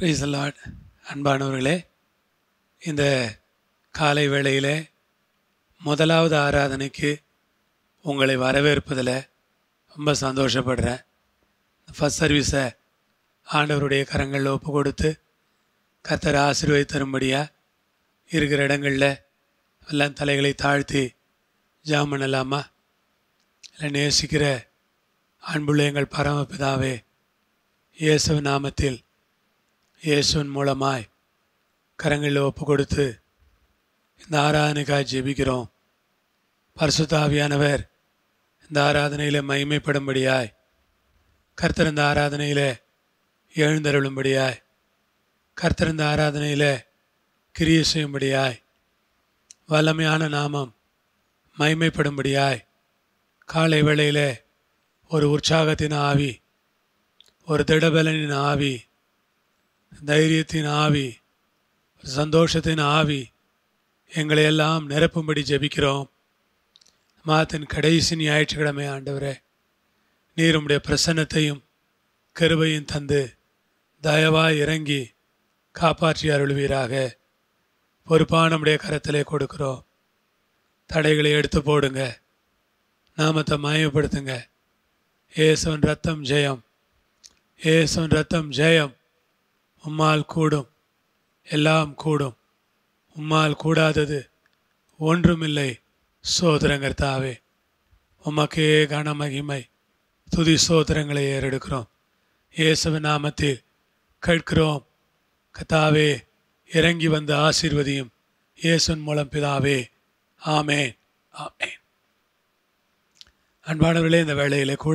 Price Lord அன்பானவர்களே இந்த காலை வேளையிலே முதலாவது ஆராதனைக்கு உங்களை வரவேற்பதில் ரொம்ப சந்தோஷப்படுறேன் ஃபஸ்ட் சர்வீஸை ஆண்டவருடைய கரங்களில் ஒப்பு கொடுத்து கர்த்தர் ஆசீர்வதி தரும்படியாக இருக்கிற இடங்களில் எல்லாம் தலைகளை தாழ்த்தி ஜாம் பண்ணலாமா இல்லை நேசிக்கிற அன்புள்ள எங்கள் பரமபிதாவே இயேசு நாமத்தில் இயேசுவின் மூலமாய் கரங்களில் ஒப்பு கொடுத்து இந்த ஆராதனைக்காக ஜெபிக்கிறோம் பரிசுத்தாவியானவர் இந்த ஆராதனையில் மகிமைப்படும்படியாய் கர்த்தர் இந்த ஆராதனையில் எழுந்தருளும்படியாய் கர்த்தர் இந்த ஆராதனையில் கிரியை செய்யும்படியாய் வல்லமையான நாமம் மகிமைப்படும்படியாய் காலை வேளையில் ஒரு உற்சாகத்தின் ஆவி ஒரு திடபலனின் ஆவி தைரியத்தின் ஆவி சந்தோஷத்தின் ஆவி எங்களை எல்லாம் நிரப்பும்படி ஜெபிக்கிறோம் மாதத்தின் கடைசி ஞாயிற்றுக்கிழமை ஆண்டவரே நீர் உம்முடைய பிரசன்னத்தையும் கருவையும் தந்து தயவாய் இறங்கி காப்பாற்றி அருள்வீராக பொறுப்பான நம்முடைய கரத்திலே கொடுக்கிறோம் தடைகளை எடுத்து போடுங்க நாமத்தை மயப்படுத்துங்க ஏசுவன் ரத்தம் ஜெயம் ஏசுவன் ரத்தம் ஜெயம் உம்மால் கூடும் எல்லாம் கூடும் உம்மால் கூடாதது ஒன்றுமில்லை சோதரங்கர்த்தாவே உமக்கே கன மகிமை துதி சோதரங்களை ஏறெடுக்கிறோம் இயேசுவின் நாமத்தில் கேட்கிறோம் கத்தாவே இறங்கி வந்த ஆசீர்வதியும் இயேசுவின் மூலம் பிதாவே ஆமேன் ஆமேன் அன்பானவர்களே இந்த வேளையிலே கூட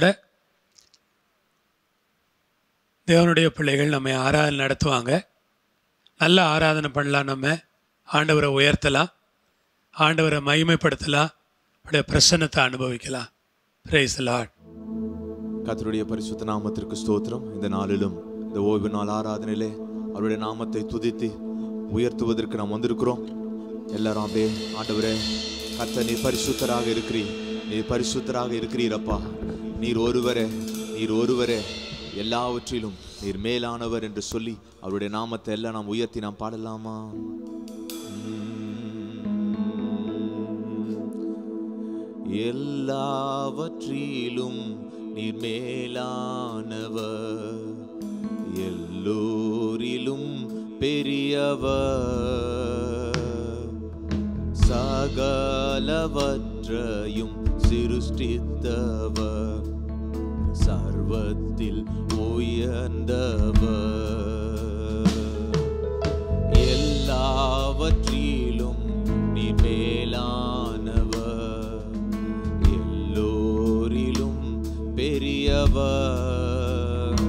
தேவனுடைய பிள்ளைகள் நம்மை ஆராதனை நடத்துவாங்க நல்ல ஆராதனை பண்ணலாம் நம்ம ஆண்டவரை உயர்த்தலாம் ஆண்டவரை மகிமைப்படுத்தலாம் அவருடைய பிரசன்னத்தை அனுபவிக்கலாம் பிரைஸ் லார்ட் கர்த்தருடைய பரிசுத்த நாமத்திற்கு ஸ்தோத்திரம் இந்த நாளிலும் இந்த ஓய்வு நாள் ஆராதனையிலே அவருடைய நாமத்தை துதித்து உயர்த்துவதற்கு நாம் வந்திருக்கிறோம் எல்லாரும் அப்படியே ஆண்டவரே கர்த்தர் நீர் பரிசுத்தராக இருக்கிறீர் நீர் பரிசுத்தராக இருக்கிறீரப்பா நீர் ஒருவரே நீர் ஒருவரே எல்லாவற்றிலும் நீர் மேலானவர் என்று சொல்லி அவருடைய நாமத்தை எல்லாம் நாம் உயர்த்தி நாம் பாடலாமா எல்லாவற்றிலும் நீர் மேலானவர் எல்லோரிலும் பெரியவர் சகலவற்றையும் சிருஷ்டித்தவர் சர்வத்தில் உயர்ந்தவர் எல்லாவற்றிலும் நீ மேலானவர் எல்லோரிலும் பெரியவர்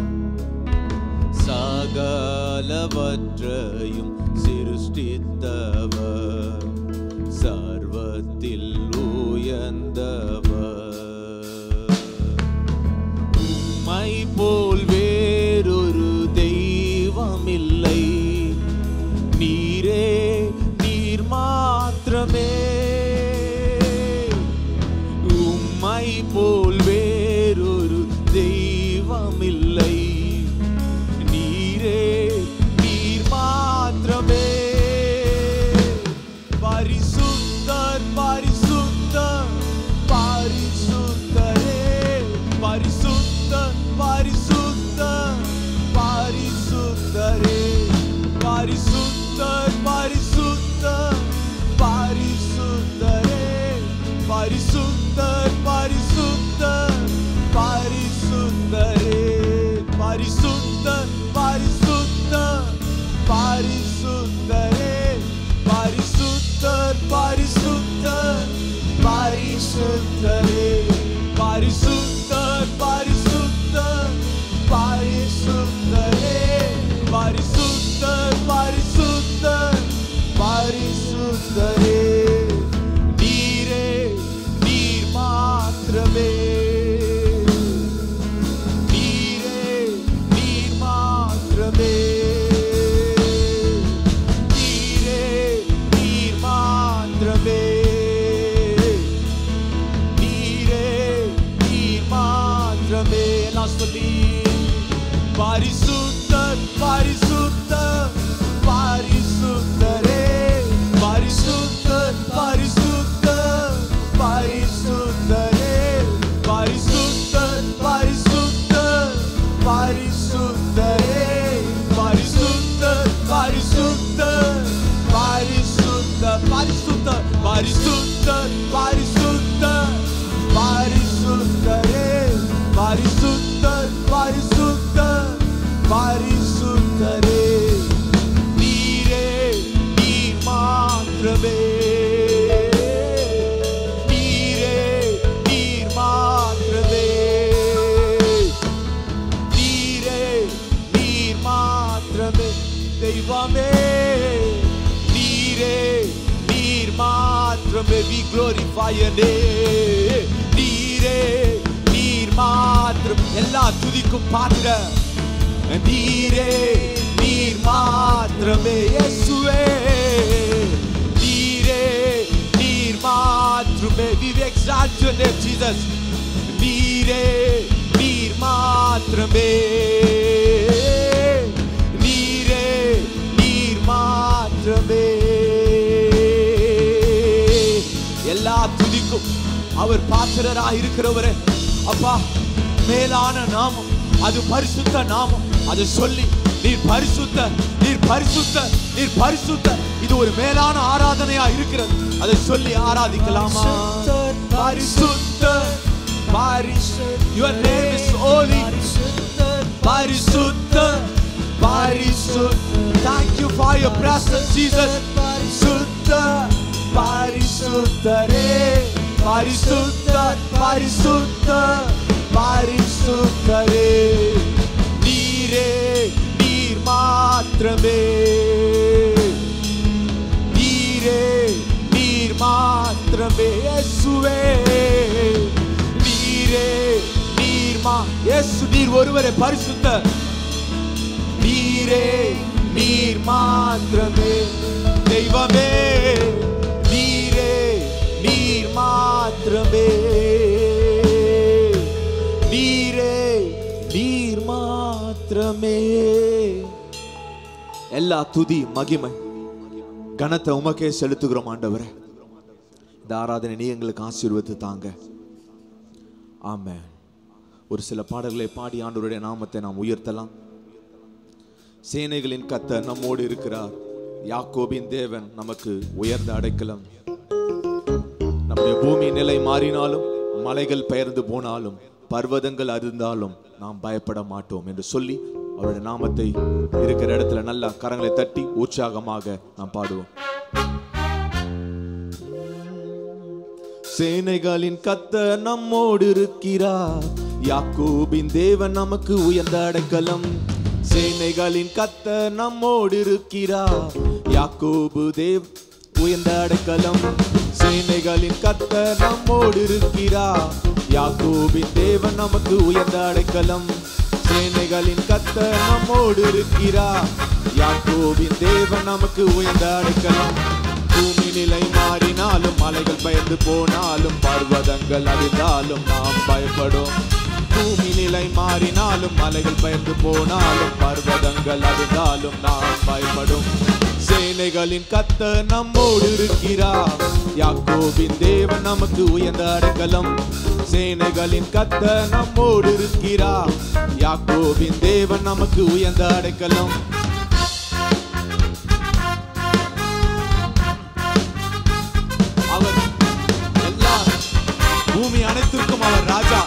சகலவற்றையும் சிருஷ்டித்தவர் சர்வத்தில் உயர்ந்தவர் உம்மை போல் வேறொரு தெய்வமில்லை நீரே நீர் மாத்திரமே உம்மை போல் வேறொரு தெய்வமில்லை நீரே நீர் மாத்திரமே பரிசுத்தர் பரிசுத்தர் பரிசுத்தரே பரிசுத்தர் பரிசுத்தர் பரிசுத்தரே பரிசுத்தர் பரிசுத்தர் பரிசுத்தரே பரிசுத்தர் பரிசுத்தர் பரிசுத்தரே பரிசுத்தர் பரிசுத்தர் பரிசுத்தரே பரிசுத்தர் பரிசுத்தர் பரிசுத்தரே பரிசுத்தர் பரிசுத்தர் பரிசுத்தரே பரிசுத்தர் பரிசுத்தர் தெய்வமே நீரே நீர் மாத்திரமே we glorify your name நீரே நீர் மாத்திரம் எல்லா துதிக்கும் பாத்திர நீரே நீர் மாத்திரமே இயேசுவே நீரே நீர் மாத்திரமே we exalt your name Jesus நீரே நீர் மாத்திரமே நீரே நீர் மாத்திரமே எல்லா துதிக்கும் அவர் பாத்திரராக இருக்கிறவரே அப்பா மேலான நாமம் அது பரிசுத்த நாமம் அதை சொல்லி நீர் பரிசுத்த நீர் பரிசுத்த நீர் பரிசுத்த இது ஒரு மேலான ஆராதனையா இருக்கிறது அதை சொல்லி ஆராதிக்கலாமா பரிசுத்த பரிசுத்த your name is holy பரிசுத்த பரிசுத்த thank you for your presence Jesus பரிசுத்த பரிசுத்தரே பரிசுத்த பரிசுத்த பரிசுத்தரே நீரே நீர் மாத்திரமே நீரே நீர் மாத்திரமே இயேசுவே நீரே நீர் மா இயேசு நீர் ஒருவரே பரிசுத்த நீரே நீர் மாத்திரமே தெய்வமே நீரே நீர் மாத்திரமே நீரே நீர் மாத்திரமே எல்லா துதி மகிமை கனத்தை உமக்கே செலுத்துகிறோம் ஆண்டவரே இந்த ஆராதனை நீ எங்களுக்கு ஆசீர்வத்து தாங்க ஆமென் ஒரு சில பாடல்களை பாடி ஆண்டவருடைய நாமத்தை நாம் உயர்த்தலாம் சேனைகளின் கத்த நம்மோடு இருக்கிறார் யாக்கோபின் தேவன் நமக்கு உயர்ந்த அடைக்கலம் நம்முடைய பூமி நிலை மாறினாலும் மலைகள் பெயர்ந்து போனாலும் பர்வதங்கள் அருந்தாலும் நாம் பயப்பட மாட்டோம் என்று சொல்லி அவருடைய நாமத்தை இருக்கிற இடத்துல நல்லா கரங்களை தட்டி உற்சாகமாக நாம் பாடுவோம் சேனைகளின் கத்த நம்மோடு இருக்கிறார் யாக்கோபின் தேவன் நமக்கு உயர்ந்த அடைக்கலம் சேனைகளின் கத்த நம்மோடு இருக்கிறார் யாக்கோபு தேவ் உயர்ந்த அடைக்கலம் சேனைகளின் கத்த நம்மோடு இருக்கிறார் யாக்கோபின் தேவன் நமக்கு உயர்ந்த அடைக்கலம் சேனைகளின் கத்த நம்மோடு இருக்கிறார் யாக்கோபின் தேவன் நமக்கு உயர்ந்த அடைக்கலம் பூமி நிலை மாறினாலும் மலைகள் பயந்து போனாலும் பர்வதங்கள் அழிந்தாலும் நாம் பயப்படும் பூமி நிலை மாறினாலும் மலைகள் பயந்து போனாலும் பர்வதங்கள் அழிந்தாலும் நாம் பயப்படும் சேனைகளின் கத்த நம்மோடு இருக்கிறார் யாக்கோபின் தேவன் நமக்கு உயர்ந்த அடைக்கலம் சேனைகளின் கத்த நம்மோடு இருக்கிறார் யாக்கோபின் தேவன் நமக்கு உயர்ந்த அடைக்கலம் அவர் எல்லா பூமி அனைத்திற்கும் அவர் ராஜா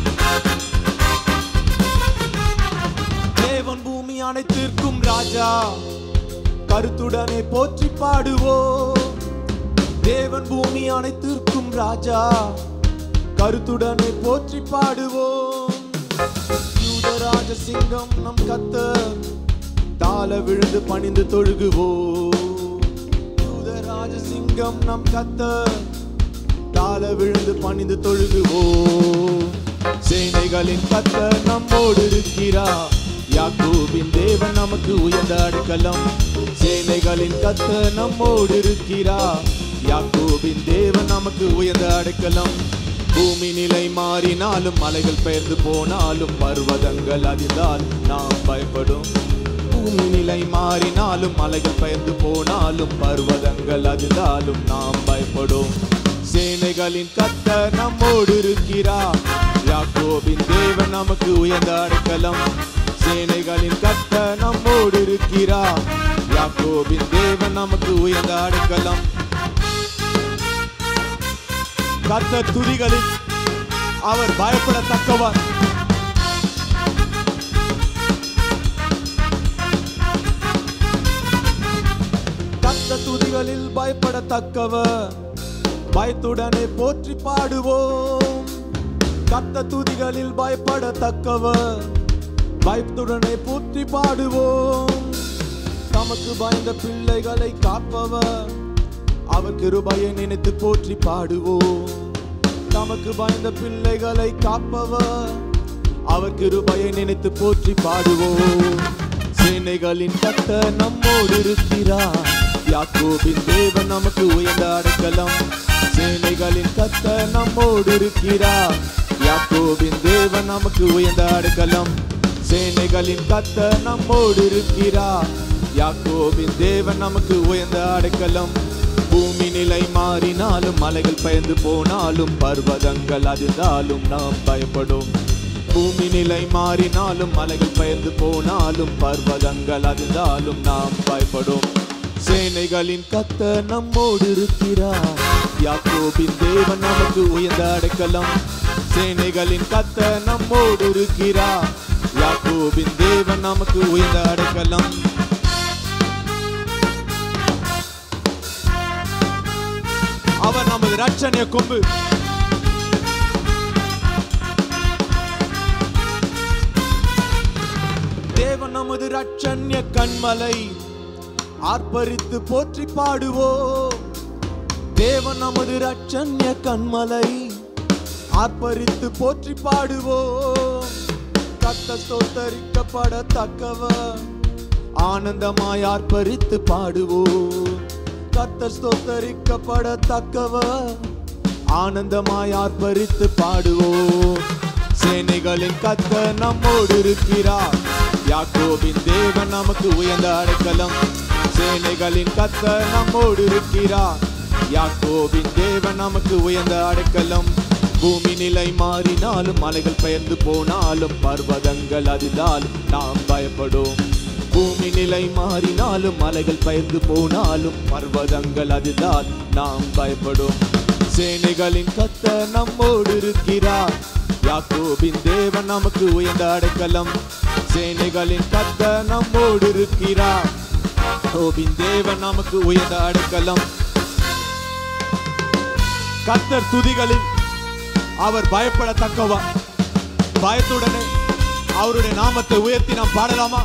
தேவன் பூமி அனைத்திற்கும் ராஜா கருத்துடனே போற்றி பாடுவோம் தேவன் பூமி அனைத்திற்கும் ராஜா கருத்துடனே போற்றி பாடுவோம் யூதராஜ சிங்கம் நம் கத்த தாள விழுந்து பணிந்து தொழுகுவோம் யூதராஜ சிங்கம் நம் கத்த தாள விழுந்து பணிந்து தொழுகுவோம் சேனைகளின் கத்த நம்மோடு இருக்கிறார் யாக்கோபின் தேவன் நமக்கு உயர்ந்த அடைக்கலம் சேனைகளின் கத்த நம்மோடு இருக்கிறார் யாக்கோபின் தேவன் நமக்கு உயர்ந்த அடைக்கலம் பூமி நிலை மாறினாலும் மலைகள் பெயர்ந்து போனாலும் பர்வதங்கள் அதிர்ந்தால் நாம் பயப்படும் பூமி நிலை மாறினாலும் மலைகள் பெயர்ந்து போனாலும் பர்வதங்கள் அதிர்ந்தாலும் நாம் பயப்படும் சேனைகளின் கத்த நம்மோடு இருக்கிறார் யாக்கோபின் தேவன் நமக்கு உயர்ந்த அடைக்கலம் சேனைகளின் கத்த நம்மோடு இருக்கிறார் யாக்கோபின் தேவன் நமக்கு உயர்ந்த அடைக்கலம் கத்த துதிகளில் அவர் பயப்படத்தக்கவர் கத்த துதிகளில் பயப்படத்தக்கவர் பயத்துடனே போற்றி பாடுவோம் கத்த துதிகளில் பயப்படத்தக்கவர் பயத்துடனே போற்றி பாடுவோம் தமது தமக்கு பயந்த பிள்ளைகளை காப்பவர் அவர் கிருபையை நினைத்து போற்றி பாடுவோம் தமக்கு பயந்த பிள்ளைகளை காப்பவர் அவர் கிருபையை நினைத்து போற்றி பாடுவோம் சேனைகளின் கத்த நம்மோடு இருக்கிறார் யாக்கோபின் தேவன் நமக்கு உயர்ந்த அடைக்கலம் சேனைகளின் கத்த நம்மோடு இருக்கிறார் யாக்கோபின் தேவன் நமக்கு உயர்ந்த அடைக்கலம் சேனைகளின் கத்த நம்மோடு இருக்கிறார் யாக்கோபின் தேவன் நமக்கு உயர்ந்த அடைக்கலம் பூமி நிலை மாறினாலும் மலைகள் பயந்து போனாலும் பர்வதங்கள் அதிர்ந்தாலும் நாம் பயப்படும் பூமி நிலை மாறினாலும் மலைகள் பயந்து போனாலும் பர்வதங்கள் அதிர்ந்தாலும் நாம் பயப்படும் சேனைகளின் கத்த நம்மோடு இருக்கிறார் யாக்கோபின் தேவன் நமக்கு உயர்ந்த அடைக்கலம் சேனைகளின் கத்த நம்மோடு இருக்கிறார் யாக்கோபின் தேவன் நமக்கு உயர்ந்த அடைக்கலம் அவர் நமது ரட்சணிய கொம்பு தேவன் நமது ரட்சண்ய கண்மலை ஆர்ப்பரித்து போற்றி பாடுவோம் தேவன் நமது ரட்சண்ய கண்மலை ஆர்ப்பரித்து போற்றி பாடுவோம் கத்த ஸ்தோத்தரிக்கப்படத்தக்கவர் ஆனந்தமாய் ஆர்ப்பரித்து பாடுவோம் கத்த ஸ்தோத்தரிக்கப்படத்தக்கவர் ஆனந்தமாய் ஆர்ப்பரித்து பாடுவோம் சேனைகளின் கத்த நம்மோடு இருக்கிறார் யாக்கோபின் தேவன் நமக்கு உயர்ந்த அடைக்கலம் சேனைகளின் கத்த நம்மோடு இருக்கிறார் யாக்கோபின் தேவன் நமக்கு உயர்ந்த அடைக்கலம் பூமி நிலை மாறினாலும் மலைகள் பெயர்ந்து போனாலும் பர்வதங்கள் அதிர்ந்தாலும் நாம் பயப்படும் பூமி நிலை மாறினாலும் மலைகள் பெயர்ந்து போனாலும் பர்வதங்கள் அதிர்ந்தால் நாம் பயப்படும் சேனைகளின் கத்த நம்மோடு இருக்கிறார் யாக்கோபின் தேவன் நமக்கு உயர்ந்த அடைக்கலம் சேனைகளின் கத்த நம்மோடு இருக்கிறார் யாக்கோபின் தேவன் நமக்கு உயர்ந்த அடைக்கலம் கத்தர் துதிகளில் அவர் பயப்படத்தக்கவா பயத்துடனே அவருடைய நாமத்தை உயர்த்தி நாம் பாடலாமா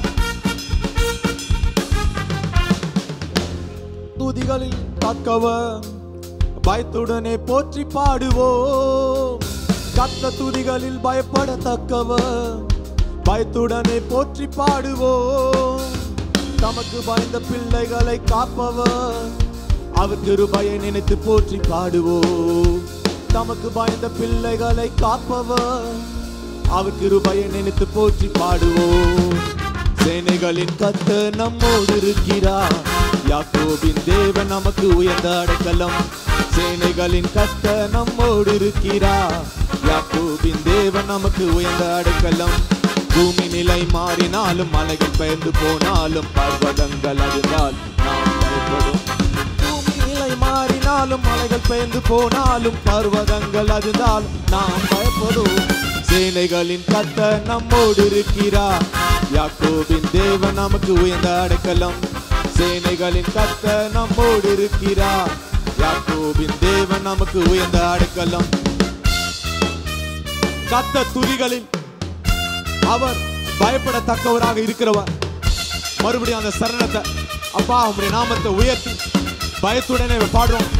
துதிகளில் தக்கவர் பயத்துடனே போற்றி பாடுவோம் கத்த துதிகளில் பயப்படத்தக்கவர் பயத்துடனே போற்றி பாடுவோம் தமக்கு பயந்த பிள்ளைகளை காப்பவர் அவர் கிருபையை நினைத்து போற்றி பாடுவோம் தமக்கு பயந்த பிள்ளைகளை காப்பவர் அவர் கிருபையை நினைத்து போற்றி பாடுவோம் சேனைகளின் கத்த நம்மோடு இருக்கிறார் யாக்கோபின் தேவன் நமக்கு உயர்ந்த அடைக்கலம் சேனைகளின் கத்த நம்மோடு இருக்கிறார் யாக்கோபின் தேவன் நமக்கு உயர்ந்த அடைக்கலம் பூமி நிலை மாறினாலும் மலைகள் பெயர்ந்து போனாலும் பர்வதங்கள் அழுதால் நாம் பயப்படும் பூமி நிலை மாறினாலும் மலைகள் பெயர்ந்து போனாலும் பர்வதங்கள் அழுதால் நாம் பயப்படும் சேனைகளின் கத்த நம்மோடு இருக்கிறார் யாக்கோபின் தேவன் நமக்கு உயர்ந்த அடைக்கலம் சேனைகளின் கத்த நம்மோடு இருக்கிறார் யாக்கோபின் தேவன் நமக்கு உயர்ந்த அடைக்கலம் கத்த துதிகளில் அவர் பயப்படத்தக்கவராக இருக்கிறவர் மறுபடியும் அந்த சரணத்தை அப்பா உங்களுடைய நாமத்தை உயர்த்தி பயத்துடனே பாடுறோம்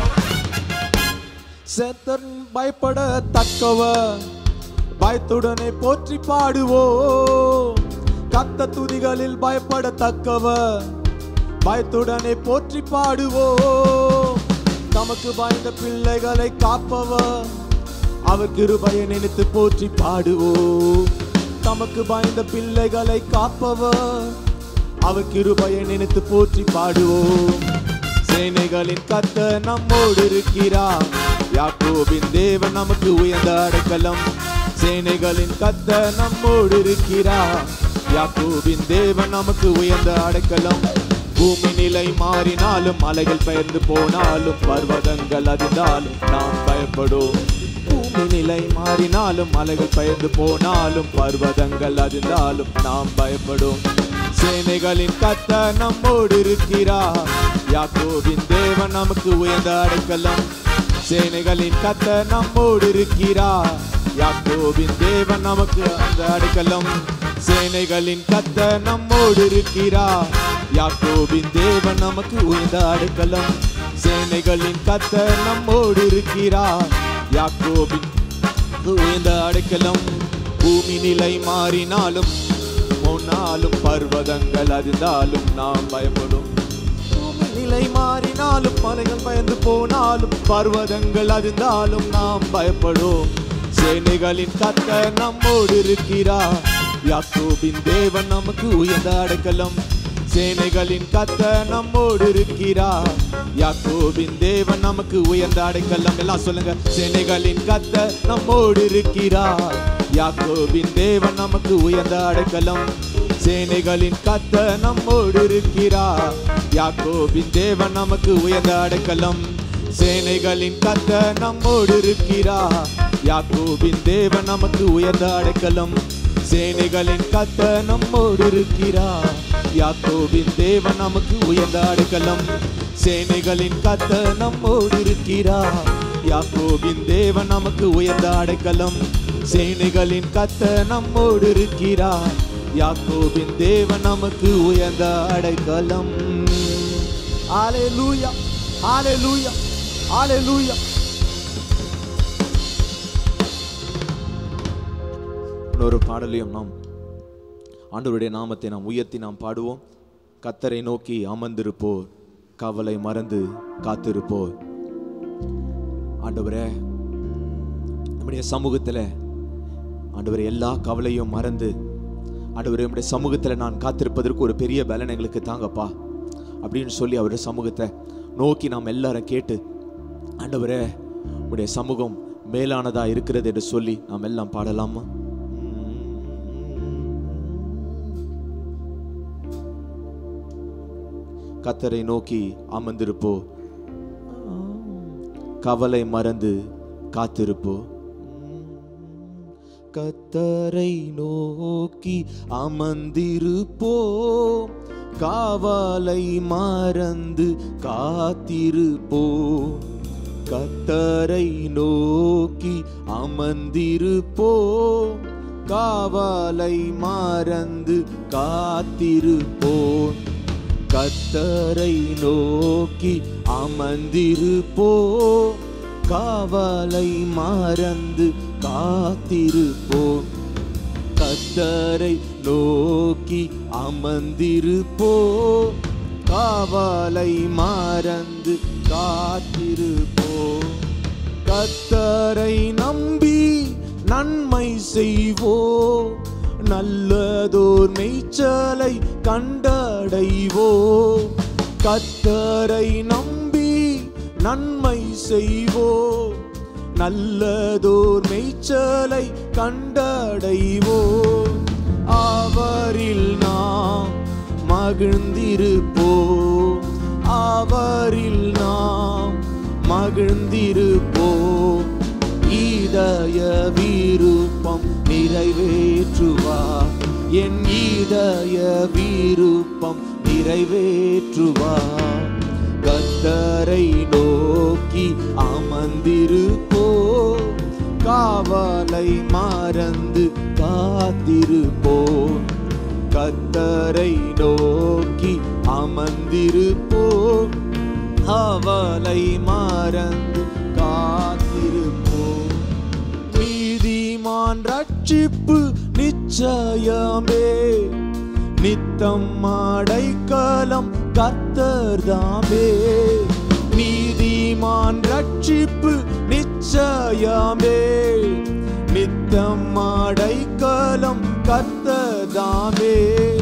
சேத்தன் பயப்படத்தக்கவர் பயத்துடனே போற்றி பாடுவோம் கத்த துதிகளில் பயப்படத்தக்கவர் பயத்துடனே போற்றி பாடுவோம் தமக்கு பயந்த பிள்ளைகளை காப்பவர் அவர் கிருபையை நினைத்து போற்றி பாடுவோம் தமக்கு பயந்த பிள்ளைகளை காப்பவர் அவர் கிருபையை நினைத்து போற்றி பாடுவோம் சேனைகளின் கத்த நம்மோடு இருக்கிறார் யாக்கோபின் தேவன் நமக்கு உயர்ந்த அடைக்கலம் சேனைகளின் கத்த நம்மோடு இருக்கிறார் யாக்கோபின் தேவன் நமக்கு உயர்ந்த அடைக்கலம் பூமி நிலை மாறினாலும் மலைகள் பெயர்ந்து போனாலும் பர்வதங்கள் அதிர்ந்தாலும் நாம் பயப்படும் பூமி நிலை மாறினாலும் மலைகள் பெயர்ந்து போனாலும் பர்வதங்கள் அதிர்ந்தாலும் நாம் பயப்படும் சேனைகளின் கத்த நம்மோடு இருக்கிறார் யாக்கோபின் தேவன் நமக்கு உயர்ந்த அடைக்கலம் சேனைகளின் கத்த நம்மோடு இருக்கிறார் யாக்கோபின் தேவன் நமக்கு அந்த அடைக்கலம் சேனைகளின் கத்த நம்மோடு இருக்கிறார் யாக்கோபின் தேவன் நமக்கு உயர்ந்த அடைக்கலம் சேனைகளின் கத்தர் நம்மோடு இருக்கிறார் யாக்கோபின் உயர்ந்த அடைக்கலம் பூமி நிலை மாறினாலும் போனாலும் பர்வதங்கள் அதிர்ந்தாலும் நாம் பயப்படும் பூமி நிலை மாறினாலும் மலைகள் பயந்து போனாலும் பர்வதங்கள் அதிர்ந்தாலும் நாம் பயப்படும் சேனைகளின் கத்த நம்மோடு இருக்கிறார் யாக்கோபின் தேவன் நமக்கு உயர்ந்த அடைக்கலம் சேனைகளின் கத்த நம்மோடு இருக்கிறார் யாக்கோபின் தேவன் நமக்கு உயர்ந்த அடைக்கலம் எல்லாம் சொல்லுங்க சேனைகளின் கத்த நம்மோடு இருக்கிறார் யாக்கோபின் தேவன் நமக்கு உயர்ந்த அடைக்கலம் சேனைகளின் கத்த நம்மோடு இருக்கிறார் யாக்கோபின் தேவன் நமக்கு உயர்ந்த அடைக்கலம் சேனைகளின் கத்த நம்மோடு இருக்கிறார் யாக்கோபின் தேவன் நமக்கு உயர்ந்த அடைக்கலம் சேனைகளின் கத்த நம்மோடு இருக்கிறார் யாக்கோபின் தேவன் நமக்கு உயர்ந்த அடைக்கலம் சேனைகளின் கத்த நம்மோடு இருக்கிறார் யாக்கோபின் தேவன் நமக்கு உயர்ந்த அடைக்கலம் சேனைகளின் கத்த நம்மோடு இருக்கிறார் யாக்கோபின் தேவன் நமக்கு உயர்ந்த அடைக்கலம் ஹalleluya ஹalleluya ஹalleluya இன்னொரு பாடலையும் நாம் ஆண்டவருடைய நாமத்தை நாம் உயர்த்தி நாம் பாடுவோம் கத்தரை நோக்கி அமர்ந்திருப்போர் கவலை மறந்து காத்திருப்போர் ஆண்டவரே நம்முடைய சமூகத்தில் ஆண்டவரே எல்லா கவலையும் மறந்து ஆண்டவரே நம்முடைய சமூகத்தில் நான் காத்திருப்பதற்கு ஒரு பெரிய பலன் எங்களுக்கு தாங்கப்பா அப்படின்னு சொல்லி அவருடைய சமூகத்தை நோக்கி நாம் எல்லாரும் கேட்டு ஆண்டவரே உடைய சமூகம் மேலானதா இருக்கிறது என்று சொல்லி நாம் எல்லாம் பாடலாமா கத்தரை நோக்கி அமர்ந்திருப்போ கவலை மறந்து காத்திருப்போ கத்தரை நோக்கி அமர்ந்திருப்போ காவலை மறந்து காத்திருப்போ கத்தரை நோக்கி அமர்ந்திருப்போ காவலை மறந்து காத்திருப்போம் கத்தரை நோக்கி அமர்ந்திருப்போ காவலை மறந்து காத்திருப்போ கத்தரை நோக்கி அமர்ந்திருப்போ காவலை மறந்து காத்திருப்போ கத்தரை நம்பி நன்மை செய்வோ நல்லதோர் மெய்ச்சலை கண்டடைவோ கத்தரை நம்பி நன்மை செய்வோ நல்லதோர் மெய்ச்சலை கண்டடைவோ அவரில் நாம் மகிழ்ந்திருப்போ அவரில் நாம் மகிழ்ந்திருப்போ இதய விருப்பம் நிறைவேற்றுவார் என் இதய விருப்பம் நிறைவேற்றுவார் கத்தரை நோக்கி அமர்ந்திருப்போ காவலை மறந்து காத்திருப்போ கத்தரை நோக்கி அமர்ந்திருப்போ அவலை மறந்து காத்திருப்போ நீதிமான் ரட்சிப்பு நிச்சயமே நித்தம் அடைக்கலம் கத்தர்தாமே நீதிமான் ரட்சிப்பு நிச்சயமே நித்தம் அடைக்கலம் கத்தர்தாமே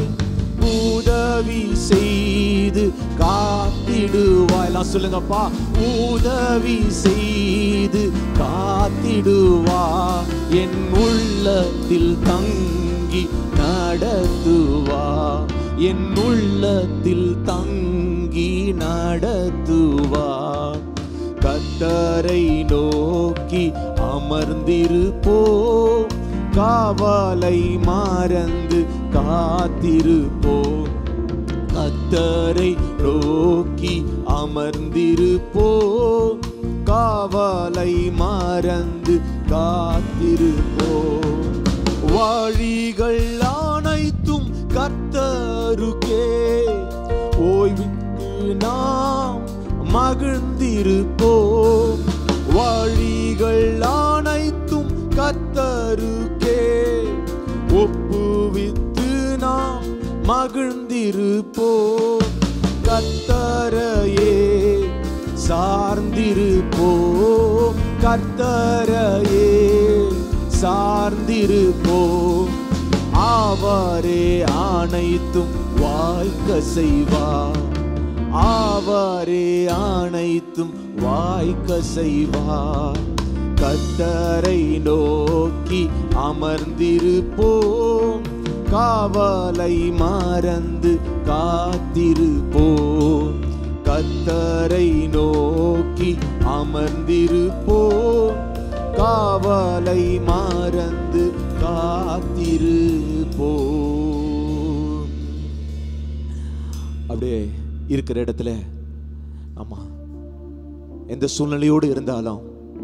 உதவி செய்து காத்திடுவா எல்லாம் சொல்லுங்கப்பா உதவி செய்து காத்திடுவா என் உள்ளத்தில் தங்கி நடத்துவா என் உள்ளத்தில் தங்கி நடத்துவா கத்தரை நோக்கி அமர்ந்திருப்போ காவலை மறந்து காத்திருப்போ கத்தரை நோக்கி அமர்ந்திருப்போ காவலை மறந்து காத்திருப்போ வழிகள் அனைத்தும் கத்தருக்கே நாம் மகிழ்ந்திருப்போம் வழிகள் அனைத்தும் கத்தருக்கே ஒப்புவித்து நாம் மகிழ்ந்திருப்போம் கத்தரையே சார்ந்திருப்போம் கத்தரையே சார்ந்திருப்போம் அவரே அனைத்தும் வாய்க்க செய்வார் அவரே அனைத்தும் வாய்க்க செய்வார் கத்தரை நோக்கி அமர்ந்திருப்போம் காவலை மறந்து காத்திருப்போம் கத்தரை நோக்கி அமர்ந்திருப்போம் காவலை மறந்து காத்திருப்போம் அப்படியே இருக்கிற இடத்துல ஆமா எந்த சூழ்நிலையோடு இருந்தாலும்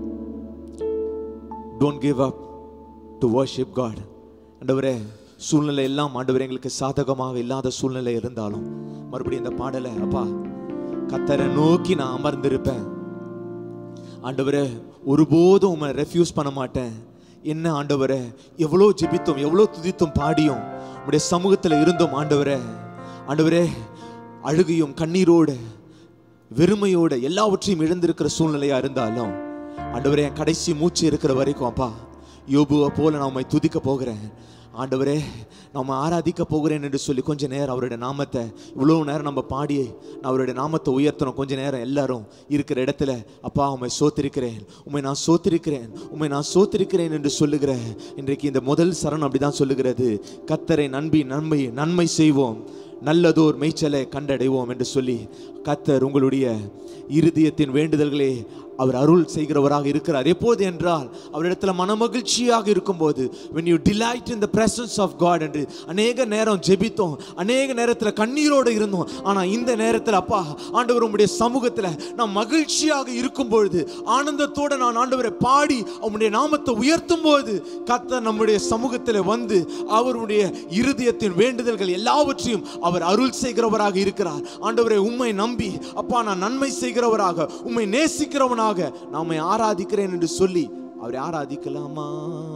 don't give up to worship God ஆண்டவரே சூழ்நிலை எல்லாம் ஆண்டவரே எங்களுக்கு சாதகமாக இல்லாத சூழ்நிலை இருந்தாலும் மறுபடியும் இந்த பாடலை அப்பா கத்தரை நோக்கி நான் அமர்ந்திருப்பேன் ஆண்டவரே ஒருபோதும் உம்மை ரெஃப்யூஸ் பண்ண மாட்டேன் என்ன ஆண்டவரே எவ்வளோ ஜெபித்தோம் எவ்வளோ துதித்தோம் பாடியும் உம்முடைய சமூகத்தில் இருந்தோம் ஆண்டவரே ஆண்டவரே அழுகையும் கண்ணீரோடு வெறுமையோட எல்லாவற்றையும் இழந்திருக்கிற சூழ்நிலையா இருந்தாலும் ஆண்டவரே என் கடைசி மூச்சு இருக்கிற வரைக்கும் அப்பா யோபுவை போல நான் உம்மை துதிக்க போகிறேன் ஆண்டவரே நம்ம ஆராதிக்க போகிறேன் என்று சொல்லி கொஞ்ச நேரம் அவருடைய நாமத்தை இவ்வளோ நேரம் நம்ம பாடி நான் அவருடைய நாமத்தை உயர்த்தணும் கொஞ்ச நேரம் எல்லாரும் இருக்கிற இடத்துல அப்பா உம்மை சோத்திருக்கிறேன் உம்மை நான் சோத்திருக்கிறேன் உம்மை நான் சோத்திருக்கிறேன் என்று சொல்லுகிற இன்றைக்கு இந்த முதல் சரணம் அப்படிதான் சொல்லுகிறது கத்தரை நம்பி நன்மை நன்மை செய்வோம் நல்லதோர் மேய்ச்சலை கண்டடைவோம் என்று சொல்லி கத்தர் உங்களுடைய இருதயத்தின் வேண்டுதல்களே அவர் அருள் செய்கிறவராக இருக்கிறார் எப்போது என்றால் அவரிடத்துல மனமகிழ்ச்சியாக இருக்கும்போது when you delight in the presence of God என்று அநேக நேரம் ஜெபித்தோம் அநேக நேரத்தில் கண்ணீரோடு இருந்தோம் ஆனால் இந்த நேரத்தில் அப்பா ஆண்டவர் உம்முடைய சமூகத்தில் நான் மகிழ்ச்சியாக இருக்கும் பொழுது ஆனந்தத்தோடு நான் ஆண்டவரை பாடி அவருடைய நாமத்தை உயர்த்தும் போது கத்தர் நம்முடைய சமூகத்தில் வந்து அவருடைய இருதயத்தின் வேண்டுதல்கள் எல்லாவற்றையும் அவர் அருள் செய்கிறவராக இருக்கிறார் ஆண்டவரை உம்மை நம்பி அப்பா நான் நன்மை செய்கிறவராக உம்மை நேசிக்கிறவனாக நாமை ஆராதிக்கிறேன் என்று சொல்லி அவரை ஆராதிக்கலாமா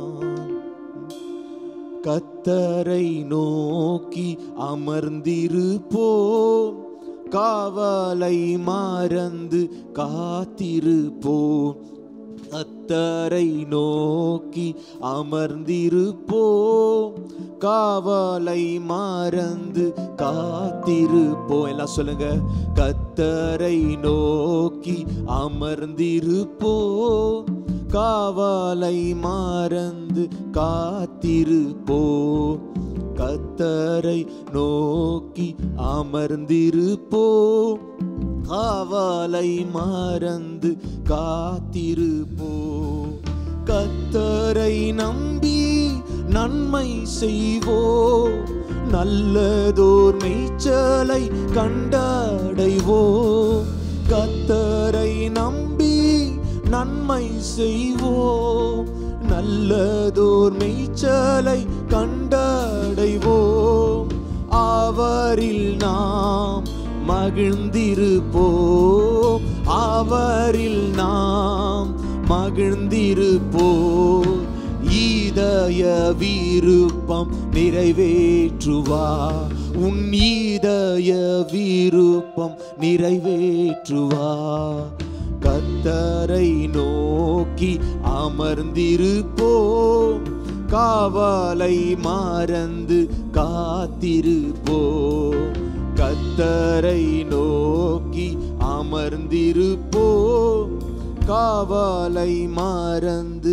கத்தரை நோக்கி அமர்ந்திருப்போம் காவலை மறந்து காத்திருப்போம் கத்தரை நோக்கி அமர்ந்திருப்போம் காவலை மறந்து காத்திருப்போம் எல்லாம் சொல்லுங்க கத்தரை நோக்கி அமர்ந்திருப்போம் காவலை மறந்து காத்திருப்போம் கத்தரை நோக்கி அமர்ந்திருப்போம் காவலை மறந்து காத்திருப்போம் கத்தரை நம்பி நன்மை செய்வோம் நல்லதோர் மேய்ச்சலை கண்டடைவோம் கத்தரை நம்பி நன்மை செய்வோம் நல்லதோர் மேய்ச்சலை கண்டடைவோம் அவரில் நாம் மகிழ்ந்திருப்போம் அவரில் நாம் மகிழ்ந்திருப்போம் ஈதய விருப்பம் நிறைவேற்றுவார் உன் ஈதய விருப்பம் நிறைவேற்றுவார் கத்தரை நோக்கி அமர்ந்திருப்போம் காவலை மறந்து காத்திருப்போம் கத்தரை நோக்கி அமர்ந்திருப்போம் காவலை மறந்து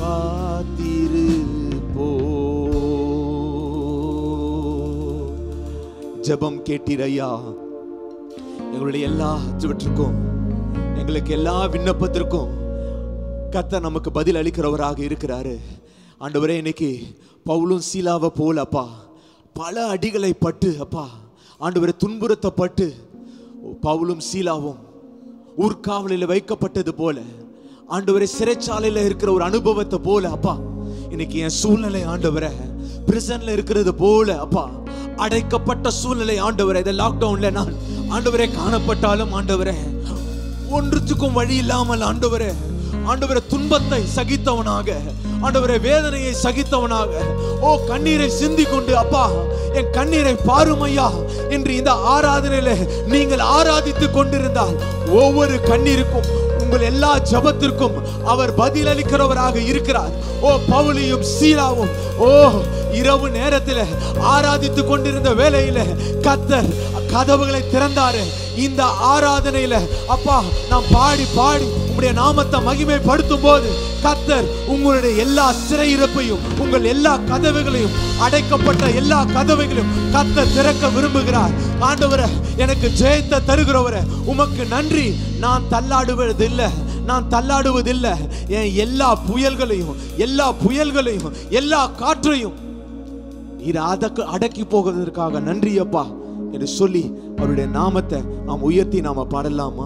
காத்திருப்போம் ஜெபம் கேட்டீரையா எங்களுடைய எல்லா ஜெபத்திற்கும் எங்களுக்கு எல்லா விண்ணப்பத்திற்கும் கர்த்தர் நமக்கு பதில் அளிக்கிறவராக இருக்கிறாரு ஆண்டவரே இன்னைக்கு பவுலும் சீலாவை போல அப்பா பல அடிகளை பட்டு அப்பா ஆண்டவரே துன்புறுத்தப்பட்டு பவுலும் சீலாவும் ஊர்காவலில் வைக்கப்பட்டது போல ஆண்டவரே சிறைச்சாலையில் இருக்கிற ஒரு அனுபவத்தை போல அப்பா இன்னைக்கு என் சூழ்நிலை ஆண்டவரே பிரிசன்ல இருக்கிறது போல அப்பா அடைக்கப்பட்ட சூழ்நிலை ஆண்டவரே இந்த லாக்டவுன்ல நான் ஆண்டவரே காணப்பட்டாலும் ஆண்டவரே ஒன்றுத்துக்கும் வழி இல்லாமல் ஆண்டவரே ஆண்டவரே துன்பத்தை சகித்தவனாக ஆண்டவரே வேதனையை சகித்தவனாக ஓ கண்ணீரை சிந்தி கொண்டு அப்பா என் கண்ணீரை பாருமையா என்று இந்த ஆராதனையில நீங்கள் ஆராதித்து கொண்டிருந்தால் ஒவ்வொரு கண்ணீருக்கும் உங்கள் எல்லா ஜபத்திற்கும் அவர் பதிலளிக்கிறவராக இருக்கிறார் ஓ பவுலியும் சீலாவும் ஓ இரவு நேரத்தில் ஆராதித்து கொண்டிருந்த வேளையில கத்தர் கதவுகளை திறந்தாரு இந்த ஆராதனையில அப்பா நான் பாடி பாடி உங்களுடைய நாமத்தை மகிமைப்படுத்தும் போது கத்தர் உங்களுடைய எல்லா சிறையிருப்பையும் உங்கள் எல்லா கதவுகளையும் அடைக்கப்பட்ட எல்லா கதவுகளையும் கத்தர் திறக்க விரும்புகிறார் ஆண்டவரே எனக்கு ஜெயத்தை தருகிறவரே உமக்கு நன்றி நான் தள்ளாடுவதில்லை நான் தள்ளாடுவதில்லை என் எல்லா புயல்களையும் எல்லா புயல்களையும் எல்லா காற்றையும் நீர் அதற்கு அடக்கி போகிறதற்காக நன்றி அப்பா என்று சொல்லி அவருடைய நாமத்தை நாம் உயர்த்தி நாம பாடலாமா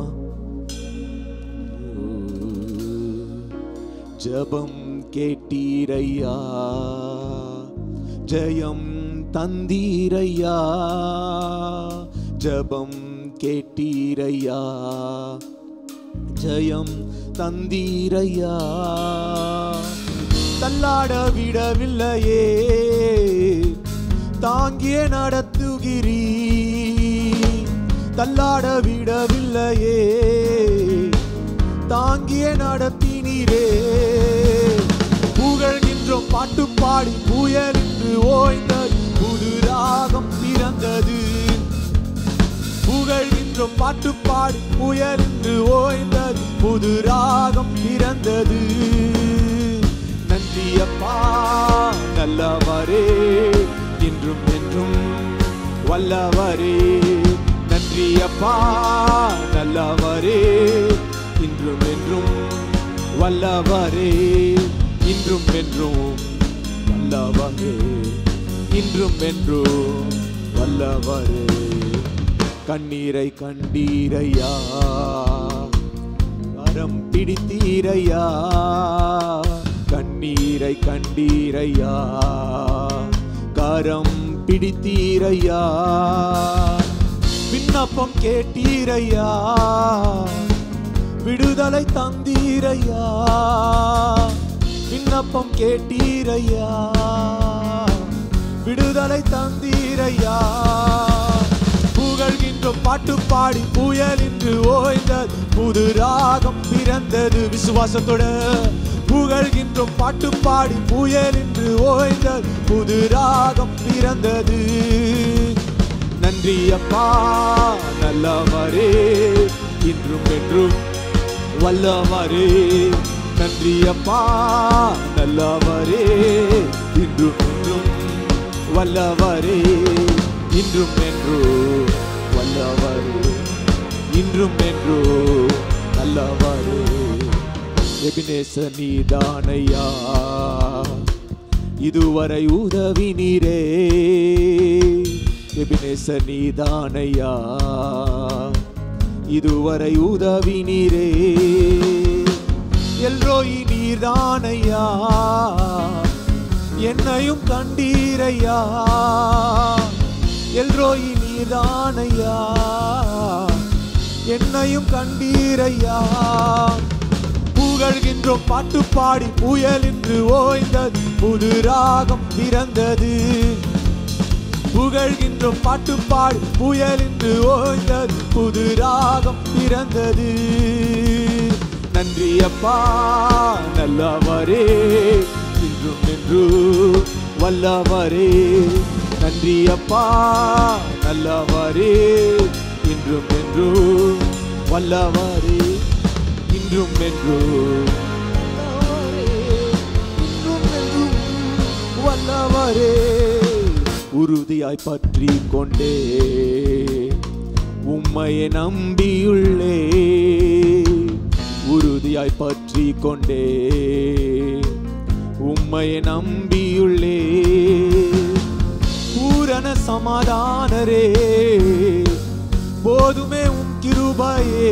ஜபம் கேட்டீரையா ஜெயம் தந்தீரையா ஜபம் கேட்டீரையா ஜெயம் தந்தீரையா தள்ளாட விடவில்லையே தாங்கிய நடத்துகிறீ தள்ளாட விடவில்லையே தாங்கிய நடத்தினீரே புகழ்கின்றோம் பாட்டு பாடி புயல் என்று ஓய்ந்தது புது ராகம் பிறந்தது புகழ்கின்றோம் பாட்டு பாடி புயல் என்று ஓய்ந்தது புது ராகம் பிறந்தது நன்றி அப்பா நல்லவரே இன்றும் என்றும் வல்லவரே நன்றி அப்பா நல்லவரே இன்றும் என்றும் வல்லவரே இன்றும் என்றும் வல்லவரே இன்றும் என்றும் வல்லவரே கண்ணீரை கண்டீரையா கரம் பிடித்தீரையா கண்ணீரை கண்டீரையா கரம் பிடித்தீரையா விண்ணப்பம் கேட்டீரையா விடுதலை தந்தீரையா விண்ணப்பம் கேட்டீரையா விடுதலை தந்தீரையா புகழ்கின்றோம் பாட்டு பாடி புயல் என்று ஓய்ந்தது புது ராகம் பிறந்தது விசுவாசத்தோட புகழ்கின்றோம் பாட்டு பாடி புயல் என்று ஓய்ந்தது புது ராகம் பிறந்தது நன்றி அப்பா நல்லவரே இன்றும் என்றும் வல்லவரே நன்றி அப்பா நல்லவரே இன்றும் என்றும் வல்லவரே இன்றும் என்றும் வல்லவரே இன்றும் என்றும் நல்லவரே எபினேச நீதானையா இதுவரை உதவி நீரே எபினேச நீதானையா இதுவரை உதவி நீரே எல்ரோயி நீர்தானையா என்னையும் கண்டீரையா எல்ரோயி நீர்தானையா என்னையும் கண்டீரையா புகழ்கின்றோம் பாட்டு பாடி புயல் என்று ஓய்ந்தது புது ராகம் பிறந்தது புகழ்கின்றோம் பாட்டு பாடி புயல் என்று ஓய்ந்தது புது ராகம் பிறந்தது நன்றி அப்பா நல்லவரே இன்றும் என்று வல்லவரே நன்றி அப்பா நல்லவரே இன்றும் என்று வல்லவரே இன்றும் என்று இன்றும் என்றும் வல்லவரே உறுதியாய் பற்றி கொண்டே உம்மையை நம்பியுள்ளே உறுதியாய் பற்றி கொண்டே உம்மையை நம்பியுள்ளே பூரண சமாதானரே போதுமே உம் கிருபையே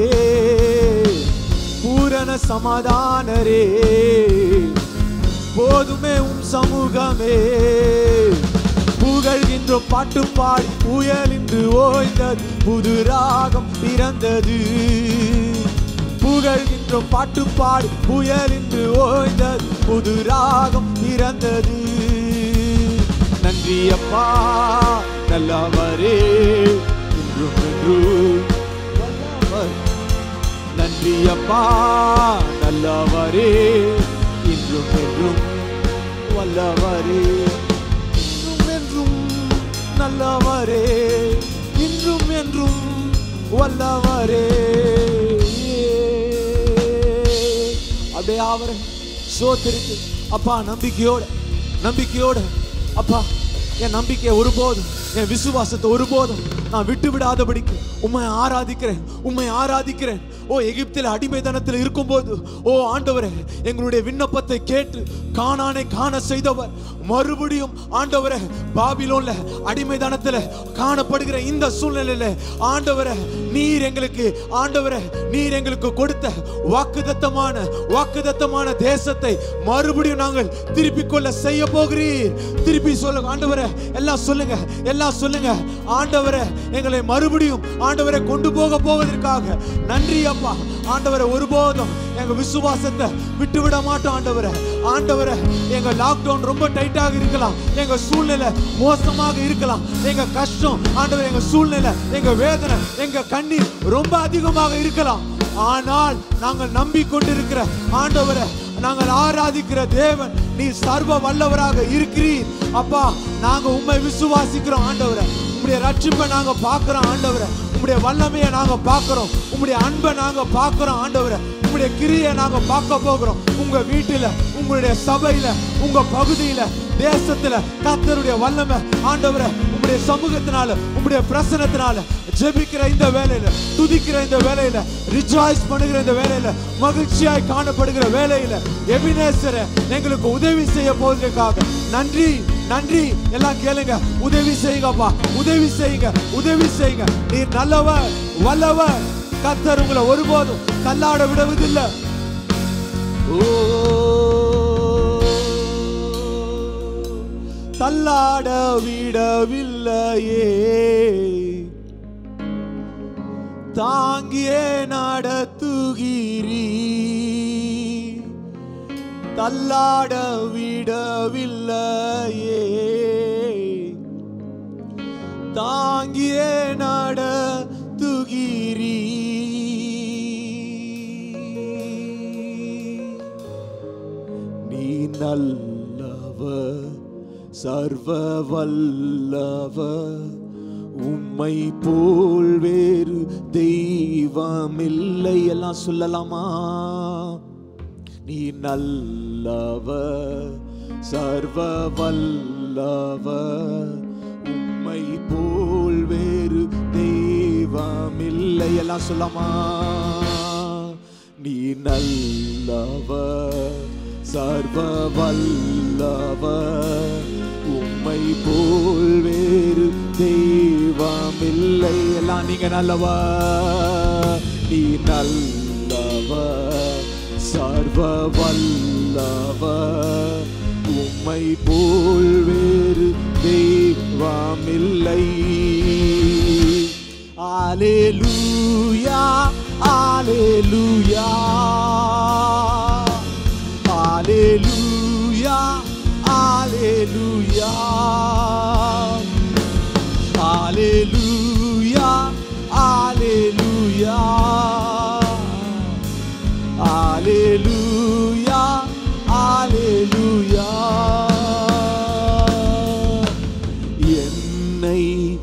பூரண சமாதானரே போதுமே உம் சமூகமே புகழ்கின்றோம் பாட்டு பாடி புயல் இன்று ஓய்ந்தது புது ராகம் பிறந்தது புகழ்கின்றோம் பாட்டு பாடி புயல் இன்று ஓய்ந்தது புது ராகம் பிறந்தது நன்றி அப்பா நல்லவரே இன்றும் என்றும் வல்லவர். நன்றி அப்பா நல்லவரே இன்றும் என்றும் வல்லவரே இன்றும் என்றும் நல்லவரே இன்றும் என்றும் வல்லவரே அப்படியே அவரை சோத்திருக்கு அப்பா நம்பிக்கையோட நம்பிக்கையோட அப்பா என் நம்பிக்கையை ஒருபோதும் என் விசுவாசத்தை ஒருபோதும் நான் விட்டு விடாதபடிக்கு உம்மை ஆராதிக்கிறேன் உம்மை ஆராதிக்கிறேன் ஓ எகிப்தில் அடிமைத்தனத்தில் இருக்கும்போது ஓ ஆண்டவரே எங்களுடைய விண்ணப்பத்தை கேட்டு காணானை காண செய்தவர் மறுபடியும் ஆண்டவரே பாபிலோன்ல அடிமைத்தனத்தில் காணப்படுகிற இந்த சூழ்நிலையில ஆண்டவரே நீர் எங்களுக்கு ஆண்டவரே நீர் எங்களுக்கு கொடுத்த வாக்குதத்தமான வாக்குதத்தமான தேசத்தை மறுபடியும் நாங்கள் திருப்பிக் கொள்ள செய்ய போகிறீர் திருப்பி சொல்லுங்க ஆண்டவரே எல்லாம் சொல்லுங்க எல்லாம் சொல்லுங்க ஆண்டவரே எங்களை மறுபடியும் ஆண்டவரை கொண்டு போக போவதற்காக நன்றி அப்பா ஆண்டவரை ஒருபோதும் எங்க விசுவாசத்தை விட்டு விட மாட்டோம் ஆண்டவரை ஆண்டவரை எங்க லாக்டவுன் ரொம்ப டைட்டாக இருக்கலாம் எங்க சூழ்நிலை மோசமாக இருக்கலாம் எங்க கஷ்டம் ஆண்டவர் எங்க சூழ்நிலை எங்க வேதனை எங்க கண்ணீர் ரொம்ப அதிகமாக இருக்கலாம் ஆனால் நாங்கள் நம்பிக்கொண்டிருக்கிற ஆண்டவரை நாங்கள் ஆராதிக்கிற தேவன் நீ சர்வ வல்லவராக இருக்கிறீர் அப்பா நாங்க உண்மை விசுவாசிக்கிறோம் ஆண்டவரை உம்முடைய ரட்சிப்பை நாங்க பார்க்கிறோம் ஆண்டவரை உம்முடைய வல்லமையை நாங்க பார்க்கிறோம் உம்முடைய அன்பை நாங்க பார்க்கிறோம் ஆண்டவரை உம்முடைய கிரியை நாங்க பார்க்க போகிறோம் உங்க வீட்டுல உங்களுடைய சபையில உங்க பகுதியில தேசத்துல கர்த்தருடைய வல்லமை ஆண்டவரை உம்முடைய சமூகத்தினால உம்முடைய பிரசனத்தினால ஜெபிக்கிற இந்த வேலையில துதிக்கிற இந்த வேலையில ரிஜாய்ஸ் பண்ணுகிற இந்த வேலையில மகிழ்ச்சியாய் காணப்படுகிற வேலையில எபினேசர எங்களுக்கு உதவி செய்ய போவதற்காக நன்றி நன்றி எல்லாம் கேளுங்க உதவி செய்யுங்கப்பா உதவி செய்யுங்க உதவி செய்யுங்க நீர் நல்லவர் வல்லவர் கர்த்தர் உங்களை ஒருபோதும் தள்ளாட விடுவதில்லை ஓ தள்ளாட விடவில்லையே தாங்கியே நடத்துகிறீ தள்ளாட விடவில்லையே தாங்கியே நடத்துகிறீ நீ நல்லவ சர்வ வல்லவ உம்மை போல் வேறு தெய்வமில்லை எல்லாம் சொல்லலாமா நீ நல்லவ சர்வ வல்லவ உம்மை போல் வேறு தெய்வமில்லை எல்லாம் சொல்லாமா நீ நல்லவ சர்வ வல்லவ உம்மை போல் வேறு தெய்வமில்லை எல்லாம் நீங்க நல்லவா நீ நல்லவ சர்வ வல்லவ உம்மை போல் வேறு தெய்வமில்லை ஆலேலூயா ஆலேலூயா ஆலேலூயா ஆலேலூயா ஆலேலூயா ஆலேலூயா ஆலேலூயா ஆலேலூயா என்னை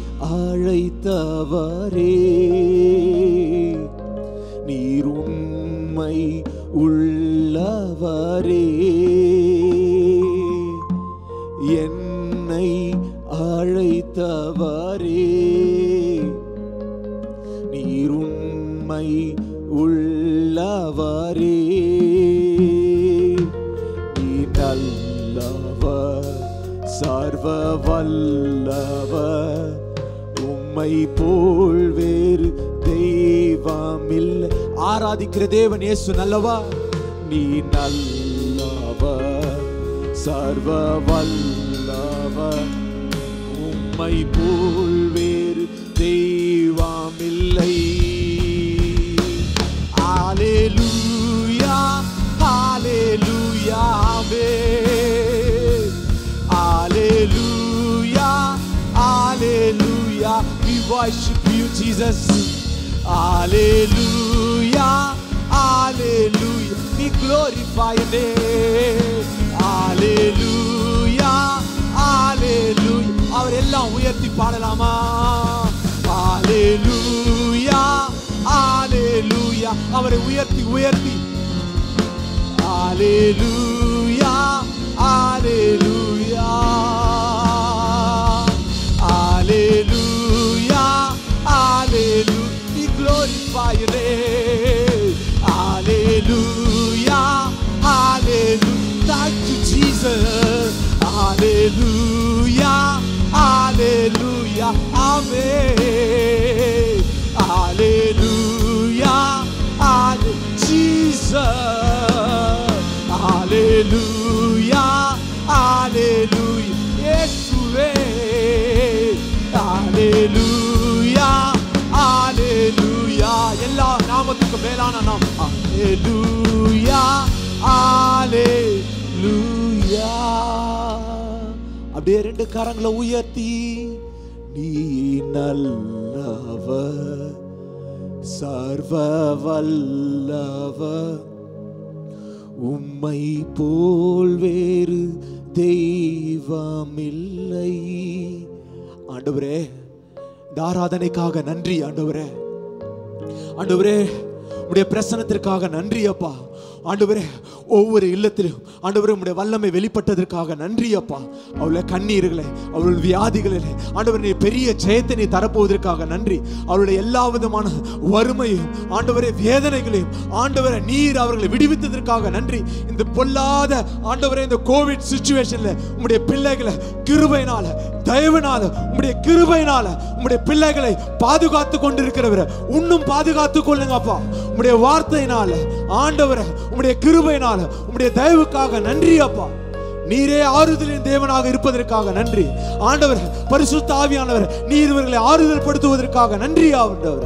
அழைத்தவரே நீர் உண்மை உள்ளவரே என்னை அழைத்தவரே நீர் உண்மை உள்ளவரே நீ நல்லவர் சர்வ வல்லவர் உம்மை போல் வேறு தெய்வமில்லை ஆராதிக்கிற தேவன் இயேசு நல்லவா நீ நல்லவர் சர்வ வல்லவர் உம்மை போல் வேறு தெய்வமில்லை Hallelujah, hallelujah, amen. Hallelujah, hallelujah. We worship you, Jesus. Hallelujah, hallelujah. We glorify your name. Hallelujah, hallelujah. அவர் எல்லாம் உயர்த்தி பாடலாமா Hallelujah, hallelujah. அவரை உயர்த்தி உயர்த்தி Hallelujah, hallelujah. Hallelujah, hallelujah. We glorify your name. Hallelujah, hallelujah. Thank you, Jesus. Hallelujah, hallelujah. Amen. Hallelujah, hallelujah. Jesus. Hallelujah, hallelujah. இயேசுவே. Hallelujah, hallelujah. எல்லா நாமத்துக்கும் மேலான நாம் Hallelujah, hallelujah. அப்படியே ரெண்டு கரங்களை உயர்த்தி நீ நல்லவர் சர்வ வல்லவர் உம்மை போல் வேறு தெய்வமில்லை ஆண்டவரே இந்த ஆராதனைக்காக நன்றி ஆண்டவரே ஆண்டவரே உடைய பிரசனத்திற்காக நன்றி அப்பா ஆண்டவரே ஒவ்வொரு இல்லத்திலும் ஆண்டவரே உடைய வல்லமை வெளிப்பட்டதற்காக நன்றி அப்பா அவளுடைய கண்ணீர்களை அவளுடைய வியாதிகளிலே ஆண்டவரே நீ பெரிய ஜெயத்தை நீ தரப்போவதற்காக நன்றி அவளுடைய எல்லா விதமான வறுமையும் ஆண்டவரே வேதனைகளையும் ஆண்டவரே நீர் அவர்களை விடுவித்ததற்காக நன்றி இந்த பொல்லாத ஆண்டவரே இந்த கோவிட் சுச்சுவேஷன்ல உம்முடைய பிள்ளைகளை கிருபையினால தயவுனால உம்முடைய கிருபையினால உம்முடைய பிள்ளைகளை பாதுகாத்து கொண்டிருக்கிறவரை இன்னும் பாதுகாத்து கொள்ளுங்க அப்பா உம்முடைய வார்த்தையினால ஆண்டவரை உம்முடைய கிருபையினால உம்முடைய தயவுக்காக நன்றி அப்பா நீரே ஆறுதலின் தேவனாக இருப்பதற்காக நன்றி ஆண்டவர் பரிசுத்த ஆவியானவர் நீர் இவர்களை ஆறுதல் படுத்துவதற்காக நன்றி ஆண்டவர்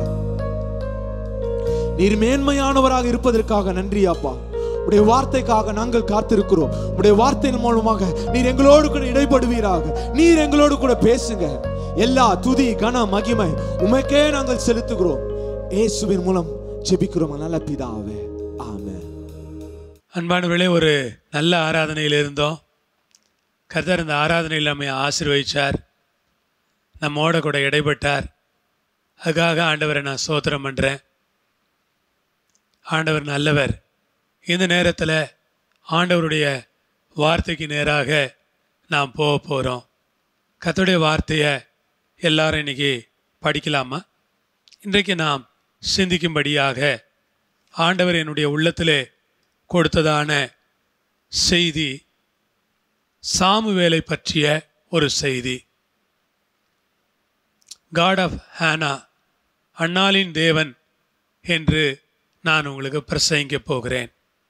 நீர் மேன்மையானவராக இருப்பதற்காக நன்றி அப்பா உடைய வார்த்தைக்காக நாங்கள் காத்திருக்கிறோம் உடைய வார்த்தையின் மூலமாக நீர் எங்களோடு கூட இடைப்படுவீராக நீர் எங்களோடு கூட பேசுங்க எல்லா துதி கன மகிமை உமைக்கே நாங்கள் செலுத்துகிறோம் இயேசுவின் மூலம் ஜெபிக்கிறோம் நல்ல பிதாவே ஆமென் அன்பானவர்களே ஒரு நல்ல ஆராதனையில் இருந்தோம் கர்த்தர் இந்த ஆராதனையில் நம்மை ஆசீர்வதிச்சார் நம்மோட கூட இடைப்பட்டார் அதுக்காக ஆண்டவரை நான் சோத்திரம் பண்ணுறேன் ஆண்டவர் நல்லவர் இந்த நேரத்தில் ஆண்டவருடைய வார்த்தைக்கு நேராக நாம் போக போகிறோம் கர்த்தருடைய வார்த்தையை எல்லாரும் இன்னைக்கு படிக்கலாமா இன்றைக்கு நாம் சிந்திக்கும்படியாக ஆண்டவர் என்னுடைய உள்ளத்திலே கொடுத்ததான செய்தி சாமுவேலை பற்றிய ஒரு செய்தி காட் ஆஃப் ஹானா அன்னாளின் தேவன் என்று நான் உங்களுக்கு பிரசங்கிக்க போகிறேன்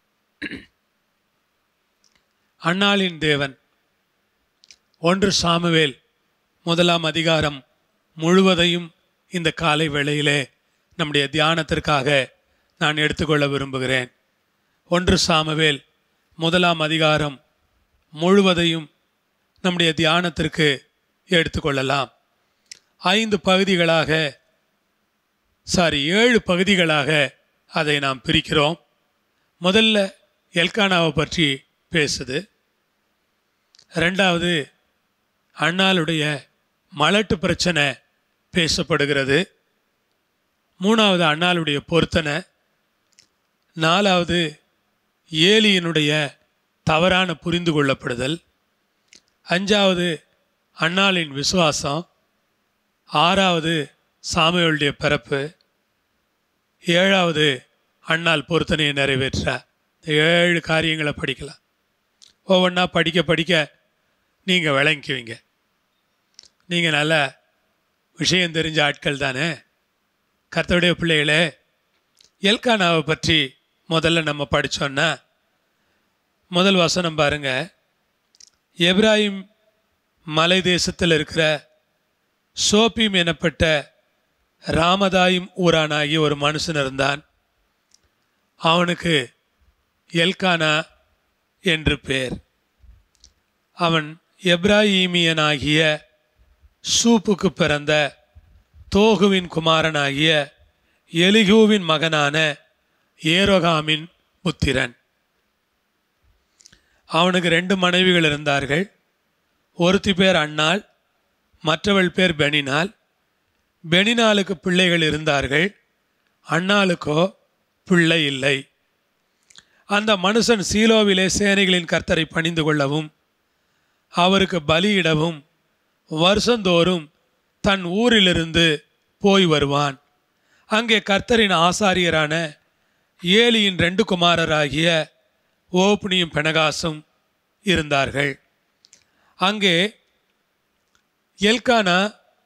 அன்னாளின் தேவன் ஒன்று சாமுவேல் முதலாம் அதிகாரம் முழுவதையும் இந்த காலை வேளையிலே நம்முடைய தியானத்திற்காக நான் எடுத்துக்கொள்ள விரும்புகிறேன் ஒன்று சாமுவேல் முதலாம் அதிகாரம் முழுவதையும் நம்முடைய தியானத்திற்கு எடுத்துக்கொள்ளலாம் ஐந்து பகுதிகளாக சாரி ஏழு பகுதிகளாக அதை நாம் பிரிக்கிறோம் முதல்ல எல்கானாவை பற்றி பேசுது ரெண்டாவது அண்ணாளுடைய மலட்டு பிரச்சனை பேசப்படுகிறது மூணாவது அண்ணாளுடைய பொருத்தனை நாலாவது ஏலியினுடைய தவறான புரிந்து கொள்ளப்படுதல் அஞ்சாவது அண்ணாளின் விசுவாசம் ஆறாவது சாமியோளுடைய பிறப்பு ஏழாவது அண்ணாள் பொருத்தனையை நிறைவேற்ற இந்த ஏழு காரியங்களை படிக்கலாம் ஒவ்வொன்றா படிக்க படிக்க நீங்கள் விளங்கிக்குவீங்க நீங்கள் நல்ல விஷயம் தெரிஞ்ச ஆட்கள் தானே கர்த்தருடைய பிள்ளைகளே எல்கானாவை பற்றி முதல்ல நம்ம படித்தோன்னா முதல் வசனம் பாருங்க எப்ராஹிம் மலை தேசத்தில் இருக்கிற சோப்பிம் எனப்பட்ட ராமதாயும் ஊரானாகிய ஒரு மனுஷன் இருந்தான் அவனுக்கு எல்கானா என்று பேர் அவன் எப்ராஹீமியனாகிய சூப்புக்கு பிறந்த தோகுவின் குமாரனாகிய எலிகூவின் மகனான ஏரோகாமின் புத்திரன் அவனுக்கு ரெண்டு மனைவிகள் இருந்தார்கள் ஒருத்தி பேர் அன்னாள் மற்றவள் பேர் பெனினாள் பெனினாளுக்கு பிள்ளைகள் இருந்தார்கள் அன்னாளுக்கோ பிள்ளை இல்லை அந்த மனுஷன் சீலோவிலே சேனைகளின் கர்த்தரை பணிந்து கொள்ளவும் அவருக்கு பலியிடவும் வருஷந்தோறும் தன் ஊரிலிருந்து போய் வருவான் அங்கே கர்த்தரின் ஆசாரியரான ஏலியின் ரெண்டு குமாரராகிய ஓப்னியும் பெனகாசும் இருந்தார்கள் அங்கே எல்கானா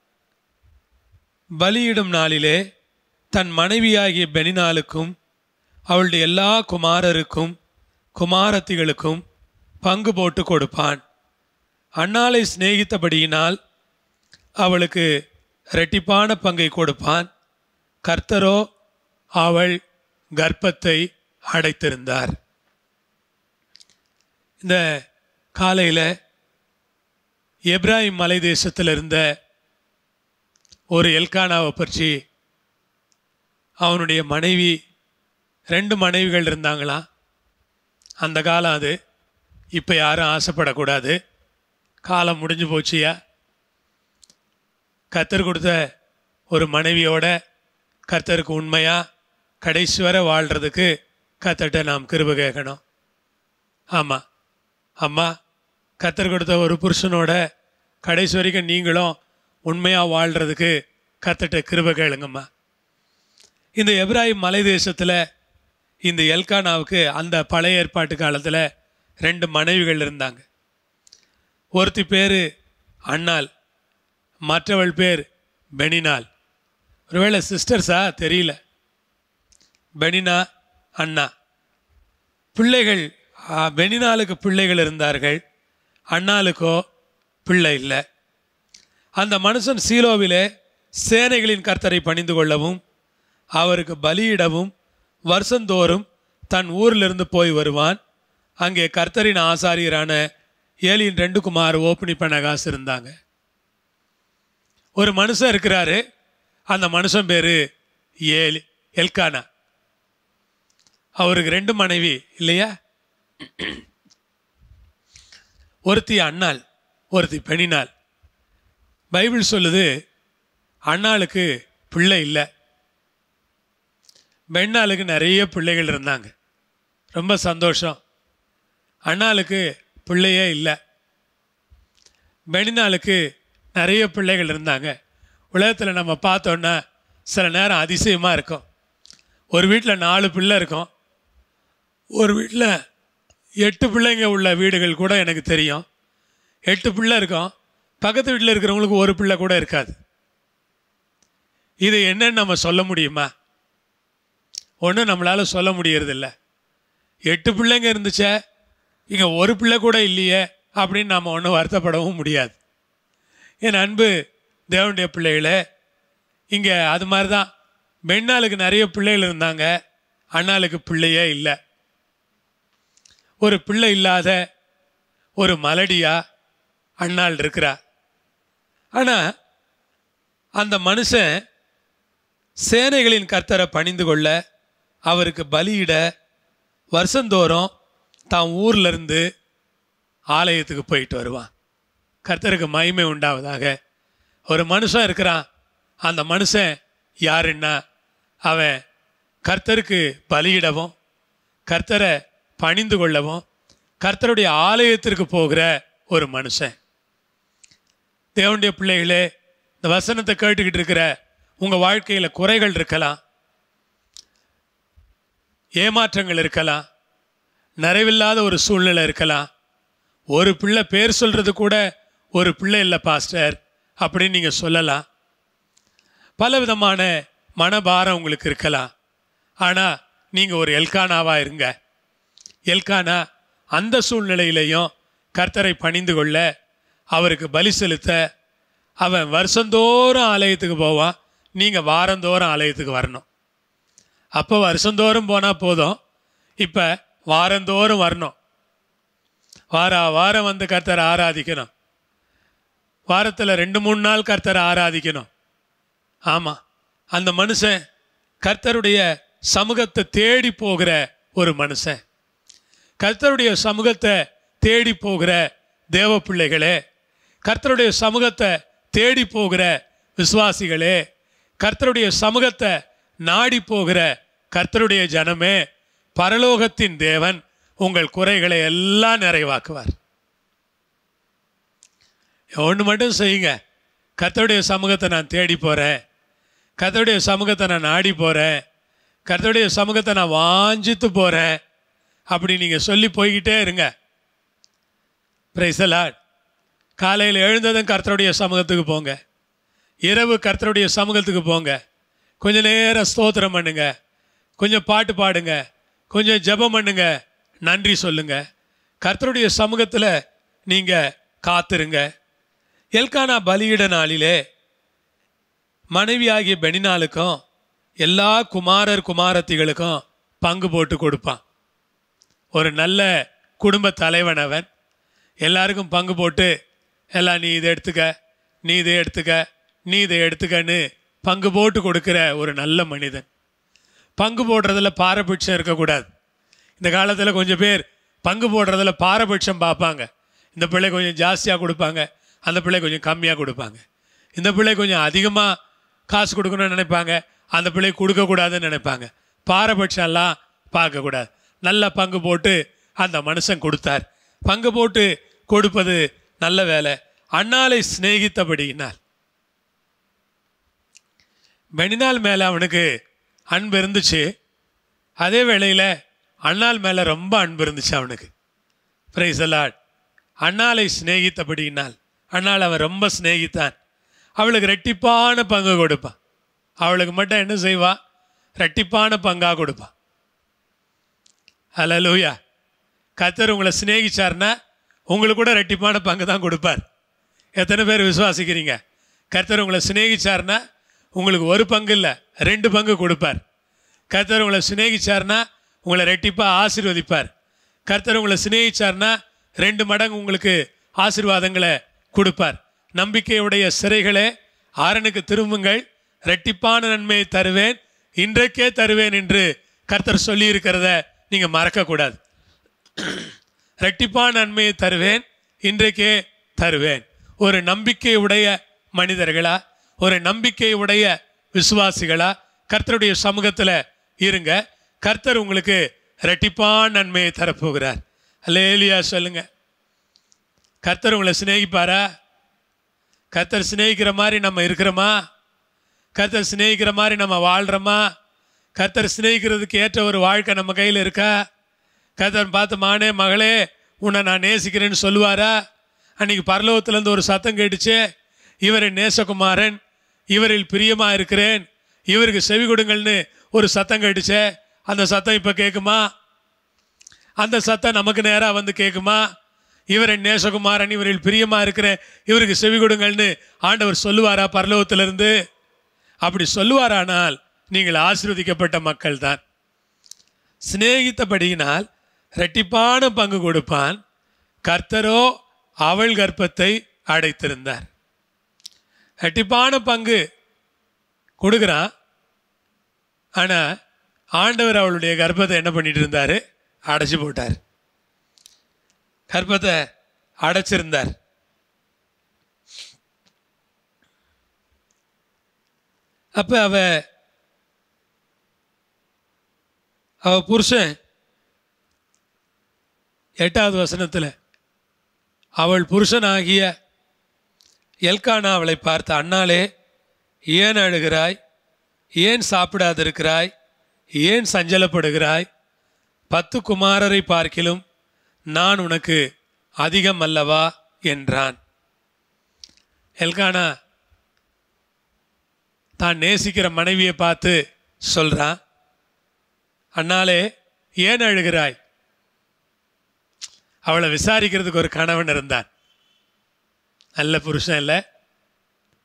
பலியிடும் நாளிலே தன் மனைவியாகிய பெனினாளுக்கும் அவளுடைய எல்லா குமாரருக்கும் குமாரத்திகளுக்கும் பங்கு போட்டு கொடுப்பான் அன்னாளை சிநேகித்தபடியினால் அவளுக்கு இரட்டிப்பான பங்கை கொடுப்பான் கர்த்தரோ அவள் கர்ப்பத்தை அடைத்திருந்தார் இந்த காலையில் எப்ராஹிம் மலை தேசத்தில் இருந்த ஒரு எல்கானாவை பற்றி அவனுடைய மனைவி ரெண்டு மனைவிகள் இருந்தாங்களா அந்த காலம் அது இப்போ யாரும் ஆசைப்படக்கூடாது காலம் முடிஞ்சு போச்சியா கத்தர் கொடுத்த ஒரு மனைவியோட கர்த்தருக்கு உண்மையாக கடைசி வரை வாழ்கிறதுக்கு கத்தர்கிட்ட நாம் கிருப கேட்கணும் ஆமாம் அம்மா கத்தர் கொடுத்த ஒரு புருஷனோட கடைசி வரைக்கும் நீங்களும் உண்மையாக வாழ்கிறதுக்கு கத்தர்கிட்ட கிருப கேளுங்கம்மா இந்த எப்ராஹிம் மலை தேசத்தில் இந்த எல்கானாவுக்கு அந்த பழைய ஏற்பாட்டு காலத்தில் ரெண்டு மனைவிகள் இருந்தாங்க ஒருத்தி பேர் அண்ணாள் மற்றவள் பேர் பெனினாள் ஒருவேளை சிஸ்டர்ஸா தெரியல பெனினா அண்ணா பிள்ளைகள் ஆ, பெனினாளுக்கு பிள்ளைகள் இருந்தார்கள் அண்ணாளுக்கோ பிள்ளை இல்லை அந்த மனுஷன் சீலோவிலே சேனைகளின் கர்த்தரை பணிந்து கொள்ளவும் அவருக்கு பலியிடவும் வருஷந்தோறும் தன் ஊரிலிருந்து போய் வருவான் அங்கே கர்த்தரின் ஆசாரியரான ஏலியின் ரெண்டு குமார் ஓப்பனி பண்ணகாசு இருந்தாங்க ஒரு மனுஷன் இருக்கிறாரு அந்த மனுஷன் பேர் ஏலி எல்கானா அவருக்கு ரெண்டு மனைவி இல்லையா ஒருத்தி அண்ணாள் ஒருத்தி பெணினாள் பைபிள் சொல்லுது அண்ணாளுக்கு பிள்ளை இல்லை பெண்ணாளுக்கு நிறைய பிள்ளைகள் இருந்தாங்க ரொம்ப சந்தோஷம் அண்ணாளுக்கு பிள்ளையே இல்லை பெணினாளுக்கு நிறைய பிள்ளைகள் இருந்தாங்க உலகத்தில் நம்ம பார்த்தோன்னா சில நேரம் அதிசயமாக இருக்கும் ஒரு வீட்டில் நாலு பிள்ளை இருக்கும் ஒரு வீட்டில் எட்டு பிள்ளைங்க உள்ள வீடுகள் கூட எனக்கு தெரியும் எட்டு பிள்ளை இருக்கும் பக்கத்து வீட்டில் இருக்கிறவங்களுக்கு ஒரு பிள்ளை கூட இருக்காது இது என்னன்னு நம்ம சொல்ல முடியுமா ஒன்றும் நம்மளால் சொல்ல முடியறதில்ல எட்டு பிள்ளைங்க இருந்துச்சே இங்கே ஒரு பிள்ளை கூட இல்லையே அப்படின்னு நாம் ஒன்றும் வருத்தப்படவும் முடியாது என் அன்பு தேவனுடைய பிள்ளைகளே இங்கே அது மாதிரி தான் பெண்ணாளுக்கு நிறைய பிள்ளைகள் இருந்தாங்க அண்ணாளுக்கு பிள்ளையே இல்லை ஒரு பிள்ளை இல்லாத ஒரு மலடியா அண்ணாள் இருக்கிறா ஆனால் அந்த மனுஷன் சேனைகளின் கர்த்தரை பணிந்து கொள்ள அவருக்கு பலியிட வருஷந்தோறும் தான் ஊர்ல இருந்து ஆலயத்துக்கு போயிட்டு வருவான் கர்த்தருக்கு மகிமை உண்டாவதாக ஒரு மனுஷன் இருக்கிறான் அந்த மனுஷன் யாருன்னா அவன் கர்த்தருக்கு பலியிடவும் கர்த்தரை பணிந்து கொள்ளவும் கர்த்தருடைய ஆலயத்திற்கு போகிற ஒரு மனுஷன் தேவனுடைய பிள்ளைகளே இந்த வசனத்தை கேட்டுக்கிட்டு இருக்கிற உங்கள் வாழ்க்கையில் குறைகள் இருக்கலாம் ஏமாற்றங்கள் இருக்கலாம் நிறைவில்லாத ஒரு சூழ்நிலை இருக்கலாம் ஒரு பிள்ளை பேர் சொல்கிறது கூட ஒரு பிள்ளை இல்லை பாஸ்டர் அப்படின்னு நீங்கள் சொல்லலாம் பல விதமான மனபாரம் உங்களுக்கு இருக்கலாம் ஆனால் நீங்கள் ஒரு எல்கானாவாக இருங்க எல்கானா அந்த சூழ்நிலையிலையும் கர்த்தரை பணிந்து கொள்ள அவருக்கு பலி செலுத்த அவன் வருஷந்தோறும் ஆலயத்துக்கு போவான் நீங்கள் வாரந்தோறும் ஆலயத்துக்கு வரணும் அப்போ வருஷந்தோறும் போனால் போதும் இப்போ வாரந்தோறும் வரணும் வார வாரம் வந்து கர்த்தரை ஆராதிக்கணும் வாரத்தில் ரெண்டு மூணு நாள் கர்த்தரை ஆராதிக்கணும் ஆமாம் அந்த மனுஷன் கர்த்தருடைய சமூகத்தை தேடி போகிற ஒரு மனுஷன் கர்த்தருடைய சமூகத்தை தேடி போகிற தேவ பிள்ளைகளே கர்த்தருடைய சமூகத்தை தேடி போகிற விசுவாசிகளே கர்த்தருடைய சமூகத்தை நாடி போகிற கர்த்தருடைய ஜனமே பரலோகத்தின் தேவன் உங்கள் குறைகளை எல்லாம் நிறைவாக்குவார் ஒன்று மட்டும் செய்யுங்க கர்த்தருடைய சமூகத்தை நான் தேடி போகிறேன் கர்த்தருடைய சமூகத்தை நான் நாடி போகிறேன் கர்த்தருடைய சமூகத்தை நான் வாஞ்சித்து போகிறேன் அப்படி நீங்கள் சொல்லி போய்கிட்டே இருங்க பிரைசலாட் காலையில் எழுந்ததும் கர்த்தருடைய சமூகத்துக்கு போங்க இரவு கர்த்தருடைய சமூகத்துக்கு போங்க கொஞ்ச நேரம் ஸ்தோத்திரம் பண்ணுங்க கொஞ்சம் பாட்டு பாடுங்க கொஞ்சம் ஜெபம் பண்ணுங்க நன்றி சொல்லுங்க கர்த்தருடைய சமூகத்தில் நீங்கள் காத்துருங்க எல்கானா பலியிட நாளிலே மனைவியாகிய பெனினாலுக்கும் எல்லா குமாரர் குமாரத்திகளுக்கும் பங்கு போட்டு கொடுப்பான் ஒரு நல்ல குடும்ப தலைவன் அவன் எல்லாருக்கும் பங்கு போட்டு எல்லாம் நீ இதை எடுத்துக்க நீ இதை எடுத்துக்க நீ இதை எடுத்துக்கன்னு பங்கு போட்டு கொடுக்கிற ஒரு நல்ல மனிதன் பங்கு போடுறதுல பாரபட்சம் இருக்கக்கூடாது இந்த காலத்தில் கொஞ்சம் பேர் பங்கு போடுறதுல பாரபட்சம் பார்ப்பாங்க இந்த பிள்ளை கொஞ்சம் ஜாஸ்தியாக கொடுப்பாங்க அந்த பிள்ளை கொஞ்சம் கம்மியாக கொடுப்பாங்க இந்த பிள்ளை கொஞ்சம் அதிகமாக காசு கொடுக்கணும்னு நினைப்பாங்க அந்த பிள்ளை கொடுக்கக்கூடாதுன்னு நினைப்பாங்க பாரபட்சம்லாம் பார்க்கக்கூடாது நல்ல பங்கு போட்டு அந்த மனுஷன் கொடுத்தார் பங்கு போட்டு கொடுப்பது நல்ல வேலை அண்ணாலை சிநேகித்தபடியினால் பெனினால் மேலே அவனுக்கு அன்பு இருந்துச்சு அதே வேளையில் அண்ணால் மேலே ரொம்ப அன்பு இருந்துச்சு அவனுக்கு பிரைஸ் அலாட் அண்ணாலை சிநேகித்தபடியினால் அண்ணால் அவன் ரொம்ப சிநேகித்தான் அவளுக்கு ரெட்டிப்பான பங்கு கொடுப்பான் அவளுக்கு மட்டும் என்ன செய்வா ரெட்டிப்பான பங்காக கொடுப்பான் ஹலலூயா கத்தர் உங்களை சிநேகிச்சார்னா உங்களுக்கு கூட ரெட்டிப்பான பங்கு தான் கொடுப்பார் எத்தனை பேர் விசுவாசிக்கிறீங்க கர்த்தர் உங்களை சிநேகிச்சார்னா உங்களுக்கு ஒரு பங்கு இல்லை ரெண்டு பங்கு கொடுப்பார் கர்த்தர் உங்களை சிநேகிச்சார்னா உங்களை ரெட்டிப்பாக ஆசீர்வதிப்பார் கர்த்தர் உங்களை சிநேகிச்சார்னா ரெண்டு மடங்கு உங்களுக்கு ஆசீர்வாதங்களை கொடுப்பார் நம்பிக்கையுடைய சிறைகளே ஆரனுக்கு திரும்புங்கள் ரெட்டிப்பான நன்மையை தருவேன் இன்றைக்கே தருவேன் என்று கர்த்தர் சொல்லியிருக்கிறத நீங்கள் மறக்கக்கூடாது ரெட்டிப்பான நன்மையை தருவேன் இன்றைக்கே தருவேன் ஒரு நம்பிக்கை உடைய மனிதர்களா ஒரு நம்பிக்கை உடைய விசுவாசிகளா கர்த்தருடைய சமூகத்தில் இருங்க கர்த்தர் உங்களுக்கு ரெட்டிப்பான நன்மையை தரப்போகிறார் அல்லேலியா சொல்லுங்க கர்த்தர் உங்களை சிநேகிப்பாரா கர்த்தர் சிநேகிக்கிற மாதிரி நம்ம இருக்கிறோமா கர்த்தர் சிநேகிக்கிற மாதிரி நம்ம வாழ்கிறோமா கர்த்தர் சிநேகிக்கிறதுக்கு ஏற்ற ஒரு வாழ்க்கை நம்ம கையில் இருக்கா கர்த்தர் பார்த்து மானே மகளே உன்னை நான் நேசிக்கிறேன்னு சொல்லுவாரா அன்னைக்கு பரலோகத்திலேருந்து ஒரு சத்தம் கேட்டுச்சே இவரை நேசகுமாரன் இவரில் பிரியமாக இருக்கிறேன் இவருக்கு செவி கொடுங்கள்னு ஒரு சத்தம் கேட்டுச்சே அந்த சத்தம் இப்போ கேட்குமா அந்த சத்தம் நமக்கு நேராக வந்து கேட்குமா இவரை நேசகுமாரன் இவரில் பிரியமாக இருக்கிறேன் இவருக்கு செவி கொடுங்கள்னு ஆண்டவர் சொல்லுவாரா பரலோகத்திலிருந்து அப்படி சொல்லுவாரானால் நீங்கள் ஆசீர்வதிக்கப்பட்ட மக்கள் தான் சிநேகித்தபடியினால் இரட்டிப்பான பங்கு கொடுப்பான் கர்த்தரோ அவள் கர்ப்பத்தை அடைத்திருந்தார் இரட்டிப்பான பங்கு கொடுக்குறான் ஆனால் ஆண்டவர் அவளுடைய கர்ப்பத்தை என்ன பண்ணிட்டு இருந்தார் அடைச்சி போட்டார் கர்ப்பத்தை அடைச்சிருந்தார் அப்போ அவ அவ புருஷன் எட்டாவது வசனத்தில் அவள் புருஷனாகிய எல்கானா அவளை பார்த்த அண்ணாளே ஏன் அழுகிறாய் ஏன் சாப்பிடாதிருக்கிறாய் ஏன் சஞ்சலப்படுகிறாய் பத்து குமாரரை பார்க்கிலும் நான் உனக்கு அதிகம் அல்லவா என்றான் எல்கானா தான் நேசிக்கிற மனைவியை பார்த்து சொல்றான் அண்ணாலே ஏன் அழுகிறாய் அவளை விசாரிக்கிறதுக்கு ஒரு கணவன் இருந்தான் நல்ல புருஷன் இல்லை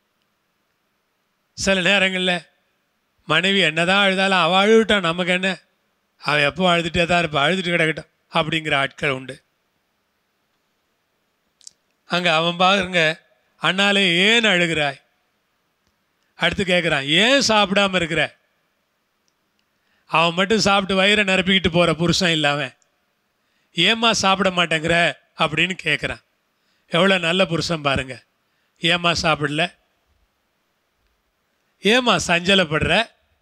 சில நேரங்களில் மனைவி என்னதான் அழுதாலும் அவள் அழுவிட்டான் நமக்கு என்ன அவள் எப்போ அழுதுகிட்டே தான் இருப்பா அழுதுட்டு கிடக்கட்டும் அப்படிங்கிற ஆட்கள் உண்டு அங்கே அவன் பாருங்க அண்ணாலே ஏன் அழுகிறாய் அடுத்து கேட்குறான் ஏன் சாப்பிடாம இருக்கிற அவன் மட்டும் சாப்பிட்டு வயிறை நிரப்பிக்கிட்டு போகிற புருஷன் இல்லாம ஏம்மா சாப்பிட மாட்டேங்கிற அப்படின்னு கேட்குறான் எவ்வளோ நல்ல புருஷன் பாருங்க ஏம்மா சாப்பிடல ஏம்மா சஞ்சலப்படுற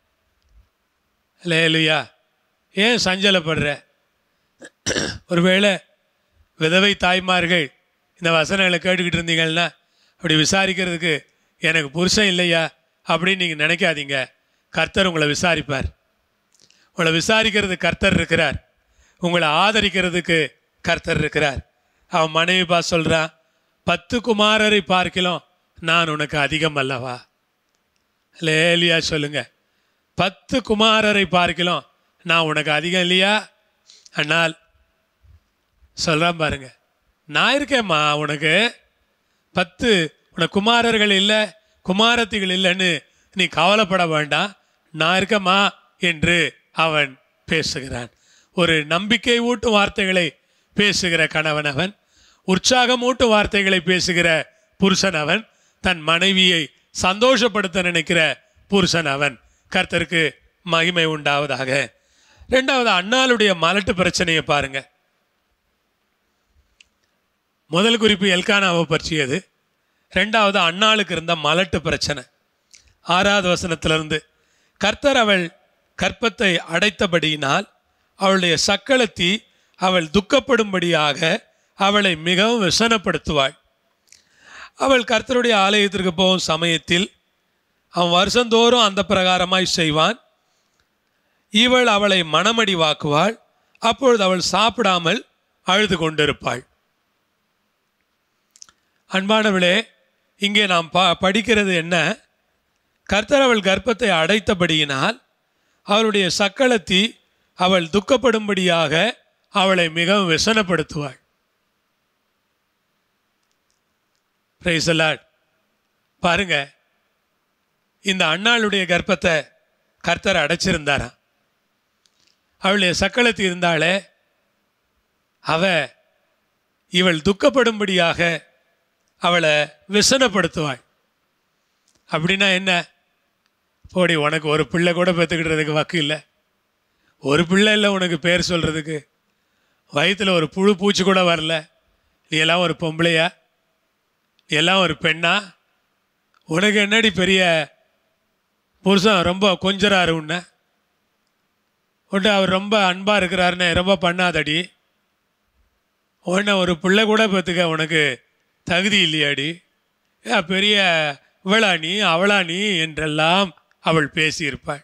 லேலுயா ஏன் சஞ்சலப்படுற ஒருவேளை விதவை தாய்மார்கள் இந்த வசனங்களை கேட்டுக்கிட்டு இருந்தீங்கன்னா அப்படி விசாரிக்கிறதுக்கு எனக்கு புருஷன் இல்லையா அப்படின்னு நீங்கள் நினைக்காதீங்க கர்த்தர் உங்களை விசாரிப்பார் உங்களை விசாரிக்கிறது கர்த்தர் இருக்கிறார் உங்களை ஆதரிக்கிறதுக்கு கர்த்தர் இருக்கிறார் அவன் மனைவி பா சொல்கிறான் பத்து குமாரரை பார்க்கலாம் நான் உனக்கு அதிகம் அல்லவா லேலியா சொல்லுங்க பத்து குமாரரை பார்க்கலாம் நான் உனக்கு அதிகம் இல்லையா அண்ணால் சொல்கிறான் பாருங்க நான் இருக்கேம்மா உனக்கு பத்து உனக்கு குமாரர்கள் இல்லை குமாரத்திகள் இல்லைன்னு நீ கவலைப்பட வேண்டாம் நான் இருக்கேம்மா என்று அவன் பேசுகிறான் ஒரு நம்பிக்கை ஊட்டும் வார்த்தைகளை பேசுகிற கணவன் அவன் உற்சாகம் ஊட்டும் வார்த்தைகளை பேசுகிற புருஷன் அவன் தன் மனைவியை சந்தோஷப்படுத்த நினைக்கிற புருஷன் அவன் கர்த்தருக்கு மகிமை உண்டாவதாக ரெண்டாவது அண்ணாளுடைய மலட்டு பிரச்சனையை பாருங்க முதல் குறிப்பு எல்கானாவை பற்றியது ரெண்டாவது அண்ணாளுக்கு இருந்த மலட்டு பிரச்சனை ஆறாவது வசனத்திலிருந்து கர்த்தர் அவள் கற்பத்தை அடைத்தபடியினால் அவளுடைய சக்களத்தி அவள் துக்கப்படும்படியாக அவளை மிகவும் விசனப்படுத்துவாள் அவள் கர்த்தருடைய ஆலயத்திற்கு போகும் சமயத்தில் அவன் வருஷந்தோறும் அந்த பிரகாரமாய் செய்வான் இவள் அவளை மனமடிவாக்குவாள் அப்பொழுது அவள் சாப்பிடாமல் அழுது கொண்டிருப்பாள் அன்பானவளே இங்கே நாம் ப படிக்கிறது என்ன கர்த்தர் அவள் கர்ப்பத்தை அடைத்தபடியினால் அவளுடைய சக்களத்தி அவள் துக்கப்படும்படியாக அவளை மிகவும் விசனப்படுத்துவாள் Praise the Lord. பாருங்க இந்த அண்ணாளுடைய கர்ப்பத்தை கர்த்தர் அடைச்சிருந்தாராம் அவளுடைய சக்களத்தி இருந்தாலே அவ இவள் துக்கப்படும்படியாக அவளை விசனப்படுத்துவாள் அப்படின்னா என்ன போடி உனக்கு ஒரு பிள்ளை கூட பெற்றுக்கிட்டதுக்கு வக்கு இல்லை ஒரு பிள்ளை இல்லை உனக்கு பேர் சொல்கிறதுக்கு வயிற்றில் ஒரு புழு பூச்சி கூட வரல நீ எல்லாம் ஒரு பொம்பளையா நீ எல்லாம் ஒரு பெண்ணா உனக்கு என்னடி பெரிய புருஷன் ரொம்ப கொஞ்சறாரு உன்னை உன்னை அவர் ரொம்ப அன்பாக இருக்கிறாருன்னு ரொம்ப பண்ணாதடி உன்னை ஒரு பிள்ளை கூட பெற்றுக்க உனக்கு தகுதி இல்லையாடி ஏன் பெரிய இவளா நீ அவளா நீ என்றெல்லாம் அவள் பேசியிருப்பாள்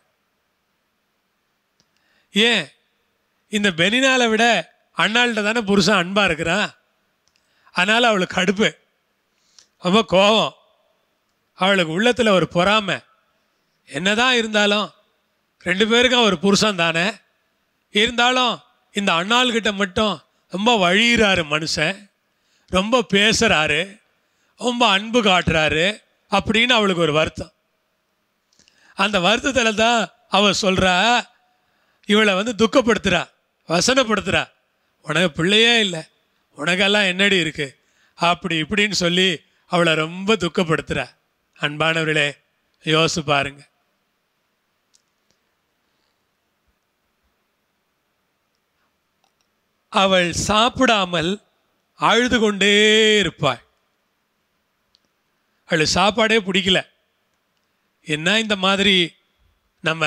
ஏன் இந்த பெனினாலை விட அண்ணாள்கிட்ட தானே புருஷன் அன்பாக இருக்கிறான் அதனால் அவளுக்கு கடுப்பு ரொம்ப கோபம் அவளுக்கு உள்ளத்தில் ஒரு பொறாமை என்னதான் இருந்தாலும் ரெண்டு பேருக்கும் ஒரு புருஷன் தானே இருந்தாலும் இந்த அண்ணாள்கிட்ட மட்டும் ரொம்ப வழியிறாரு மனுஷன் ரொம்ப பேசுகிறாரு ரொம்ப அன்பு காட்டுறாரு அப்படின்னு அவளுக்கு ஒரு வருத்தம் அந்த வருத்தத்தில் தான் அவ சொல்கிறா இவளை வந்து துக்கப்படுத்துகிறா வசனப்படுத்துகிறா உனக்கு பிள்ளையே இல்லை உனக்கெல்லாம் என்னடி இருக்கு அப்படி இப்படின்னு சொல்லி அவளை ரொம்ப துக்கப்படுத்துகிறா அன்பானவர்களே யோசி பாருங்க அவள் சாப்பிடாமல் அழுது கொண்டே இருப்பாள் அவளுக்கு சாப்பாடே பிடிக்கல என்ன இந்த மாதிரி நம்ம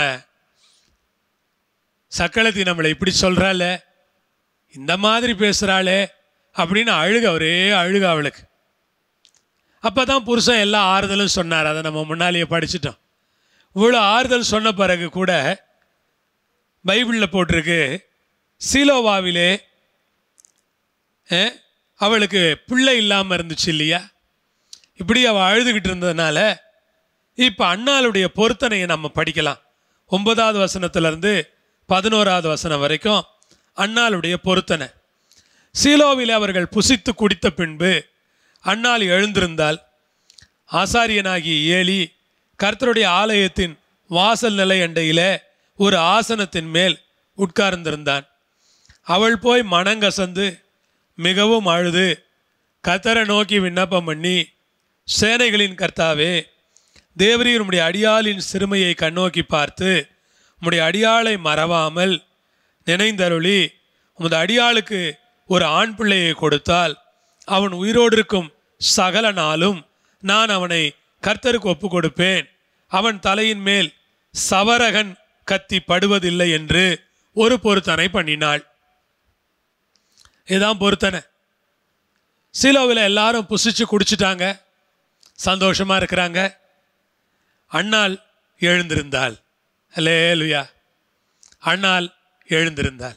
சக்களத்தி நம்மளை இப்படி சொல்கிறாள இந்த மாதிரி பேசுகிறாளே அப்படின்னு அழுக ஒரே அழுக அவளுக்கு அப்போ தான் புருஷன் எல்லா ஆறுதலும் சொன்னார் அதை நம்ம முன்னாலேயே படிச்சிட்டோம் இவ்வளோ ஆறுதல் சொன்ன பிறகு கூட பைபிளில் போட்டிருக்கு சீலோவாவிலே அஹ், அவளுக்கு பிள்ளை இல்லாமல் இருந்துச்சு இல்லையா இப்படி அவள் அழுதுகிட்டு இருந்ததுனால இப்போ அண்ணாளுடைய பொருத்தனையை நம்ம படிக்கலாம் ஒன்பதாவது வசனத்திலிருந்து பதினோராவது வசனம் வரைக்கும் அண்ணாளுடைய பொருத்தனை சீலோவில் அவர்கள் புசித்து குடித்த பின்பு அண்ணாள் எழுந்திருந்தால் ஆசாரியனாகிய ஏலி கர்த்தருடைய ஆலயத்தின் வாசல் நிலை அண்டையிலே ஒரு ஆசனத்தின் மேல் உட்கார்ந்திருந்தான் அவள் போய் மனங்கசந்து மிகவும் அழுது கர்த்தரை நோக்கி விண்ணப்பம் பண்ணி சேனைகளின் கர்த்தாவே தேவரீர் உம்முடைய அடியாளின் சிறுமையை கண்ணோக்கி பார்த்து உம்முடைய அடியாளை மறவாமல் நினைந்தருளி உமது அடியாளுக்கு ஒரு ஆண் பிள்ளையை கொடுத்தால் அவன் உயிரோடு இருக்கும் சகல நாளும் நான் அவனை கர்த்தருக்கு ஒப்பு கொடுப்பேன் அவன் தலையின் மேல் சவரகன் கத்தி படுவதில்லை என்று ஒரு பொருத்தனை பண்ணினாள் இதுதான் பொருத்தனை சீலோவில் எல்லாரும் புசிச்சு குடிச்சிட்டாங்க சந்தோஷமா இருக்கிறாங்க அண்ணாள் எழுந்திருந்தாள் அல்லேலுயா அண்ணாள் எழுந்திருந்தாள்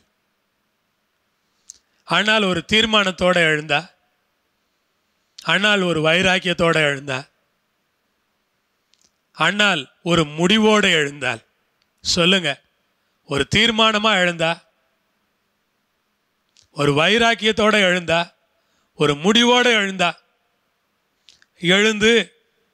அண்ணாள் ஒரு தீர்மானத்தோட எழுந்தா அண்ணாள் ஒரு வைராக்கியத்தோட எழுந்தா அண்ணாள் ஒரு முடிவோடு எழுந்தாள் சொல்லுங்க ஒரு தீர்மானமா எழுந்தா ஒரு வைராக்கியத்தோட எழுந்தா ஒரு முடிவோட எழுந்தா எழுந்து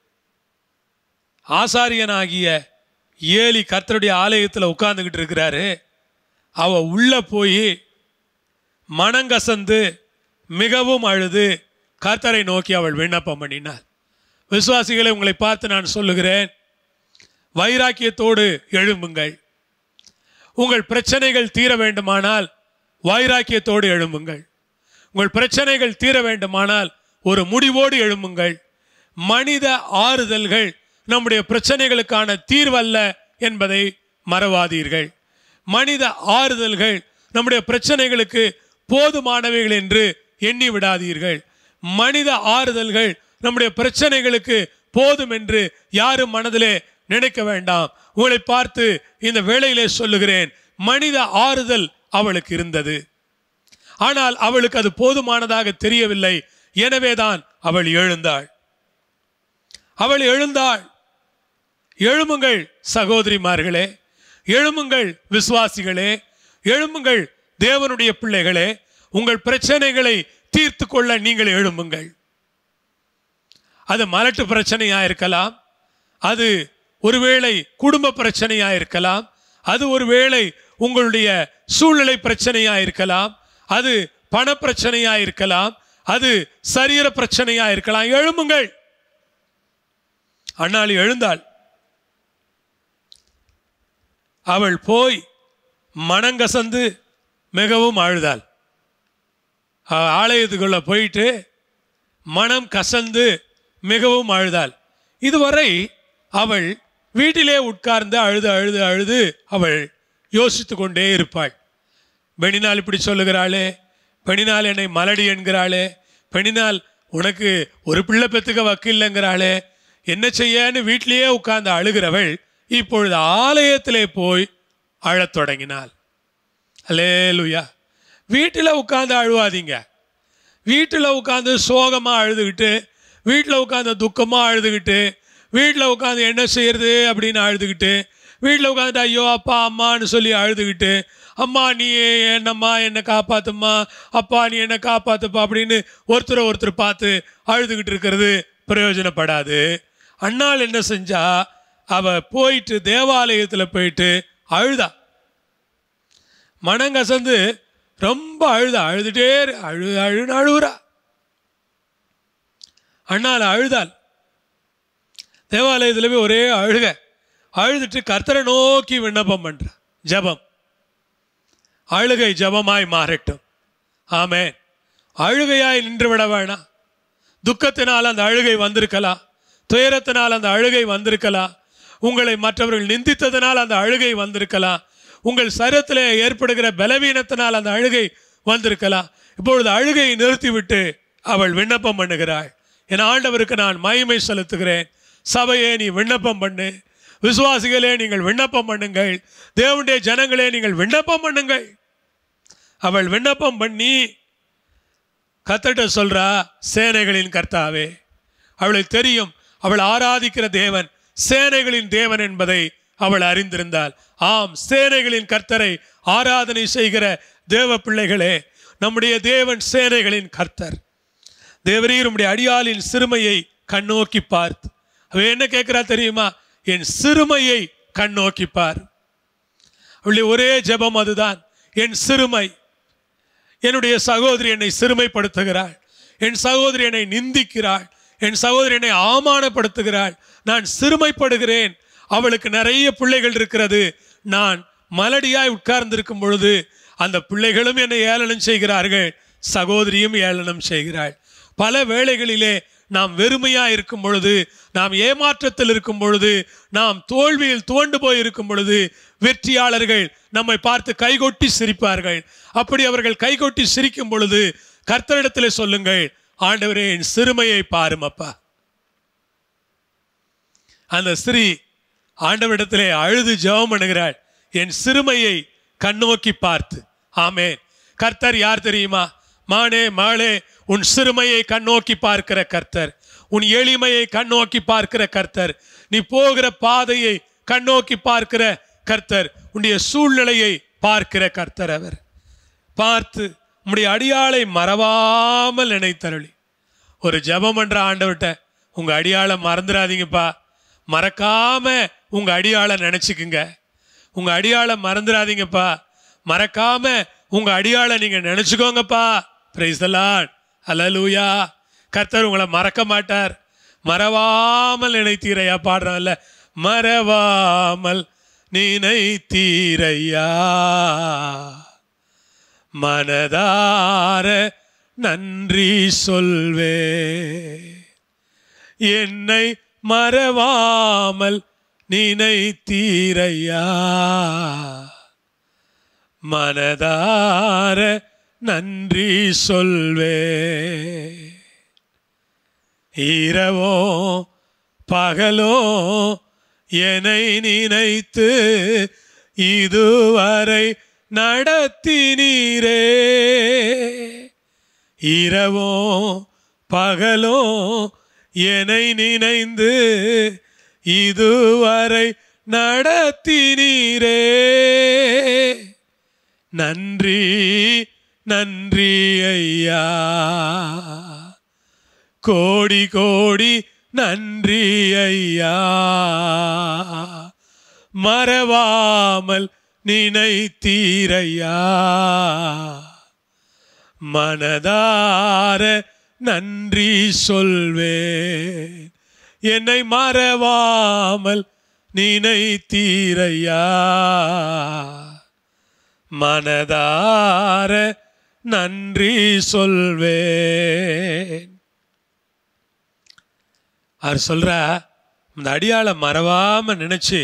ஆசாரியனாகிய ஏலி கர்த்தருடைய ஆலயத்தில் உட்கார்ந்துக்கிட்டு இருக்கிறாரு அவ உள்ள போய் மனங்கசந்து மிகவும் அழுது கர்த்தரை நோக்கி அவள் விண்ணப்பம் பண்ணினாள் விசுவாசிகளை உங்களை பார்த்து நான் சொல்லுகிறேன் வைராக்கியத்தோடு எழும்புங்கள் உங்கள் பிரச்சனைகள் தீர வேண்டுமானால் வைராக்கியத்தோடு எழும்புங்கள் உங்கள் பிரச்சனைகள் தீர வேண்டுமானால் ஒரு முடிவோடு எழும்புங்கள் மனித ஆறுதல்கள் நம்முடைய பிரச்சனைகளுக்கான தீர்வல்ல என்பதை மறவாதீர்கள் மனித ஆறுதல்கள் நம்முடைய பிரச்சனைகளுக்கு போதுமானவைகள் என்று எண்ணி விடாதீர்கள் மனித ஆறுதல்கள் நம்முடைய பிரச்சனைகளுக்கு போதும் என்று யாரும் மனதிலே நினைக்க வேண்டாம் உங்களை பார்த்து இந்த வேளையிலே சொல்லுகிறேன் மனித ஆறுதல் அவளுக்கு இருந்தது ஆனால் அவளுக்கு அது போதுமானதாக தெரியவில்லை எனவேதான் அவள் எழுந்தாள் அவள் எழுந்தாள் எழுமுங்கள் சகோதரிமார்களே எழுமுங்கள் விசுவாசிகளே எழுமுங்கள் தேவனுடைய பிள்ளைகளே உங்கள் பிரச்சனைகளை தீர்த்து கொள்ள நீங்கள் எழும்புங்கள் அது மலட்டு பிரச்சனையா இருக்கலாம் அது ஒருவேளை குடும்ப பிரச்சனையா இருக்கலாம் அது ஒருவேளை உங்களுடைய சூழ்நிலை பிரச்சனையா இருக்கலாம் அது பண பிரச்சனையா இருக்கலாம் அது சரீர பிரச்சனையா இருக்கலாம் எழும்புங்கள் அண்ணாளி எழுந்தாள் அவள் போய் மனங்கசந்து மிகவும் அழுதாள் அவ ஆலயத்துக்குள்ள போயிட்டு மனம் கசந்து மிகவும் அழுதாள் இதுவரை அவள் வீட்டிலே உட்கார்ந்து அழுது அழுது அழுது அவள் யோசித்து கொண்டே இருப்பாள் பெணினால் இப்படி சொல்லுகிறாளே பெணினால் என்னை மலடி என்கிறாளே பெணினால் உனக்கு ஒரு பிள்ளை பெத்துக்க வக்கில்லைங்கிறாளே என்ன செய்யன்னு வீட்டிலேயே உட்கார்ந்து அழுகிறவள் இப்பொழுது ஆலயத்திலே போய் அழத் தொடங்கினாள் அல்லேலுயா வீட்டில் உட்கார்ந்து அழுவாதீங்க வீட்டில் உட்காந்து சோகமாக அழுதுகிட்டு வீட்டில் உட்காந்து துக்கமாக அழுதுகிட்டு வீட்டில் உட்காந்து என்ன செய்யறது அப்படின்னு அழுதுகிட்டு வீட்டில் உட்காந்துட்டு ஐயோ அப்பா அம்மான்னு சொல்லி அழுதுகிட்டு அம்மா நீ என்னம்மா என்னை காப்பாத்தும்மா அப்பா நீ என்னை காப்பாத்துப்பா அப்படின்னு ஒருத்தரை ஒருத்தர் பார்த்து அழுதுகிட்டு இருக்கிறது பிரயோஜனப்படாது அண்ணாள் என்ன செஞ்சா அவ போயிட்டு தேவாலயத்தில் போயிட்டு அழுதா மனங்கசந்து ரொம்ப அழுதா அழுதுட்டே இரு- அழு அழுன்னு அழுகுறா அண்ணாள் அழுதாள் தேவாலயத்தில் போய் ஒரே அழுக அழுதுட்டு கர்த்தரை நோக்கி விண்ணப்பம் பண்றா ஜெபம் அழுகை ஜெபமாய் மாறட்டும் ஆமென் அழுகையாய் நின்று விட வேணாம் துக்கத்தினால் அந்த அழுகை வந்திருக்கலாம் துயரத்தினால் அந்த அழுகை வந்திருக்கலாம் உங்களை மற்றவர்கள் நிந்தித்ததினால் அந்த அழுகை வந்திருக்கலாம் உங்கள் சரீரத்திலே ஏற்படுகிற பலவீனத்தினால் அந்த அழுகை வந்திருக்கலாம் இப்பொழுது அழுகையை நிறுத்திவிட்டு அவள் விண்ணப்பம் பண்ணுகிறாள் என் ஆண்டவருக்கு நான் மகிமை செலுத்துகிறேன் சபையே நீ விண்ணப்பம் பண்ணு விசுவாசிகளே நீங்கள் விண்ணப்பம் பண்ணுங்கள் தேவனுடைய ஜனங்களே நீங்கள் விண்ணப்பம் பண்ணுங்கள் அவள் விண்ணப்பம் பண்ணி கத்தட்ட சொல்றா சேனைகளின் கர்த்தாவே அவளுக்கு தெரியும் அவள் ஆராதிக்கிற தேவன் சேனைகளின் தேவன் என்பதை அவள் அறிந்திருந்தாள் ஆம் சேனைகளின் கர்த்தரை ஆராதனை செய்கிற தேவ பிள்ளைகளே நம்முடைய தேவன் சேனைகளின் கர்த்தர் தேவரீர் உம்முடைய அடியாளின் சிறுமையை கண்ணோக்கி பார்த்து அவ என்ன கேட்கிறா தெரியுமா என் சிறுமையை கண்ணோக்கிப்பார் அவளுடைய ஒரே ஜெபம் அதுதான் என் சிறுமை என்னுடைய சகோதரி என்னை சிறுமைப்படுத்துகிறாள் என் சகோதரி என்னை நிந்திக்கிறாள் என் சகோதரி என்னை அவமானப்படுத்துகிறாள் நான் சிறுமைப்படுகிறேன் அவளுக்கு நிறைய பிள்ளைகள் இருக்கிறது நான் மலடியாய் உட்கார்ந்திருக்கும் பொழுது அந்த பிள்ளைகளும் என்னை ஏளனம் செய்கிறார்கள் சகோதரியும் ஏளனம் செய்கிறாள் பல வேளைகளிலே நாம் வெறுமையா இருக்கும் பொழுது நாம் ஏமாற்றத்தில் இருக்கும் பொழுது நாம் தோல்வியில் துவண்டு போய் இருக்கும் பொழுது வெற்றியாளர்கள் நம்மை பார்த்து கைகொட்டி சிரிப்பார்கள் அப்படி அவர்கள் கைகொட்டி சிரிக்கும் பொழுது கர்த்தரிடத்தில் சொல்லுங்கள் ஆண்டவரே என் சிறுமையை பாரும் அப்பா அந்த ஸ்திரீ ஆண்டவரிடத்திலே அழுது ஜெபம் பண்ணுகிறாள் என் சிறுமையை கண்ணோக்கி பார்த்து ஆமென் கர்த்தர் யார் தெரியுமா மானே மாளே உன் சிறுமையை கண்ணோக்கி பார்க்கிற கர்த்தர் உன் எளிமையை கண்ணோக்கி பார்க்கிற கர்த்தர் நீ போகிற பாதையை கண்ணோக்கி பார்க்கிற கர்த்தர் உன்னுடைய சூழ்நிலையை பார்க்கிற கர்த்தர் அவர் பார்த்து உம்முடைய அடியாளை மறவாமல் நினைத்தருளி ஒரு ஜெபம் பண்ற ஆண்டவர்கிட்ட உங்க அடியாளை மறந்துடாதீங்கப்பா மறக்காம உங்க அடியாளை நினைச்சுக்குங்க உங்க அடியாளை மறந்துடாதீங்கப்பா மறக்காம உங்க அடியாளை நீங்க நினைச்சுக்கோங்கப்பா பிரைஸ் அல்லூயா கர்த்தர் உங்களை மறக்க மாட்டார் மறவாமல் நினைத்தீரையா பாடுறோம்ல மறவாமல் நினைத்தீரையா மனதார நன்றி சொல்வே என்னை மறவாமல் நினைத்தீரையா மனதார நன்றி சொல்வே இரவோ பகலோ என்னை நினைத்து இதுவரை நடத்தினீரே இரவோ பகலோ என்னை நினைந்து இதுவரை நடத்தினீரே நன்றி நன்றி ஐயா கோடி கோடி நன்றி ஐயா மறவாமல் நினைத்தீரையா மனதார நன்றி சொல்வேன் என்னை மறவாமல் நினைத்தீரையா மனதார நன்றி சொல்வேன் அவர் சொல்ற இந்த அடியாளை மறவாம நினைச்சு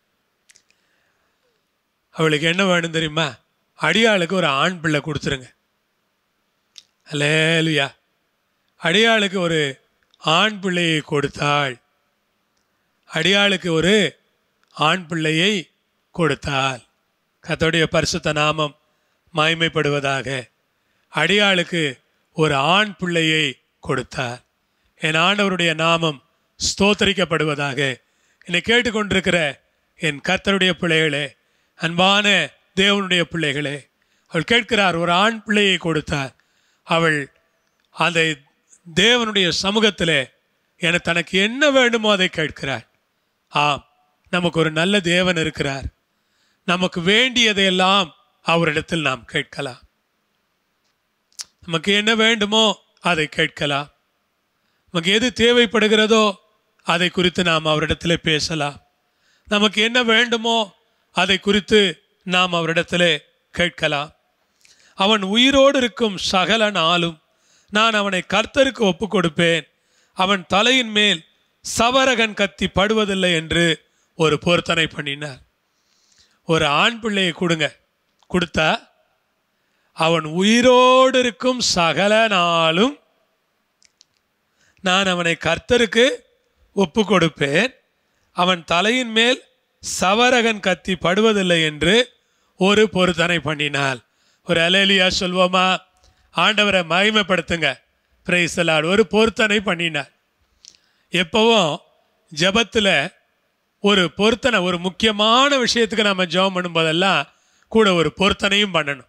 அவளுக்கு என்ன வேணும் தெரியுமா அடியாளுக்கு ஒரு ஆண் பிள்ளை கொடுத்துருங்க அல்லேலுயா அடியாளுக்கு ஒரு ஆண் பிள்ளையை கொடுத்தாள் அடியாளுக்கு ஒரு ஆண் பிள்ளையை கொடுத்தாள் கத்தோடைய பரிசுத்த நாமம் மாய்மைப்படுவதாக அடியாளுக்கு ஒரு ஆண் பிள்ளையை கொடுத்தார் என் ஆண்டவருடைய நாமம் ஸ்தோத்தரிக்கப்படுவதாக என்னை கேட்டுக்கொண்டிருக்கிற என் கர்த்தருடைய பிள்ளைகளே அன்பான தேவனுடைய பிள்ளைகளே அவள் கேட்கிறார் ஒரு ஆண் பிள்ளையை கொடுத்தார் அவள் அந்த தேவனுடைய சமூகத்திலே என தனக்கு என்ன வேண்டுமோ அதை கேட்கிறாள் ஆம் நமக்கு ஒரு நல்ல தேவன் இருக்கிறார் நமக்கு வேண்டியதையெல்லாம் அவரிடத்தில் நாம் கேட்கலாம் நமக்கு என்ன வேண்டுமோ அதை கேட்கலாம் நமக்கு எது தேவைப்படுகிறதோ அதை குறித்து நாம் அவரிடத்தில் பேசலாம் நமக்கு என்ன வேண்டுமோ அதை குறித்து நாம் அவரிடத்தில் கேட்கலாம் அவன் உயிரோடு இருக்கும் சகல நாளும் நான் அவனை கர்த்தருக்கு ஒப்பு கொடுப்பேன் அவன் தலையின் மேல் சவரகன் கத்தி படுவதில்லை என்று ஒரு பொருத்தனை பண்ணினார் ஒரு ஆண் பிள்ளையை கொடுங்க கொடுத்தா அவன் உயிரோடு இருக்கும் சகல நாளும் நான் அவனை கர்த்தருக்கு ஒப்பு கொடுப்பேன் அவன் தலையின் மேல் சவரகன் கத்தி படுவதில்லை என்று ஒரு பொருத்தனை பண்ணினாள் ஒரு அலேலியா சொல்வோமா ஆண்டவரை மகிமைப்படுத்துங்க பிரைசலாட் ஒரு பொருத்தனை பண்ணினார் எப்பவும் ஜெபத்தில் ஒரு பொருத்தனை ஒரு முக்கியமான விஷயத்துக்கு நம்ம ஜெபம் பண்ணும்போதெல்லாம் கூட ஒரு பொருத்தனையும் பண்ணணும்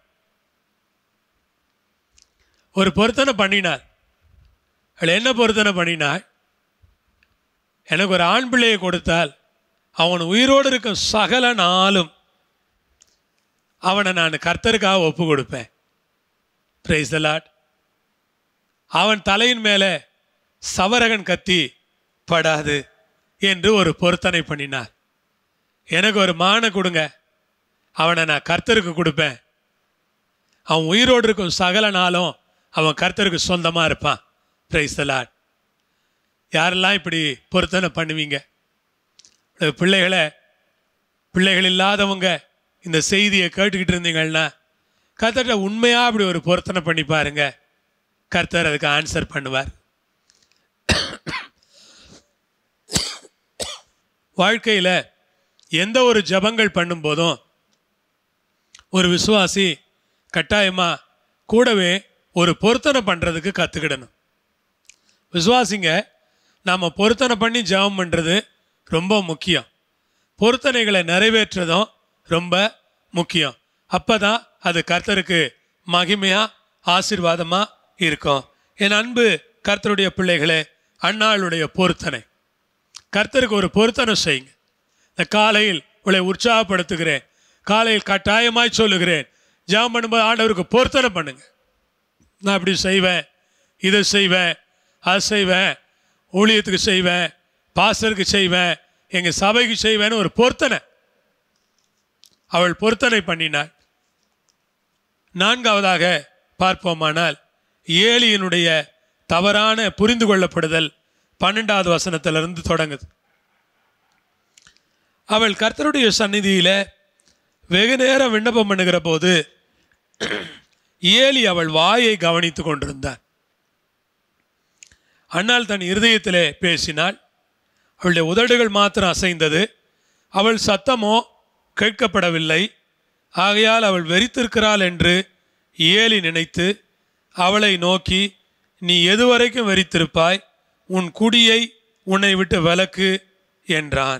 ஒரு பொருத்தனை பண்ணினார் அவள் என்ன பொருத்தனை பண்ணினாள் எனக்கு ஒரு ஆண் பிள்ளையை கொடுத்தால் அவன் உயிரோடு இருக்கும் சகல நாளும் அவனை நான் கர்த்தருக்காக ஒப்பு கொடுப்பேன் பிரைஸ் த லாட் அவன் தலையின் மேலே சவரகன் கத்தி படாது என்று ஒரு பொருத்தனை பண்ணினார் எனக்கு ஒரு மானை கொடுங்க அவனை நான் கர்த்தருக்கு கொடுப்பேன் அவன் உயிரோடு இருக்கும் சகல நாளும் அவன் கர்த்தருக்கு சொந்தமாக இருப்பான் பிரைஸ் த லாட் யாரெல்லாம் இப்படி பொருத்தனை பண்ணுவீங்க உங்க பிள்ளைகளை பிள்ளைகள் இல்லாதவங்க இந்த செய்தியை கேட்டுக்கிட்டு இருந்தீங்கன்னா கர்த்தர்கிட்ட உண்மையாக அப்படி ஒரு பொருத்தனை பண்ணி பாருங்க கர்த்தர் அதுக்கு ஆன்சர் பண்ணுவார் வாழ்க்கையில் எந்த ஒரு ஜபங்கள் பண்ணும்போதும் ஒரு விசுவாசி கட்டாயமாக கூடவே ஒரு பொருத்தனை பண்ணுறதுக்கு கற்றுக்கிடணும் விசுவாசிங்க நாம் பொருத்தனை பண்ணி ஜெபம் பண்ணுறது ரொம்ப முக்கியம் பொருத்தனைகளை நிறைவேற்றுறதும் ரொம்ப முக்கியம் அப்போ தான் அது கர்த்தருக்கு மகிமையாக ஆசீர்வாதமாக இருக்கும் என் அன்பு கர்த்தருடைய பிள்ளைகளே அண்ணாளுடைய பொருத்தனை கர்த்தருக்கு ஒரு பொருத்தனை செய்யுங்க இந்த காலையில் உங்களை உற்சாகப்படுத்துகிறேன் காலையில் கட்டாயமாய் சொல்லுகிறேன் ஜெபம் பண்ணும்போது ஆண்டவருக்கு பொருத்தனை பண்ணுங்க நான் அப்படி செய்வேன் இதை செய்வேன் அதை செய்வேன் ஊழியத்துக்கு செய்வேன் பாஸ்டருக்கு செய்வேன் எங்கள் சபைக்கு செய்வேன்னு ஒரு பொருத்தனை அவள் பொருத்தனை பண்ணினாள் நான்காவதாக பார்ப்போமானால் ஏலியினுடைய தவறான புரிந்து கொள்ளப்படுதல் பன்னெண்டாவது வசனத்திலிருந்து தொடங்குது அவள் கர்த்தருடைய சந்நிதியில வெகு நேரம் விண்ணப்பம் பண்ணுகிற போது ஏலி அவள் வாயை கவனித்துக் கொண்டிருந்தார் அண்ணால் தன் இருதயத்திலே பேசினாள் அவளுடைய உதடுகள் மாத்திரம் அசைந்தது அவள் சத்தமோ கேட்கப்படவில்லை ஆகையால் அவள் வெறித்திருக்கிறாள் என்று ஏலி நினைத்து அவளை நோக்கி நீ எதுவரைக்கும் வெறித்திருப்பாய் உன் குடியை உன்னை விட்டு விலக்கு என்றான்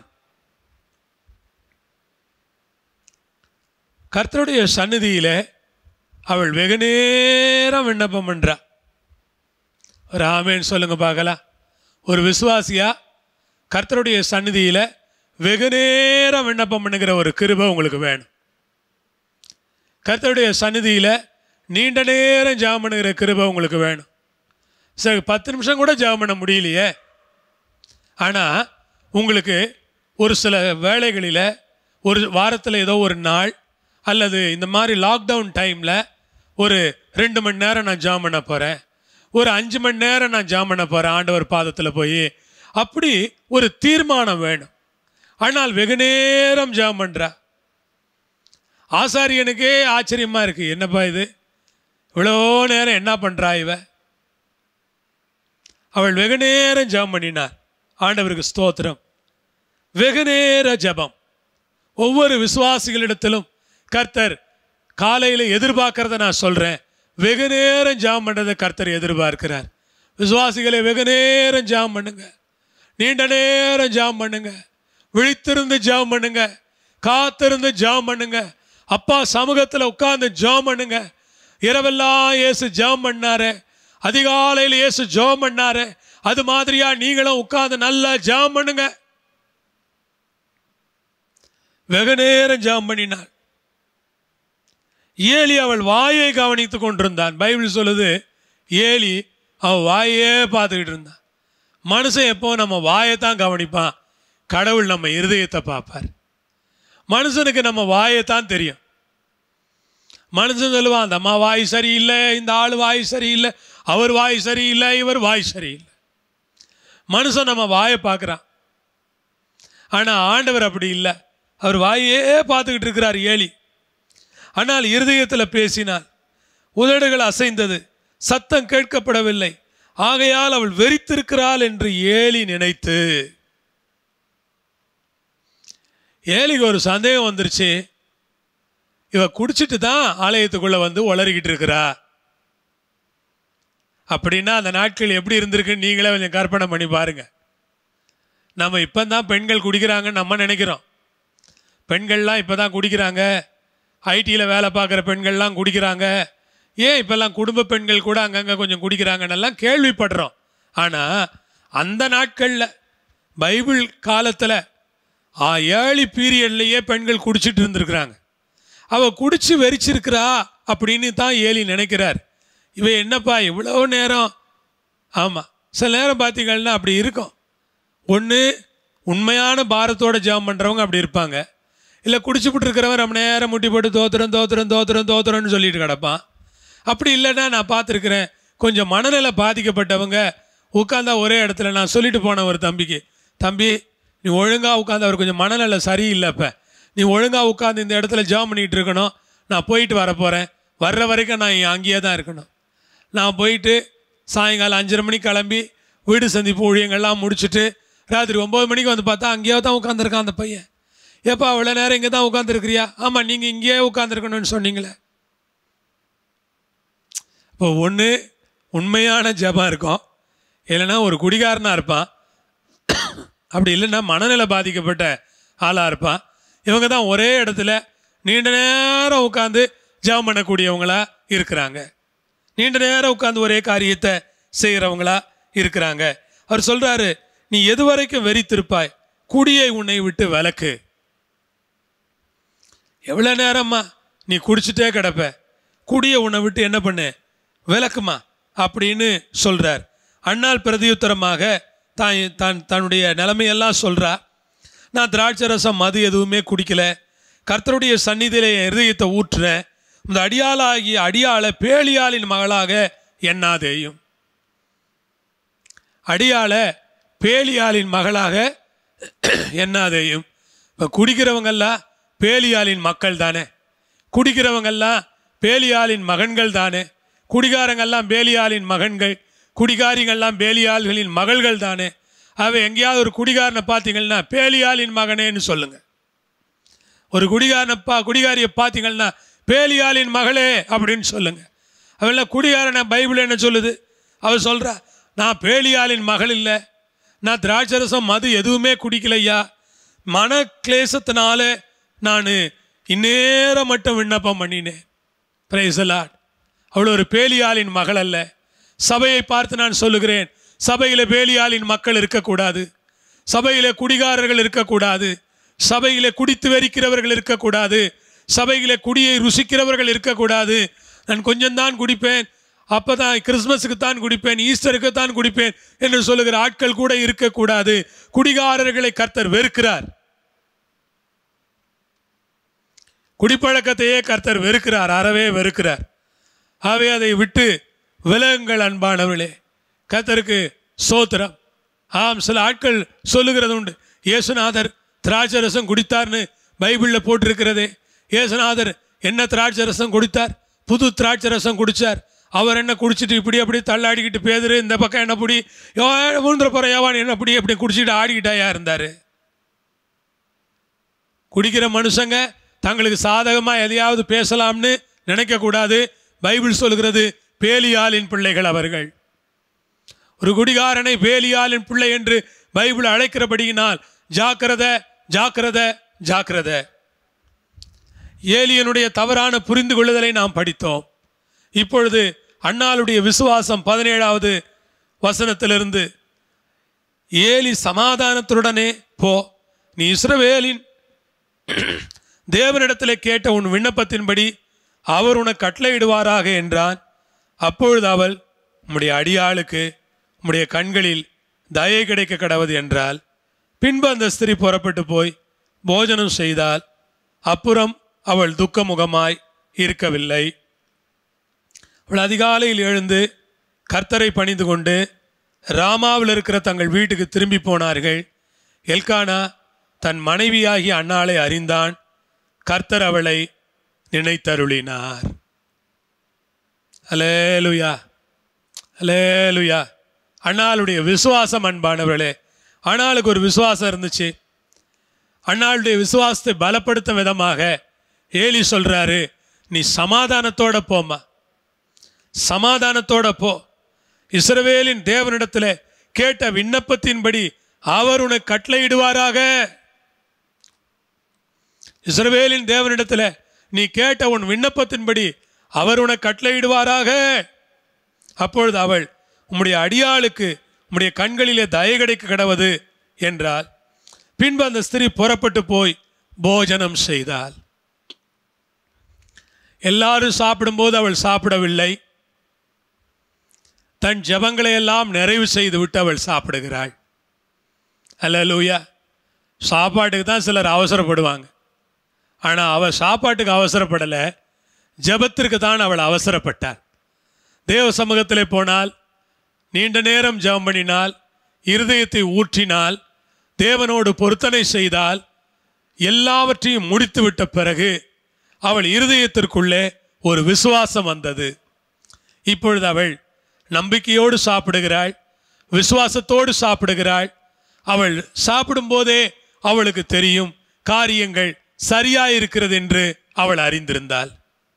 கர்த்தருடைய சந்நிதியிலே அவள் வெகு நேரம் விண்ணப்பம் பண்றா ஒரு ஆமேன்னு சொல்லுங்க பார்க்கலாம் ஒரு விசுவாசியா கர்த்தருடைய சந்நிதியில வெகு நேரம் விண்ணப்பம் பண்ணுகிற ஒரு கிருபை உங்களுக்கு வேணும் கர்த்தருடைய சந்நிதியில நீண்ட நேரம் ஜெபம் பண்ணுகிற கிருபை உங்களுக்கு வேணும் சரி பத்து நிமிஷம் கூட ஜெபம் பண்ண முடியலையே ஆனால் உங்களுக்கு ஒரு சில வேளைகளில் ஒரு வாரத்தில் ஏதோ ஒரு நாள் அல்லது இந்த மாதிரி லாக்டவுன் டைமில் ஒரு ரெண்டு மணி நேரம் நான் ஜாம் பண்ண போகிறேன் ஒரு அஞ்சு மணி நேரம் நான் ஜாம் பண்ண போகிறேன் ஆண்டவர் பாதத்தில் போய் அப்படி ஒரு தீர்மானம் வேணும் ஆனால் வெகு நேரம் ஜாம் பண்ணுறா ஆசாரியனுக்கே ஆச்சரியமாக இருக்குது என்னப்பா இது இவ்வளோ நேரம் என்ன பண்ணுறா இவ அவள் வெகு நேரம் ஜெபம் பண்ணினார் ஆண்டவருக்கு ஸ்தோத்திரம் வெகு நேர ஜெபம் ஒவ்வொரு விசுவாசிகளிடத்திலும் கர்த்தர் காலையில் எதிர்பார்க்கறத நான் சொல்கிறேன் வெகு நேரம் ஜெபம் பண்ணுறதை கர்த்தர் எதிர்பார்க்கிறார் விசுவாசிகளை வெகு நேரம் ஜெபம் பண்ணுங்க நீண்ட நேரம் ஜெபம் பண்ணுங்க விழித்திருந்து ஜெபம் பண்ணுங்க காத்திருந்து ஜெபம் பண்ணுங்க அப்பா சமூகத்தில் உட்கார்ந்து ஜெபம் பண்ணுங்க இரவெல்லாம் இயேசு ஜெபம் பண்ணாரு அதிகாலையில் இயேசு ஜெபம் பண்ணாரு அது மாதிரியா நீங்களும் உட்கார்ந்து நல்லா ஜெபம் பண்ணுங்க வெகு நேரம் ஜெபம் பண்ணினார் ஏலி அவள் வாயை கவனித்துக் கொண்டிருந்தான் பைபிள் சொல்லுது ஏலி அவன் வாயே பார்த்துக்கிட்டு இருந்தான் மனுஷன் எப்போ நம்ம வாயை தான் கவனிப்பான் கடவுள் நம்ம இருதயத்தை பார்ப்பார் மனுஷனுக்கு நம்ம வாயை தான் தெரியும் மனுஷன் சொல்லுவான் அந்த அம்மா வாய் சரியில்லை இந்த ஆள் வாய் சரியில்லை அவர் வாய் சரியில்லை இவர் வாய் சரியில்லை மனுஷன் நம்ம வாயை பார்க்குறான் ஆனால் ஆண்டவர் அப்படி இல்லை அவர் வாயே பார்த்துக்கிட்டு இருக்கிறார் ஏலி ஆனால் இருதயத்தில் பேசினாள் உதடுகள் அசைந்தது சத்தம் கேட்கப்படவில்லை ஆகையால் அவள் வெறித்திருக்கிறாள் என்று ஏலி நினைத்து ஏலிக்கு ஒரு சந்தேகம் வந்துருச்சு இவ குடிச்சிட்டு தான் ஆலயத்துக்குள்ள வந்து உளறிக்கிட்டு இருக்கிறா அப்படின்னா அந்த நாட்கள் எப்படி இருந்திருக்குன்னு நீங்களே கொஞ்சம் கற்பனை பண்ணி பாருங்க நம்ம இப்போ தான் பெண்கள் குடிக்கிறாங்கன்னு நம்ம நினைக்கிறோம் பெண்கள்லாம் இப்போ தான் குடிக்கிறாங்க ஐடியில் வேலை பார்க்குற பெண்கள்லாம் குடிக்கிறாங்க ஏன் இப்போல்லாம் குடும்ப பெண்கள் கூட அங்கங்கே கொஞ்சம் குடிக்கிறாங்கன்னெல்லாம் கேள்விப்படுறோம் ஆனால் அந்த நாட்களில் பைபிள் காலத்தில் ஆ ஏழு பீரியட்லேயே பெண்கள் குடிச்சிட்டு இருந்திருக்கிறாங்க அவ குடிச்சு வெறிச்சிருக்கிறா அப்படின்னு தான் ஏலி நினைக்கிறார் இவ என்னப்பா இவ்வளோ நேரம் ஆமாம் சில நேரம் பார்த்தீங்கன்னா அப்படி இருக்கும் ஒன்று உண்மையான பாரத்தோட ஜெபம் பண்ணுறவங்க அப்படி இருப்பாங்க இல்லை குடிச்சுப்புட்டு இருக்கிறவன் ரொம்ப நேரம் முட்டி போட்டு தோத்துறோம் தோத்துறோம் தோத்துறோம் தோத்துறோம்னு சொல்லிட்டு கிடப்பான் அப்படி இல்லைன்னா நான் பார்த்துருக்குறேன் கொஞ்சம் மனநிலை பாதிக்கப்பட்டவங்க உட்காந்தா ஒரே இடத்துல நான் சொல்லிட்டு போனேன் ஒரு தம்பிக்கு தம்பி நீ ஒழுங்காக உட்காந்து அவர் கொஞ்சம் மனநிலை சரியில்லை இப்போ நீ ஒழுங்காக உட்காந்து இந்த இடத்துல ஜாம் பண்ணிகிட்டு இருக்கணும் நான் போயிட்டு வர போகிறேன் வர்ற வரைக்கும் நான் இங்க அங்கேயே தான் இருக்கணும் நான் போயிட்டு சாயங்காலம் அஞ்சரை மணிக்கு கிளம்பி வீடு சந்திப்பு ஊழியங்கள்லாம் முடிச்சுட்டு ராத்திரி ஒம்பது மணிக்கு வந்து பார்த்தா அங்கேயே தான் உட்காந்துருக்கான் அந்த பையன் ஏப்பா அவ்வளோ நேரம் இங்கே தான் உட்காந்துருக்கிறியா ஆமாம் நீங்கள் இங்கேயே உட்காந்துருக்கணும்னு சொன்னீங்களே இப்போ ஒன்று உண்மையான ஜெபம் இருக்கும் இல்லைன்னா ஒரு குடிகாரனாக இருப்பான் அப்படி இல்லைன்னா மனநிலை பாதிக்கப்பட்ட ஆளாக இருப்பான் இவங்க தான் ஒரே இடத்துல நீண்ட நேரம் உட்காந்து ஜெபம் பண்ணக்கூடியவங்களா இருக்கிறாங்க நீண்ட நேரம் உட்காந்து ஒரே காரியத்தை செய்கிறவங்களா இருக்கிறாங்க அவர் சொல்கிறாரு நீ எது வரைக்கும் வெறித்திருப்பாய் குடியை உன்னை விட்டு விலக்கு எவ்வளோ நேரம்மா நீ குடிச்சிட்டே கிடப்ப குடியை உன்னை விட்டு என்ன பண்ணு விளக்குமா அப்படின்னு சொல்கிறார் அண்ணால் பிரதியுத்தரமாக தான் தான் தன்னுடைய நிலைமையெல்லாம் சொல்கிறா நான் திராட்சை ரசம் மது எதுவுமே குடிக்கல கர்த்தருடைய சந்நிதியிலே என் இருதயத்தை ஊற்றுறேன் இந்த அடியாளாகிய அடியாளை பேலியாளின் மகளாக எண்ணாதேயும் அடியாளை பேலியாளின் மகளாக எண்ணாதேயும் இப்போ குடிக்கிறவங்கெல்லாம் பேலியாளின் மக்கள் தானே குடிக்கிறவங்கெல்லாம் பேலியாளின் மகன்கள் தானே குடிகாரங்கெல்லாம் பேலியாளின் மகன்கள் குடிகாரிங்கெல்லாம் பேலியாள்களின் மகள்கள் தானே அவ எங்கேயாவது ஒரு குடிகாரனை பார்த்தீங்கன்னா பேலியாளின் மகனேன்னு சொல்லுங்க ஒரு குடிகாரனப்பா குடிகாரியை பார்த்தீங்கன்னா பேலியாளின் மகளே அப்படின்னு சொல்லுங்க அவெல்லாம் குடிகாரனை பைபிள் என்ன சொல்லுது அவ சொல்றா நான் பேலியாளின் மகள் இல்லை நான் திராட்சரசம் மது எதுவுமே குடிக்கலையா மன கிளேசத்தினால நான் இந்நேரம் மட்டும் விண்ணப்பம் பண்ணினேன் பிரைசலாட் அவள் ஒரு பேலியாளின் மகள் அல்ல சபையை பார்த்து நான் சொல்லுகிறேன் சபையில் பேலியாளின் மக்கள் இருக்கக்கூடாது சபையிலே குடிகாரர்கள் இருக்கக்கூடாது சபையிலே குடித்து வெறிக்கிறவர்கள் இருக்கக்கூடாது சபையிலே குடியை ருசிக்கிறவர்கள் இருக்கக்கூடாது நான் கொஞ்சம்தான் குடிப்பேன் அப்பதான் கிறிஸ்மஸுக்கு தான் குடிப்பேன் ஈஸ்டருக்கு தான் குடிப்பேன் என்று சொல்லுகிற ஆட்கள் கூட இருக்கக்கூடாது குடிகாரர்களை கர்த்தர் வெறுக்கிறார் குடிப்பழக்கத்தையே கர்த்தர் வெறுக்கிறார் அறவே வெறுக்கிறார் ஆகவே அதை விட்டு விலகுங்கள் அன்பானவர்களே கர்த்தருக்கு சோத்திரம் ஆம் சில ஆட்கள் சொல்லுகிறது உண்டு இயேசுநாதர் திராட்சை ரசம் குடித்தார்னு பைபிளில் போட்டிருக்கிறதே இயேசுநாதர் என்ன திராட்சை ரசம் குடித்தார் புது திராட்சை ரசம் குடித்தார் அவர் என்ன குடிச்சிட்டு இப்படி அப்படி தள்ளாடிக்கிட்டு பேதுரு இந்த பக்கம் என்ன பிடி விழுந்துற போகிற யோவான் என்ன பிடி அப்படி குடிச்சிட்டு ஆடிக்கிட்டாயா இருந்தார் குடிக்கிற மனுஷங்க தங்களுக்கு சாதகமாக எதையாவது பேசலாம்னு நினைக்கக்கூடாது பைபிள் சொல்கிறது பேலியாலின் பிள்ளைகள் அவர்கள் ஒரு குடிகாரனை பேலியாலின் பிள்ளை என்று பைபிள் அழைக்கிறபடியினால் ஜாக்கிரத ஜாக்கிரத ஜாக்கிரத ஏலியனுடைய தவறான புரிந்து கொள்ளுதலை நாம் படித்தோம் இப்பொழுது அண்ணாளுடைய விசுவாசம் பதினேழாவது வசனத்திலிருந்து ஏலி சமாதானத்துடனே போ நீ இஸ்ரவேலின் தேவனிடத்தில் கேட்ட உன் விண்ணப்பத்தின்படி அவர் உனக்கு கட்டளையிடுவாராக என்றான் அப்பொழுது அவள் உம்முடைய அடியாளுக்கு உம்முடைய கண்களில் தயை கிடைக்க கடவது என்றால் பின்பு அந்த ஸ்திரீ புறப்பட்டு போய் போஜனம் செய்தால் அப்புறம் அவள் துக்கமுகமாய் இருக்கவில்லை அவள் அதிகாலையில் எழுந்து கர்த்தரை பணிந்து கொண்டு ராமாவில் இருக்கிற தங்கள் வீட்டுக்கு திரும்பி போனார்கள் எல்கானா தன் மனைவியாகிய அன்னாளை அறிந்தான் கர்த்தர் அவளை நினைத்தருளினார் அலேலுயா அலேலுயா அண்ணாளுடைய விசுவாசம் அன்பானவர்களே அண்ணாளுக்கு ஒரு விசுவாசம் இருந்துச்சு அண்ணாளுடைய விசுவாசத்தை பலப்படுத்தும் விதமாக ஏலி சொல்றாரு நீ சமாதானத்தோட போம்மா சமாதானத்தோட போ இஸ்ரவேலின் தேவனிடத்தில் கேட்ட விண்ணப்பத்தின்படி அவர் உனக்கு கட்டளையிடுவாராக இஸ்ரவேலின் தேவனிடத்தில் நீ கேட்ட உன் விண்ணப்பத்தின்படி அவர் உனக்கு கட்டளையிடுவாராக அப்பொழுது அவள் உம்முடைய அடியாளுக்கு உம்முடைய கண்களிலே தயை கிடைக்க கிடவது என்றால் பின்பு அந்த ஸ்திரீ புறப்பட்டு போய் போஜனம் செய்தாள் எல்லாரும் சாப்பிடும்போது அவள் சாப்பிடவில்லை தன் ஜெபங்களை எல்லாம் நிறைவு செய்துவிட்டு அவள் சாப்பிடுகிறாள் அல்லேலூயா சாப்பாட்டுக்கு தான் சிலர் அவசரப்படுவாங்க ஆனால் அவள் சாப்பாட்டுக்கு அவசரப்படலை ஜெபத்திற்கு தான் அவள் அவசரப்பட்டாள் தேவ சமூகத்திலே போனால் நீண்ட நேரம் ஜெபம் பண்ணினால் இருதயத்தை ஊற்றினால் தேவனோடு பொருத்தனை செய்தால் எல்லாவற்றையும் முடித்துவிட்ட பிறகு அவள் இருதயத்திற்குள்ளே ஒரு விசுவாசம் வந்தது இப்பொழுது அவள் நம்பிக்கையோடு சாப்பிடுகிறாள் விசுவாசத்தோடு சாப்பிடுகிறாள் அவள் சாப்பிடும்போதே அவளுக்கு தெரியும் காரியங்கள் சரியாயிருக்கிறது என்று அவள் அறிந்திருந்தாள்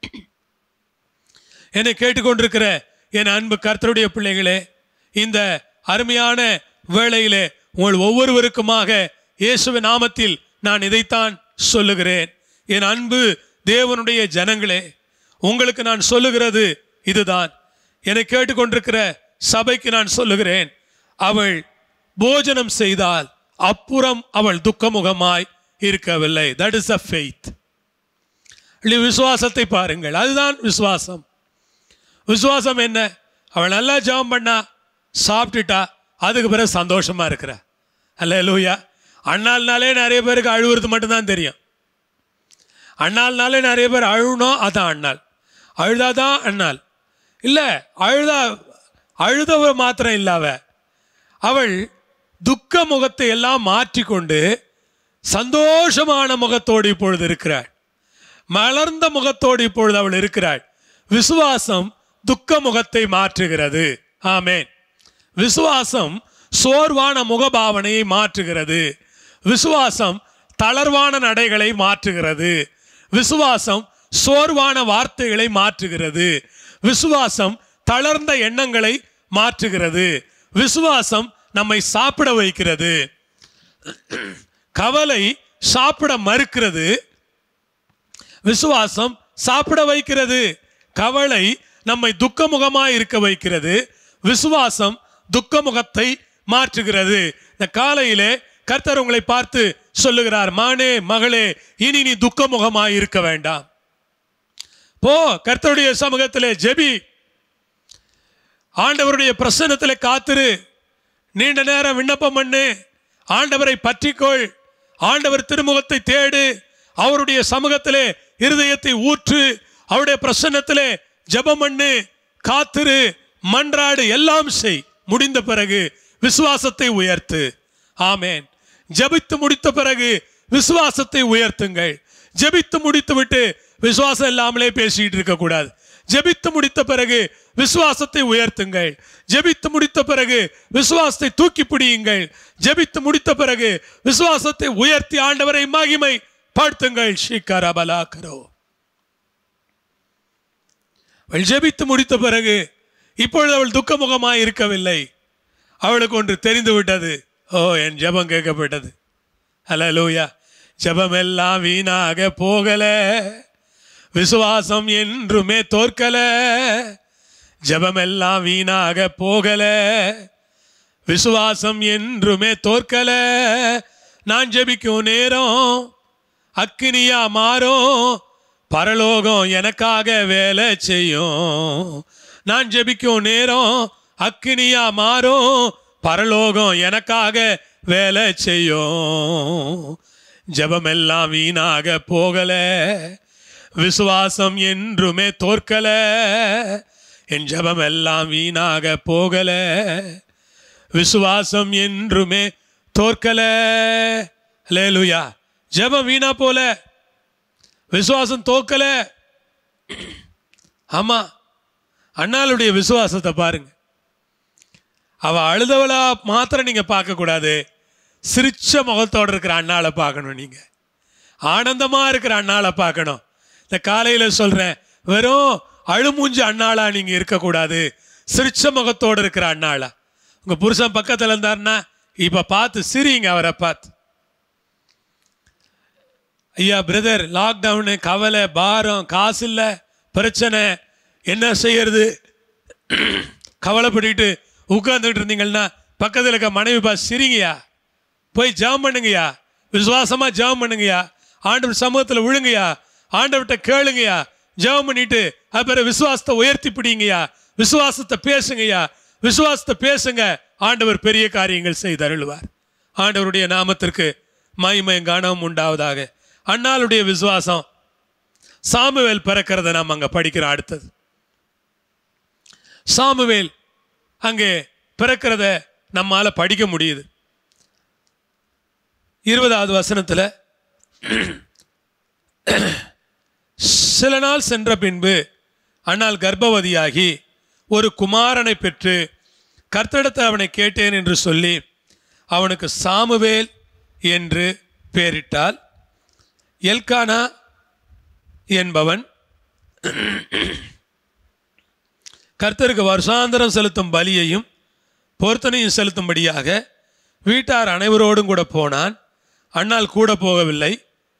என்னை கேட்டுக்கொண்டிருக்கிற என் அன்பு கர்த்தருடைய பிள்ளைகளே இந்த அருமையான வேளையிலே உங்கள் ஒவ்வொருவருக்குமாக இயேசுவின் நாமத்தில் நான் இதைத்தான் சொல்லுகிறேன் என் அன்பு தேவனுடைய ஜனங்களே உங்களுக்கு நான் சொல்லுகிறது இதுதான் என்னை கேட்டுக்கொண்டிருக்கிற சபைக்கு நான் சொல்லுகிறேன் அவள் போஜனம் செய்தால் அப்புறம் அவள் துக்கமுகமாய் இருக்கவில்லை தட் இஸ் அ ஃபெய்த் விசுவாசத்தை பாருங்கள் அதுதான் விசுவாசம் விசுவாசம் என்ன அவள் நல்லா ஜெபம் பண்ணா சாப்பிட்டுட்டா அதுக்கு பிறகு சந்தோஷமா இருக்கிற அல்ல லூயா அண்ணால்னாலே நிறைய பேருக்கு அழுவுறது மட்டும்தான் தெரியும் அண்ணால்னாலே நிறைய பேர் அழுணும் அதான் அண்ணாள் அழுதாதான் அண்ணாள் இல்லை அழுதா அழுதவ மாத்திரம் இல்லாவ அவள் துக்க முகத்தை எல்லாம் மாற்றிக்கொண்டு சந்தோஷமான முகத்தோடு இப்பொழுது இருக்கிறாள் மலர்ந்த முகத்தோடு இப்பொழுது அவள் இருக்கிறாள் விசுவாசம் துக்க முகத்தை மாற்றுகிறது ஆமேன் விசுவாசம் சோர்வான முகபாவனையை மாற்றுகிறது விசுவாசம் தளர்வான நடைகளை மாற்றுகிறது விசுவாசம் சோர்வான வார்த்தைகளை மாற்றுகிறது விசுவாசம் தளர்ந்த எண்ணங்களை மாற்றுகிறது விசுவாசம் நம்மை சாப்பிட வைக்கிறது கவலை சாப்பிட மறுக்கிறது விசுவாசம் சாப்பிட வைக்கிறது கவலை நம்மை துக்கமுகமாய் இருக்க வைக்கிறது விசுவாசம் துக்கமுகத்தை மாற்றுகிறது இந்த காலையிலே கர்த்தர் உங்களை பார்த்து சொல்லுகிறார் மானே மகளே இனி நீ துக்கமுகமாய் இருக்க வேண்டாம் போ கர்த்தருடைய சமூகத்திலே ஜெபி ஆண்டவருடைய பிரசன்னத்திலே காத்திரு நீண்ட நேரம் விண்ணப்பம் பண்ணு ஆண்டவரை பற்றிக்கொள் ஆண்டவர் திருமுகத்தை தேடு அவருடைய சமூகத்திலே இருதயத்தை ஊற்று அவருடைய பிரசன்னத்திலே ஜெபம் பண்ணு காத்திரு மன்றாடு எல்லாம் செய் முடிந்த பிறகு விசுவாசத்தை உயர்த்து ஆமேன் ஜெபித்து முடித்த பிறகு விசுவாசத்தை உயர்த்துங்கள் ஜெபித்து முடித்து விட்டு விசுவாசம் இல்லாமலே பேசிட்டு இருக்க கூடாது ஜெபித்து முடித்த பிறகு விசுவாசத்தை உயர்த்துங்கள் ஜெபித்து முடித்த பிறகு விசுவாசத்தை தூக்கி பிடியுங்கள் ஜெபித்து முடித்த பிறகு விசுவாசத்தை உயர்த்தி ஆண்டவரை மகிமை படுத்துங்கள் ஷிகரபலாக்கரோ அவள் ஜெபித்து முடித்த பிறகு இப்பொழுது அவள் துக்கமுகமாய் இருக்கவில்லை அவளுக்கு ஒன்று தெரிந்து விட்டது ஓ என் ஜெபம் கேட்கப்பட்டது ஹalleluya ஜெபம் எல்லாம் வீணாக போகல விசுவாசம் என்றுமே தோற்கல ஜெபம் எல்லாம் வீணாக போகல விசுவாசம் என்றுமே தோற்கல நான் ஜெபிக்கும் நேரம் அக்கினியா மாறும் பரலோகம் எனக்காக வேலை செய்யும் நான் ஜெபிக்கும் நேரம் அக்கினியா மாறும் பரலோகம் எனக்காக வேலை செய்யும் ஜெபமெல்லாம் வீணாக போகல விசுவாசம் என்றுமே தோற்கல என் ஜெபமெல்லாம் வீணாக போகல விசுவாசம் என்றுமே தோற்கல லேலுயா ஜெபம் வீணா போல விசுவாசம் தோக்கல ஆமா அண்ணாளுடைய விசுவாசத்தை பாருங்க அவ அழுதவளா மாத்திரம் நீங்க பார்க்க கூடாது சிரிச்ச முகத்தோட இருக்கிற அண்ணாளை பார்க்கணும் நீங்க ஆனந்தமா இருக்கிற அண்ணாளை பார்க்கணும் இந்த காலையில சொல்றேன் வெறும் அழுமூஞ்ச அண்ணாளா நீங்க இருக்கக்கூடாது சிரிச்ச முகத்தோட இருக்கிற அண்ணாளா உங்க புருஷன் பக்கத்துல இருந்தாருன்னா இப்ப பார்த்து சிரிங்க அவரை பார்த்து ஐயா பிரதர் லாக்டவுனு கவலை பாரம் காசு இல்லை பிரச்சனை என்ன செய்யறது கவலைப்பட்டுக்கிட்டு உட்கார்ந்துட்டு இருந்தீங்கன்னா பக்கத்தில் இருக்க மனைவி பா சிரிங்கய்யா போய் ஜாம் பண்ணுங்கய்யா விசுவாசமா ஜெபம் பண்ணுங்கய்யா ஆண்டவர் சமூகத்தில் விழுங்கய்யா ஆண்டவர்கிட்ட கேளுங்கய்யா ஜெபம் பண்ணிட்டு அப்புறம் விசுவாசத்தை உயர்த்தி பிடிங்கய்யா விசுவாசத்தை பேசுங்கய்யா விசுவாசத்தை பேசுங்க ஆண்டவர் பெரிய காரியங்கள் செய்து அருளுவார் ஆண்டவருடைய நாமத்திற்கு மகிமையும் கனமும் உண்டாவதாக அண்ணாளுடைய விசுவாசம் சாமுவேல் பிறக்கிறத நாம் அங்க படிக்கிறோம் அடுத்தது சாமுவேல் அங்கே பிறக்கிறத நம்மால படிக்க முடியுது இருபதாவது வசனத்துல சில நாள் சென்ற பின்பு அண்ணால் கர்ப்பவதியாகி ஒரு குமாரனை பெற்று கர்த்தரிடத்தில் அவனை கேட்டேன் என்று சொல்லி அவனுக்கு சாமுவேல் என்று பெயரிட்டால் எல்கானா என்பவன் கர்த்தருக்கு வருஷாந்தரம் செலுத்தும் பலியையும் பொருத்தனையும் செலுத்தும்படியாக வீட்டார் அனைவரோடும் கூட போனான் அண்ணால் கூட போகவில்லை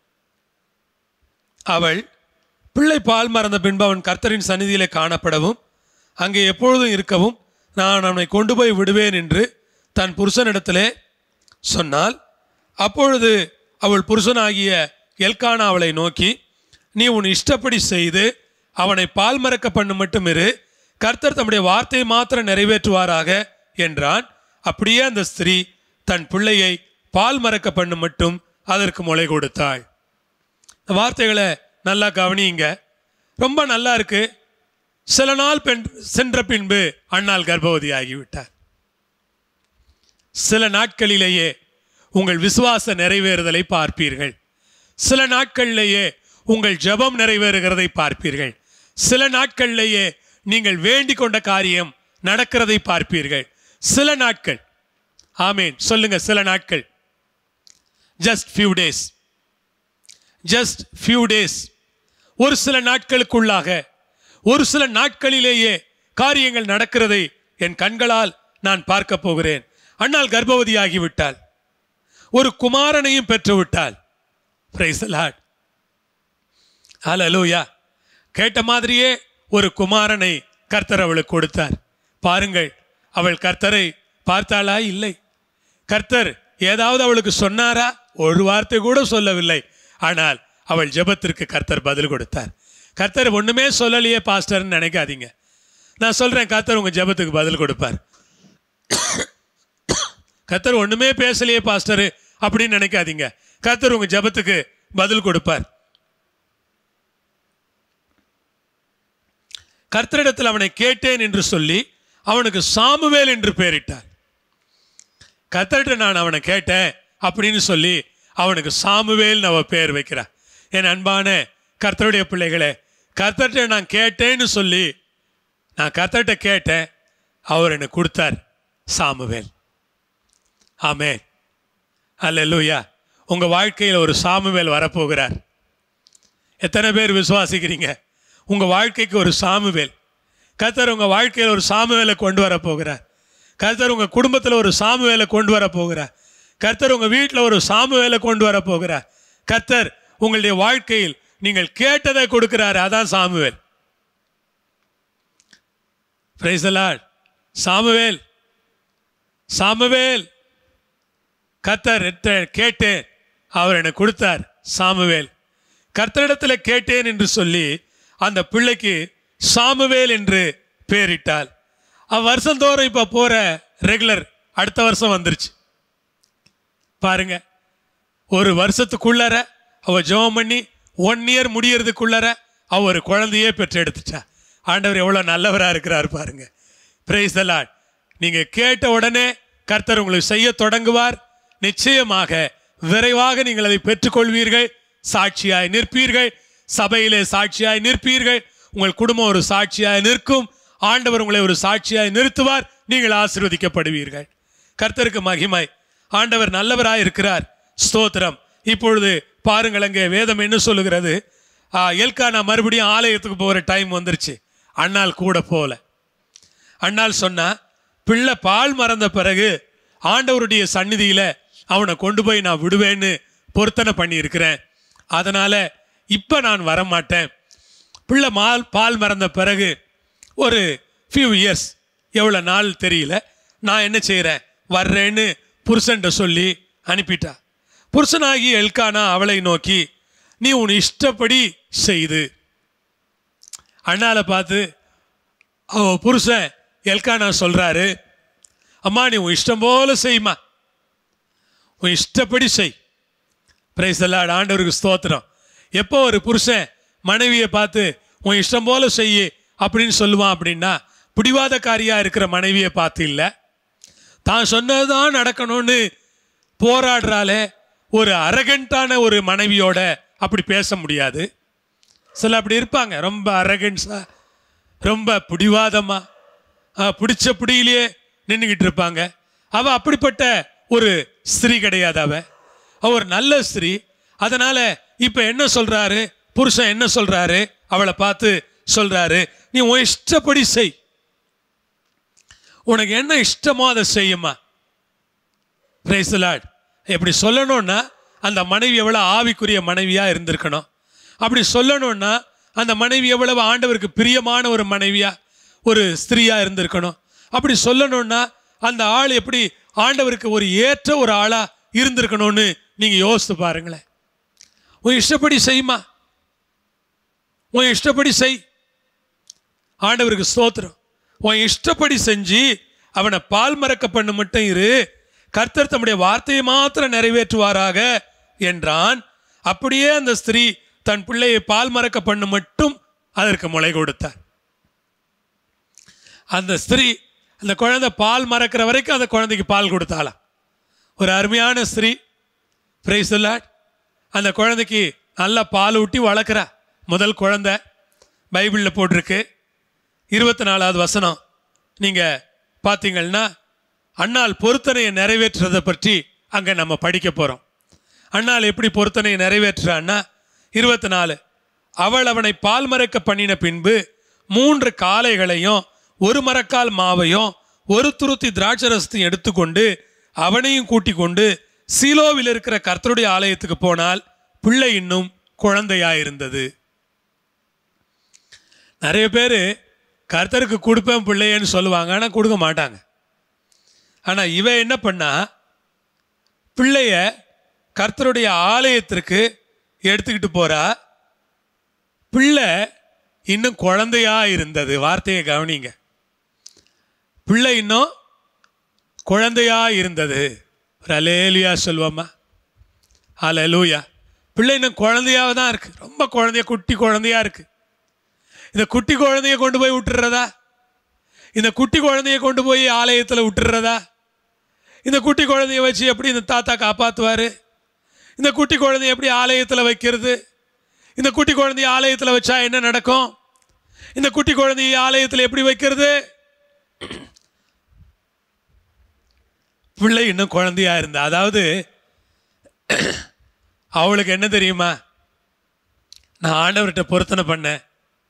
அவள் பிள்ளை பால் மறந்த பின்பு அவன் கர்த்தரின் சந்நிதியிலே காணப்படவும் அங்கே எப்பொழுதும் இருக்கவும் நான் அவனை கொண்டு போய் விடுவேன் என்று தன் புருஷனிடத்திலே சொன்னால் அப்பொழுது அவள் புருஷனாகிய எல்கானா அவளை நோக்கி நீ உன் இஷ்டப்படி செய்து அவனை பால் மறக்க பண்ணு மட்டும் இரு கர்த்தர் தம்முடைய வார்த்தையை மாத்திரம் நிறைவேற்றுவாராக என்றான் அப்படியே அந்த ஸ்திரீ தன் பிள்ளையை பால் மறக்க பண்ணு மட்டும் அதற்கு முளை கொடுத்தாள் இந்த வார்த்தைகளை நல்லா கவனியுங்க ரொம்ப நல்லா இருக்கு சில நாள் பெண் சென்ற பின்பு அண்ணால் கர்ப்பவதி ஆகிவிட்டார் சில நாட்களிலேயே உங்கள் விசுவாச நிறைவேறுதலை பார்ப்பீர்கள் சில நாட்களிலேயே உங்கள் ஜெபம் நிறைவேறுகிறதை பார்ப்பீர்கள் சில நாட்களிலேயே நீங்கள் வேண்டிக் கொண்ட காரியம் நடக்கிறதை பார்ப்பீர்கள் சில நாட்கள் ஆமீன் சொல்லுங்க சில நாட்கள் just few days just few days ஒரு சில நாட்களுக்குள்ளாக ஒரு சில நாட்களிலேயே காரியங்கள் நடக்கிறதை என் கண்களால் நான் பார்க்க போகிறேன் அண்ணால் கர்ப்பவதியாகிவிட்டாள் ஒரு குமாரனையும் பெற்றுவிட்டாள் பிரைஸ் லார்ட் ஹalleluya கேட்ட மாதிரியே ஒரு குமாரனை கர்த்தர் அவளுக்கு கொடுத்தார் பாருங்கள் அவள் கர்த்தரை பார்த்தாளா இல்லை கர்த்தர் ஏதாவது அவளுக்கு சொன்னாரா ஒரு வார்த்தை கூட சொல்லவில்லை ஆனால் அவள் ஜெபத்திற்கு கர்த்தர் பதில் கொடுத்தார் கர்த்தர் ஒண்ணுமே சொல்லலையே பாஸ்டர்னு நினைக்காதீங்க நான் சொல்றேன் கர்த்தர் உங்க ஜெபத்துக்கு பதில் கொடுப்பார் கர்த்தர் ஒண்ணுமே பேசலையே பாஸ்டர் அப்படின்னு நினைக்காதீங்க கர்த்தர் உங்க ஜெபத்துக்கு பதில் கொடுப்பார் கர்த்தரிடத்தில் அவனை கேட்டேன் என்று சொல்லி அவனுக்கு சாமுவேல் என்று பெயரிட்டார் கர்த்தர்கிட்ட நான் அவனை கேட்டேன் அப்படின்னு சொல்லி அவனுக்கு சாமுவேல் அவ பேர் வைக்கிறார் என் அன்பான கர்த்தருடைய பிள்ளைகளே கர்த்தர்கிட்ட நான் கேட்டேன்னு சொல்லி நான் கர்த்தர்கிட்ட கேட்டேன் அவர் எனக்கு கொடுத்தார் சாமுவேல் ஆமே அல்லேலூயா உங்க வாழ்க்கையில் ஒரு சாமுவேல் வரப்போகிறார் எத்தனை பேர் விசுவாசிக்கிறீங்க உங்க வாழ்க்கைக்கு ஒரு சாமுவேல் கர்த்தர் உங்க வாழ்க்கையில் ஒரு சாமுவேலை கொண்டு வர போகிறார் கர்த்தர் உங்க குடும்பத்தில் ஒரு சாமுவேலை கொண்டு வர போகிறார் கர்த்தர் உங்க வீட்டில் ஒரு சாமுவேலை கொண்டு வர போகிறார் கர்த்தர் உங்களுடைய வாழ்க்கையில் நீங்கள் கேட்டதை கொடுக்கிறார் அதான் Samuel Praise the Lord. Samuel Samuel கர்த்தர் எத்த- கேட்டேன் அவர் எனக்கு கொடுத்தார் சாமுவேல் கர்த்தரிடத்தில் கேட்டேன் என்று சொல்லி அந்த பிள்ளைக்கு சாமுவேல் என்று பெயரிட்டாள் அவ வருஷந்தோறும் இப்போ போற ரெகுலர் அடுத்த வருஷம் வந்துருச்சு பாருங்க ஒரு வருஷத்துக்குள்ளர அவ ஜெபம் பண்ணி ஒன் இயர் முடியறதுக்குள்ளர அவ ஒரு குழந்தையே பெற்று எடுத்துட்டா ஆண்டவர் எவ்வளோ நல்லவராக இருக்கிறார் பாருங்க பிரைஸ் தலாட் நீங்க கேட்ட உடனே கர்த்தர் உங்களுக்கு செய்ய தொடங்குவார் நிச்சயமாக விரைவாக நீங்கள் அதை பெற்றுக்கொள்வீர்கள் சாட்சியாய் நிற்பீர்கள் சபையிலே சாட்சியாய் நிற்பீர்கள் உங்கள் குடும்பம் ஒரு சாட்சியாய் நிற்கும் ஆண்டவர் உங்களை ஒரு சாட்சியாய் நிறுத்துவார் நீங்கள் ஆசீர்வதிக்கப்படுவீர்கள் கர்த்தருக்கு மகிமை ஆண்டவர் நல்லவராய் இருக்கிறார் ஸ்தோத்திரம் இப்பொழுது பாருங்கள் அங்கே வேதம் என்ன சொல்லுகிறது ஆ, எல்கானா மறுபடியும் ஆலயத்துக்கு போகிற டைம் வந்துருச்சு அண்ணால் கூட போல அண்ணால் சொன்னா பிள்ளை பால் மறந்த பிறகு ஆண்டவருடைய சந்நிதியில அவனை கொண்டு போய் நான் விடுவேன்னு பொருத்தனை பண்ணியிருக்கிறேன் அதனால இப்ப நான் வரமாட்டேன் பிள்ளை மால் பால் மறந்த பிறகு ஒரு ஃபியூ இயர்ஸ் எவ்வளோ நாள் தெரியல நான் என்ன செய்கிறேன் வர்றேன்னு புருஷன்ட்ட சொல்லி அனுப்பிட்டா புருஷனாகி எல்கானா அவளை நோக்கி நீ உன் இஷ்டப்படி செய்து அண்ணால பார்த்து அவ புருஷன் எல்கானா சொல்றாரு அம்மா நீ உன் இஷ்டம் போல செய்யுமா உன் இஷ்டப்படி செய் பிரைஸ் எல்லாம் ஆண்டவருக்கு ஸ்தோத்திரம் எப்போ ஒரு புருஷன் மனைவியை பார்த்து உன் இஷ்டம் போல செய்யு அப்படின்னு சொல்லுவான் அப்படின்னா பிடிவாதக்காரியா இருக்கிற மனைவியை பார்த்து இல்லை தான் சொன்னதுதான் நடக்கணும்னு போராடுறாலே ஒரு அரகண்டான ஒரு மனைவியோட அப்படி பேச முடியாது சில அப்படி இருப்பாங்க ரொம்ப அரகன்ஸா ரொம்ப பிடிவாதமா ஆ, பிடிச்ச பிடியிலேயே நின்றுக்கிட்டு இருப்பாங்க அவ அப்படிப்பட்ட ஒரு ஸ்திரீ கிடையாது அவ அவ ஒரு நல்ல ஸ்திரீ அதனால இப்ப என்ன சொல்றாரு புருஷன் என்ன சொல்றாரு அவளை பார்த்து சொல்றாரு நீ உன் இஷ்டப்படி செய் உனக்கு என்ன இஷ்டமோ அதை செய்யுமா Praise the Lord. இப்படி சொல்லணும்னா அந்த மனைவி எவ்வளவு ஆவிக்குரிய மனைவியா இருந்திருக்கணும் அப்படி சொல்லணும்னா அந்த மனைவி எவ்வளவு ஆண்டவருக்கு பிரியமான ஒரு மனைவியா ஒரு ஸ்திரீயா இருந்திருக்கணும் அப்படி சொல்லணும்னா அந்த ஆள் எப்படி ஆண்டவருக்கு ஒரு ஏற்ற ஒரு ஆளா இருந்திருக்கணும்னு நீங்க யோசித்து பாருங்களேன் உன் இஷ்டப்படி செய்யுமா உன் இஷ்டப்படி செய் ஆண்டவருக்கு ஸ்தோத்திரம் உன் இஷ்டப்படி செஞ்சு அவனை பால் மறக்க பண்ண மட்டும் இரு கர்த்தர் தம்முடைய வார்த்தையை மாத்திரம் நிறைவேற்றுவாராக என்றான் அப்படியே அந்த ஸ்திரீ தன் பிள்ளையை பால் மறக்க பண்ண மட்டும் அதற்கு முளை கொடுத்தார் அந்த ஸ்திரீ அந்த குழந்தை பால் மறக்கிற வரைக்கும் அந்த குழந்தைக்கு பால் கொடுத்தாளாம் ஒரு அருமையான ஸ்திரீ பிரைஸ் அந்த குழந்தைக்கு நல்லா பால் ஊட்டி வளர்க்குறா முதல் குழந்தை பைபிளில் போட்டிருக்கு இருபத்தி நாலாவது வசனம் நீங்கள் பார்த்தீங்கன்னா அண்ணால் பொருத்தனையை நிறைவேற்றுறதை பற்றி அங்கே நம்ம படிக்க போகிறோம் அண்ணால் எப்படி பொருத்தனையை நிறைவேற்றுறான்னா இருபத்தி நாலு அவள் அவனை பால் மறக்க பண்ணின பின்பு மூன்று காளைகளையும் ஒரு மரக்கால் மாவையும் ஒரு துருத்தி திராட்சரசத்தையும் எடுத்துக்கொண்டு அவனையும் கூட்டிக் கொண்டு சீலோவில் இருக்கிற கர்த்தருடைய ஆலயத்துக்கு போனால் பிள்ளை இன்னும் குழந்தையாயிருந்தது நிறைய பேர் கர்த்தருக்கு கொடுப்பேன் பிள்ளையன்னு சொல்லுவாங்க ஆனால் கொடுக்க மாட்டாங்க ஆனால் இவ என்ன பண்ணா பிள்ளைய கர்த்தருடைய ஆலயத்திற்கு எடுத்துக்கிட்டு போறா பிள்ளை இன்னும் குழந்தையா இருந்தது வார்த்தையை கவனிங்க பிள்ளை இன்னும் குழந்தையா இருந்தது ஒரு அலேலியா சொல்லுவோமா அலலூயா பிள்ளை இன்னும் குழந்தையாக தான் இருக்கு ரொம்ப குழந்தைய குட்டி குழந்தையா இருக்கு இந்த குட்டி குழந்தைய கொண்டு போய் விட்டுறதா இந்த குட்டி குழந்தைய கொண்டு போய் ஆலயத்தில் விட்டுறதா இந்த குட்டி குழந்தைய வச்சு எப்படி இந்த தாத்தா காப்பாற்றுவார் இந்த குட்டி குழந்தைய எப்படி ஆலயத்தில் வைக்கிறது இந்த குட்டி குழந்தைய ஆலயத்தில் வச்சா என்ன நடக்கும் இந்த குட்டி குழந்தைய ஆலயத்தில் எப்படி வைக்கிறது பிள்ளை இன்னும் குழந்தையா இருந்தா அதாவது அவளுக்கு என்ன தெரியுமா நான் ஆண்டவர்கிட்ட பொருத்தனை பண்ணேன்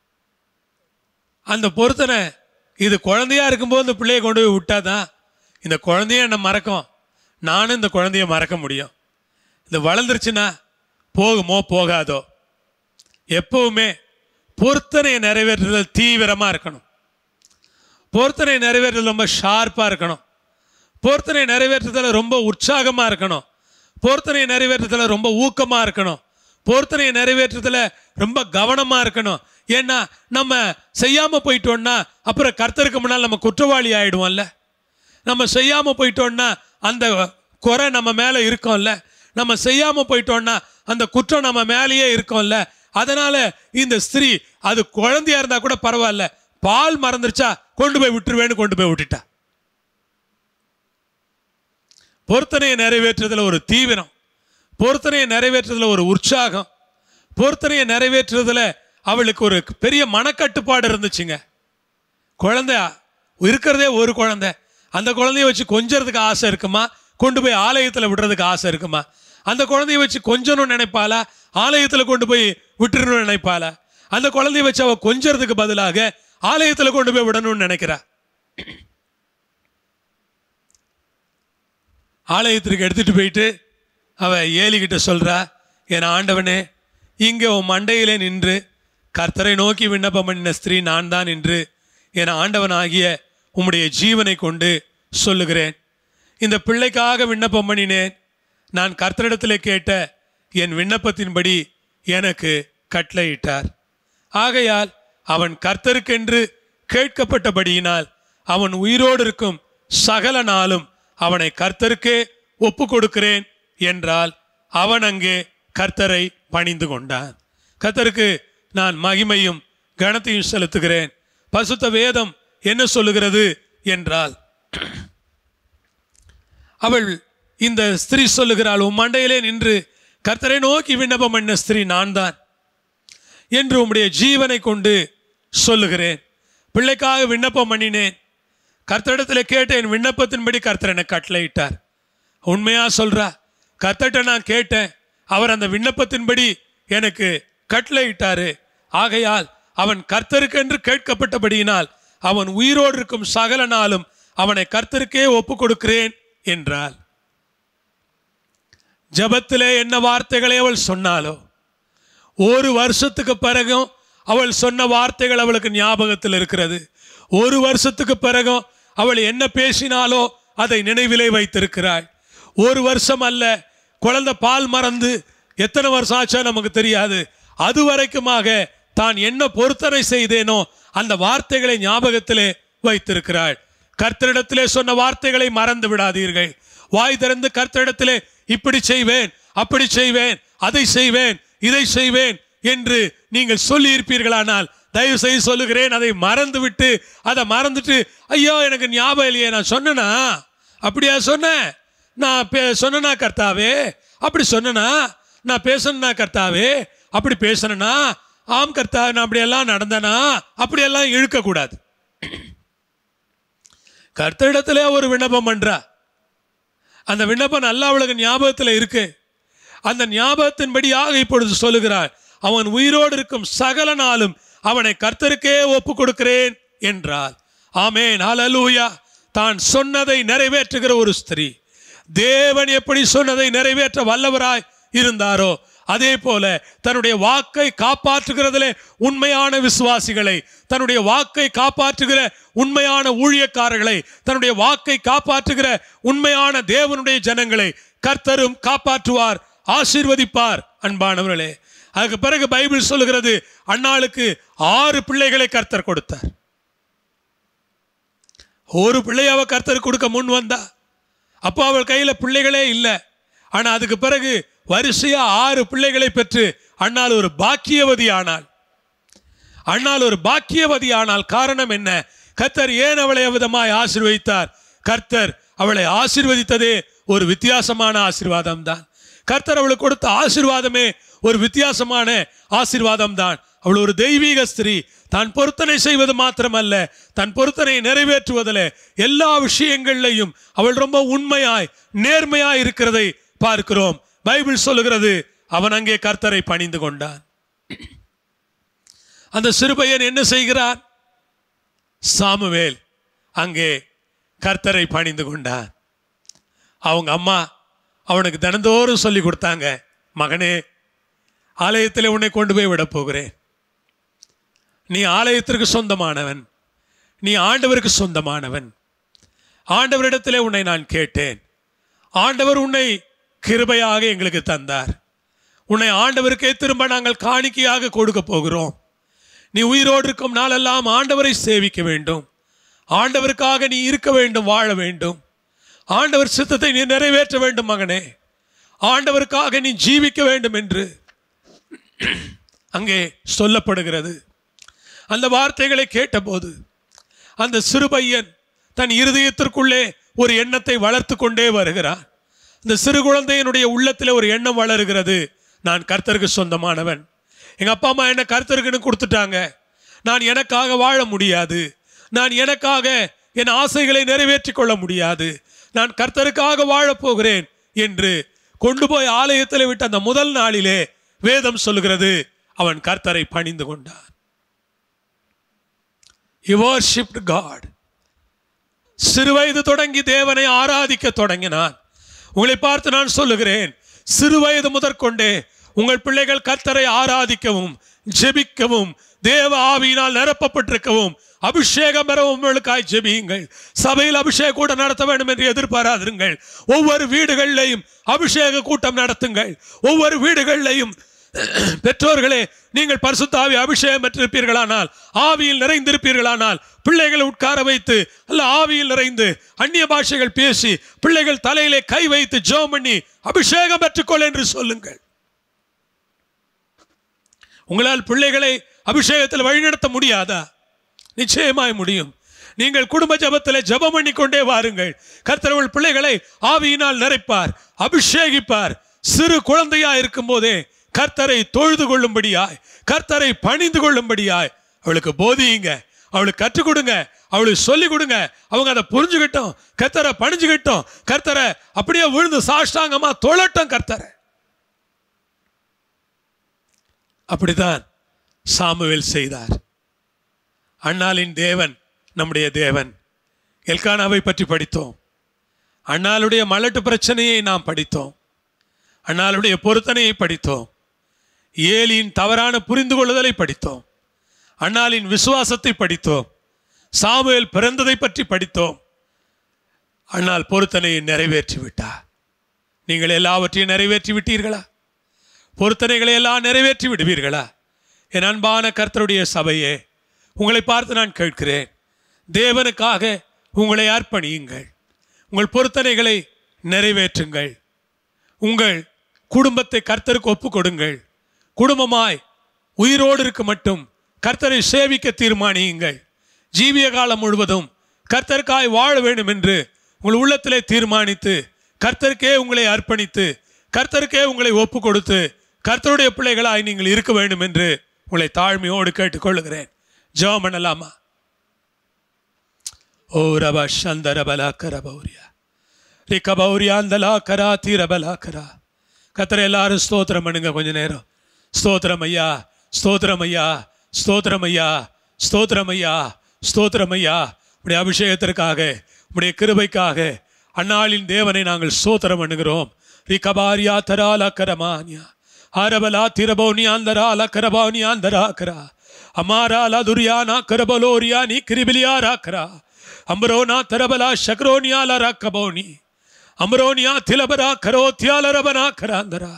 அந்த பொருத்தனை இது குழந்தையா இருக்கும்போது இந்த பிள்ளையை கொண்டு போய் விட்டாதான் இந்த குழந்தைய என்ன மறக்கும் நானும் இந்த குழந்தைய மறக்க முடியும் இது வளர்ந்துருச்சுன்னா போகுமோ போகாதோ எப்பவுமே பொருத்தனையை நிறைவேற்றுதல் தீவிரமாக இருக்கணும் பொருத்தனை நிறைவேற்றுதல் ரொம்ப ஷார்ப்பாக இருக்கணும் பொருத்தனை நிறைவேற்றுதல் ரொம்ப உற்சாகமாக இருக்கணும் பொருத்தனை நிறைவேற்றுதல் ரொம்ப ஊக்கமாக இருக்கணும் பொருத்தனை நிறைவேற்றுதல் ரொம்ப கவனமாக இருக்கணும் ஏன்னா நம்ம செய்யாமல் போயிட்டோம்னா அப்புறம் கர்த்தருக்கு முன்னால் நம்ம குற்றவாளி ஆயிடுவோம்ல நம்ம செய்யாமல் போயிட்டோம்னா அந்த குறை நம்ம மேலே இருக்கோம்ல நம்ம செய்யாமல் போயிட்டோம்னா அந்த குற்றம் நம்ம மேலேயே இருக்கோம்ல அதனால இந்த ஸ்திரீ அது குழந்தையா இருந்தா கூட பரவாயில்ல பால் மறந்துருச்சா கொண்டு போய் விட்டுருவேன்னு கொண்டு போய் விட்டுட்டா பொருத்தனையை நிறைவேற்றுறதுல ஒரு தீவிரம் பொருத்தனையை நிறைவேற்றுறதுல ஒரு உற்சாகம் பொருத்தனையை நிறைவேற்றுறதுல அவளுக்கு ஒரு பெரிய மனக்கட்டுப்பாடு இருந்துச்சுங்க குழந்தை இருக்கிறதே ஒரு குழந்தை அந்த குழந்தைய வச்சு கொஞ்சறதுக்கு ஆசை இருக்குமா கொண்டு போய் ஆலயத்தில் விடுறதுக்கு ஆசை இருக்குமா அந்த குழந்தைய வச்சு கொஞ்சணும்னு நினைப்பாளா ஆலயத்தில் கொண்டு போய் விட்டுறணும்னு நினைப்பாளா அந்த குழந்தைய வச்சு அவ கொஞ்சறதுக்கு பதிலாக ஆலயத்தில் கொண்டு போய் விடணும்னு நினைக்கிறா ஆலயத்திற்கு எடுத்துட்டு போயிட்டு அவ ஏலிகிட்ட சொல்றா என் ஆண்டவனே இங்கே உன் மண்டையிலே நின்று கர்த்தரை நோக்கி விண்ணப்பம் பண்ணின ஸ்திரீ நான் தான் என்று என் ஆண்டவனாகிய உம்முடைய ஜீவனை கொண்டு சொல்லுகிறேன் இந்த பிள்ளைக்காக விண்ணப்பம் பண்ணினேன் நான் கர்த்தரிடத்திலே கேட்ட என் விண்ணப்பத்தின்படி எனக்கு கட்டளையிட்டார் ஆகையால் அவன் கர்த்தருக்கென்று கேட்கப்பட்டபடியினால் அவன் உயிரோடு இருக்கும் சகல நாளும் அவனை கர்த்தருக்கே ஒப்பு கொடுக்கிறேன் என்றால் அவன் அங்கே கர்த்தரை பணிந்து கொண்டான் கர்த்தருக்கு நான் மகிமையும் கனத்தையும் செலுத்துகிறேன் பசுத்த வேதம் என்ன சொல்லுகிறது என்றால் அவள் இந்த ஸ்திரீ சொல்லுகிறாள் உன் மண்டையிலே நின்று கர்த்தரை நோக்கி விண்ணப்பம் பண்ண ஸ்திரீ நான் தான் என்று உம்முடைய ஜீவனை கொண்டு சொல்லுகிறேன் பிள்ளைக்காக விண்ணப்பம் பண்ணினேன் கர்த்தரிடத்தில் கேட்ட என் விண்ணப்பத்தின்படி கர்த்தர் எனக்கு கட்டளையிட்டார் உண்மையா சொல்றா கர்த்தர்ட்ட நான் கேட்டேன் அவர் அந்த விண்ணப்பத்தின்படி எனக்கு கட்டளையிட்டாரு ஆகையால் அவன் கர்த்தருக்கென்று கேட்கப்பட்டபடியினால் அவன் உயிரோடு இருக்கும் சகல நாளும் அவனை கர்த்தருக்கே ஒப்பு கொடுக்கிறேன் என்றாள் ஜெபத்திலே என்ன வார்த்தைகளை அவள் சொன்னாலோ ஒரு வருஷத்துக்கு பிறகும் அவள் சொன்ன வார்த்தைகள் அவளுக்கு ஞாபகத்தில் இருக்கிறது ஒரு வருஷத்துக்கு பிறகும் அவள் என்ன பேசினாலோ அதை நினைவிலே வைத்திருக்கிறாள் ஒரு வருஷம் அல்ல குழந்தை பால் மறந்து எத்தனை வருஷம் ஆச்சோ நமக்கு தெரியாது அது வரைக்குமாக தான் என்ன பொருத்தனை செய்தேனோ அந்த வார்த்தைகளை ஞாபகத்திலே வைத்திருக்கிறாள் கர்த்தரிடத்திலே சொன்ன வார்த்தைகளை மறந்து விடாதீர்கள் வாய் திறந்து கர்த்தரிடத்திலே இப்படி செய்வேன் அப்படி செய்வேன் அதை செய்வேன் இதை செய்வேன் என்று நீங்கள் சொல்லி இருப்பீர்களானால் தயவு செய்து சொல்லுகிறேன் அதை மறந்து விட்டு அதை மறந்துட்டு ஐயோ எனக்கு ஞாபகம் இல்லையே நான் சொன்னனா அப்படியா சொன்னேன் நான் பே சொன்னனா கர்த்தாவே அப்படி சொன்னனா நான் பேசணுனா கர்த்தாவே அப்படி பேசணுனா ஆம் கர்த்தா நான் அப்படியெல்லாம் நடந்தனா அப்படியெல்லாம் இழுக்கக்கூடாது கர்த்தரிடத்திலே ஒரு விண்ணப்பம் பண்றா அந்த விண்ணப்பம் நல்லா அவளுக்கு ஞாபகத்தில் இருக்கு அந்த ஞாபகத்தின்படியாக இப்பொழுது சொல்லுகிறார் அவன் உயிரோடு இருக்கும் சகல நாளும் அவனை கர்த்தருக்கே ஒப்பு கொடுக்கிறேன் என்றார் ஆமேன் ஹalleluya தான் சொன்னதை நிறைவேற்றுகிற ஒரு ஸ்திரீ தேவன் எப்படி சொன்னதை நிறைவேற்ற வல்லவராய் இருந்தாரோ அதே போல தன்னுடைய வாக்கை காப்பாற்றுகிறதிலே உண்மையான விசுவாசிகளை தன்னுடைய வாக்கை காப்பாற்றுகிற உண்மையான ஊழியக்காரர்களை தன்னுடைய வாக்கை காப்பாற்றுகிற உண்மையான தேவனுடைய ஜனங்களை கர்த்தரும் காப்பாற்றுவார் ஆசீர்வதிப்பார் அன்பானவர்களே அதுக்கு பிறகு பைபிள் சொல்லுகிறது அன்னாளுக்கு ஆறு பிள்ளைகளை கர்த்தர் கொடுத்தார் ஒரு பிள்ளையை அவ கர்த்தர் கொடுக்க முன் வந்தா அப்போ அவள் கையில பிள்ளைகளே இல்லை ஆனா அதுக்கு பிறகு வரிசையா ஆறு பிள்ளைகளை பெற்று அண்ணால் ஒரு பாக்கியவதி ஆனாள் அண்ணால் ஒரு பாக்கியவதி ஆனால் காரணம் என்ன கர்த்தர் ஏன் அவளை விதமாய் ஆசீர்வதித்தார் கர்த்தர் அவளை ஆசீர்வதித்ததே ஒரு வித்தியாசமான ஆசீர்வாதம் தான் கர்த்தர் அவளுக்கு கொடுத்த ஆசீர்வாதமே ஒரு வித்தியாசமான ஆசீர்வாதம் தான் அவள் ஒரு தெய்வீக ஸ்திரீ தான் பொருத்தனை செய்வது மாத்திரமல்ல தன் பொருத்தனை நிறைவேற்றுவதில் எல்லா விஷயங்கள்லையும் அவள் ரொம்ப உண்மையாய் நேர்மையாய் இருக்கிறதை பார்க்கிறோம் பைபிள் சொல்லுகிறது அவன் அங்கே கர்த்தரை பணிந்து கொண்டான் அந்த சிறுபையன் என்ன செய்கிறான் சாமுவேல் அங்கே கர்த்தரை பணிந்து கொண்டான் அவங்க அம்மா அவனுக்கு தினந்தோறும் சொல்லி கொடுத்தாங்க மகனே ஆலயத்தில் உன்னை கொண்டு போய் விட போகிறேன் நீ ஆலயத்திற்கு சொந்தமானவன் நீ ஆண்டவருக்கு சொந்தமானவன் ஆண்டவரிடத்திலே உன்னை நான் கேட்டேன் ஆண்டவர் உன்னை கிருபையாக எங்களுக்கு தந்தார் உன்னை ஆண்டவருக்கே திரும்ப நாங்கள் காணிக்கையாக கொடுக்க போகிறோம் நீ உயிரோடு இருக்கும் நாளெல்லாம் ஆண்டவரை சேவிக்க வேண்டும் ஆண்டவருக்காக நீ இருக்க வேண்டும் வாழ வேண்டும் ஆண்டவர் சித்தத்தை நீ நிறைவேற்ற வேண்டும் மகனே ஆண்டவருக்காக நீ ஜீவிக்க வேண்டும் என்று அங்கே சொல்லப்படுகிறது அந்த வார்த்தைகளை கேட்டபோது அந்த சிறுபையன் தன் இருதயத்திற்குள்ளே ஒரு எண்ணத்தை வளர்த்து கொண்டே வருகிறான் இந்த சிறு குழந்தையினுடைய உள்ளத்தில் ஒரு எண்ணம் வளருகிறது நான் கர்த்தருக்கு சொந்தமானவன் எங்க அப்பா அம்மா என்ன கர்த்தருக்குன்னு கொடுத்துட்டாங்க நான் எனக்காக வாழ முடியாது நான் எனக்காக என் ஆசைகளை நிறைவேற்றிக் கொள்ள முடியாது நான் கர்த்தருக்காக வாழப் போகிறேன் என்று கொண்டு போய் ஆலயத்தில் விட்ட அந்த முதல் நாளிலே வேதம் சொல்லுகிறது அவன் கர்த்தரை பணிந்து கொண்டான் He worshipped God. சிறுவயது தொடங்கி தேவனை ஆராதிக்க தொடங்கினான் உங்களை பார்த்து நான் சொல்லுகிறேன் சிறுவயது முதற்கொண்டே உங்கள் பிள்ளைகள் கர்த்தரை ஆராதிக்கவும் ஜெபிக்கவும் தேவ ஆவியினால் நிரப்பப்பட்டிருக்கவும் அபிஷேகம் பெறவும் உங்களுக்காய் ஜெபியுங்கள் சபையில் அபிஷேக கூட்டம் நடத்த வேண்டும் என்று எதிர்பாராதிருங்கள் ஒவ்வொரு வீடுகளிலையும் அபிஷேக கூட்டம் நடத்துங்கள் ஒவ்வொரு வீடுகளிலையும் பெற்றோர்களே நீங்கள் பரிசுத்தாவி அபிஷேகம் பெற்றிருப்பீர்களானால் ஆவியில் நிறைந்திருப்பீர்களானால் பிள்ளைகளை உட்கார வைத்து அல்ல ஆவியில் நிறைந்து அந்நிய பாஷைகள் பேசி பிள்ளைகள் தலையிலே கை வைத்து ஜெபம் பண்ணி அபிஷேகம் பெற்றுக்கொள் என்று சொல்லுங்கள் உங்களால் பிள்ளைகளை அபிஷேகத்தில் வழிநடத்த முடியாதா நிச்சயமாய் முடியும் நீங்கள் குடும்ப ஜபத்தில் ஜெபம் பண்ணி கொண்டே வாருங்கள் கர்த்தரவள் பிள்ளைகளை ஆவியினால் நிறைப்பார் அபிஷேகிப்பார் சிறு குழந்தையா இருக்கும் போதே கர்த்தரை தொழுது கொள்ளும்படியாய் கர்த்தரை பணிந்து கொள்ளும்படியாய் அவளுக்கு போதியுங்க அவளுக்கு கற்றுக் கொடுங்க அவளுக்கு சொல்லி கொடுங்க அவங்க அதை புரிஞ்சுக்கிட்டோம் கர்த்தரை பணிஞ்சுக்கிட்டோம் கர்த்தரை அப்படியே விழுந்து சாஷ்டாங்கமா தொழட்டும் கர்த்தரை அப்படித்தான் சாமுவேல் செய்தார் அண்ணாளின் தேவன் நம்முடைய தேவன் எல்கானாவை பற்றி படித்தோம் அண்ணாளுடைய மலட்டு பிரச்சனையை நாம் படித்தோம் அண்ணாளுடைய பொருத்தனையை படித்தோம் ஏலியின் தவறான புரிந்து கொள்ளுதலை படித்தோம் அண்ணாளின் விசுவாசத்தை படித்தோம் சாமுவேல் பிறந்ததை பற்றி படித்தோம் அண்ணால் பொருத்தனையை நிறைவேற்றி விட்டார் நீங்கள் எல்லாவற்றையும் நிறைவேற்றி விட்டீர்களா பொருத்தனைகளை எல்லாம் நிறைவேற்றி விடுவீர்களா என் அன்பான கர்த்தருடைய சபையே உங்களை பார்த்து நான் கேட்கிறேன் தேவனுக்காக உங்களை அர்ப்பணியுங்கள் உங்கள் பொருத்தனைகளை நிறைவேற்றுங்கள் உங்கள் குடும்பத்தை கர்த்தருக்கு ஒப்பு கொடுங்கள் குடும்பமாய் உயிரோடு இருக்க மட்டும் கர்த்தரை சேவிக்க தீர்மானியுங்கள் ஜீவிய காலம் முழுவதும் கர்த்தருக்காய் வாழ வேண்டும் என்று உங்கள் உள்ளத்திலே தீர்மானித்து கர்த்தருக்கே உங்களை அர்ப்பணித்து கர்த்தருக்கே உங்களை ஒப்பு கொடுத்து கர்த்தருடைய பிள்ளைகளாய் நீங்கள் இருக்க வேண்டும் என்று உங்களை தாழ்மையோடு கேட்டுக்கொள்ளுகிறேன் ஜெபம் பண்ணலாமா ஓ ரப சந்தர பலாக்கர பௌரியா ரிக்க பௌரியாந்தலா கரா தீர பலாக்கரா கத்திர எல்லாரும் ஸ்தோத்திரம் பண்ணுங்க கொஞ்ச நேரம் ஸ்தோத்திரம் ஐயா ஸ்தோத்திரம் ஐயா ஸ்தோத்திரம் ஐயா ஸ்தோத்திரம் ஐயா ஸ்தோத்திரம் ஐயா உடைய அபிஷேகத்திற்காக உடைய கிருபைக்காக அந்நாளின் தேவனை நாங்கள் ஸ்தோத்திரம் பண்ணுகிறோம் ரிகபாரியா தரால கரமானியா ஆரபலா திரபோனியாந்தரா கரபானியாந்தரா கரா அமாரா துரியானா கரபலோரியா நீ கிரிபிலியா ராக்கரா அம்பரோனா தரபலா சக்ரோனியால ராக்கபோனி அமரோனியா திலபரா கரோத்தியாலரபனா கராந்தரா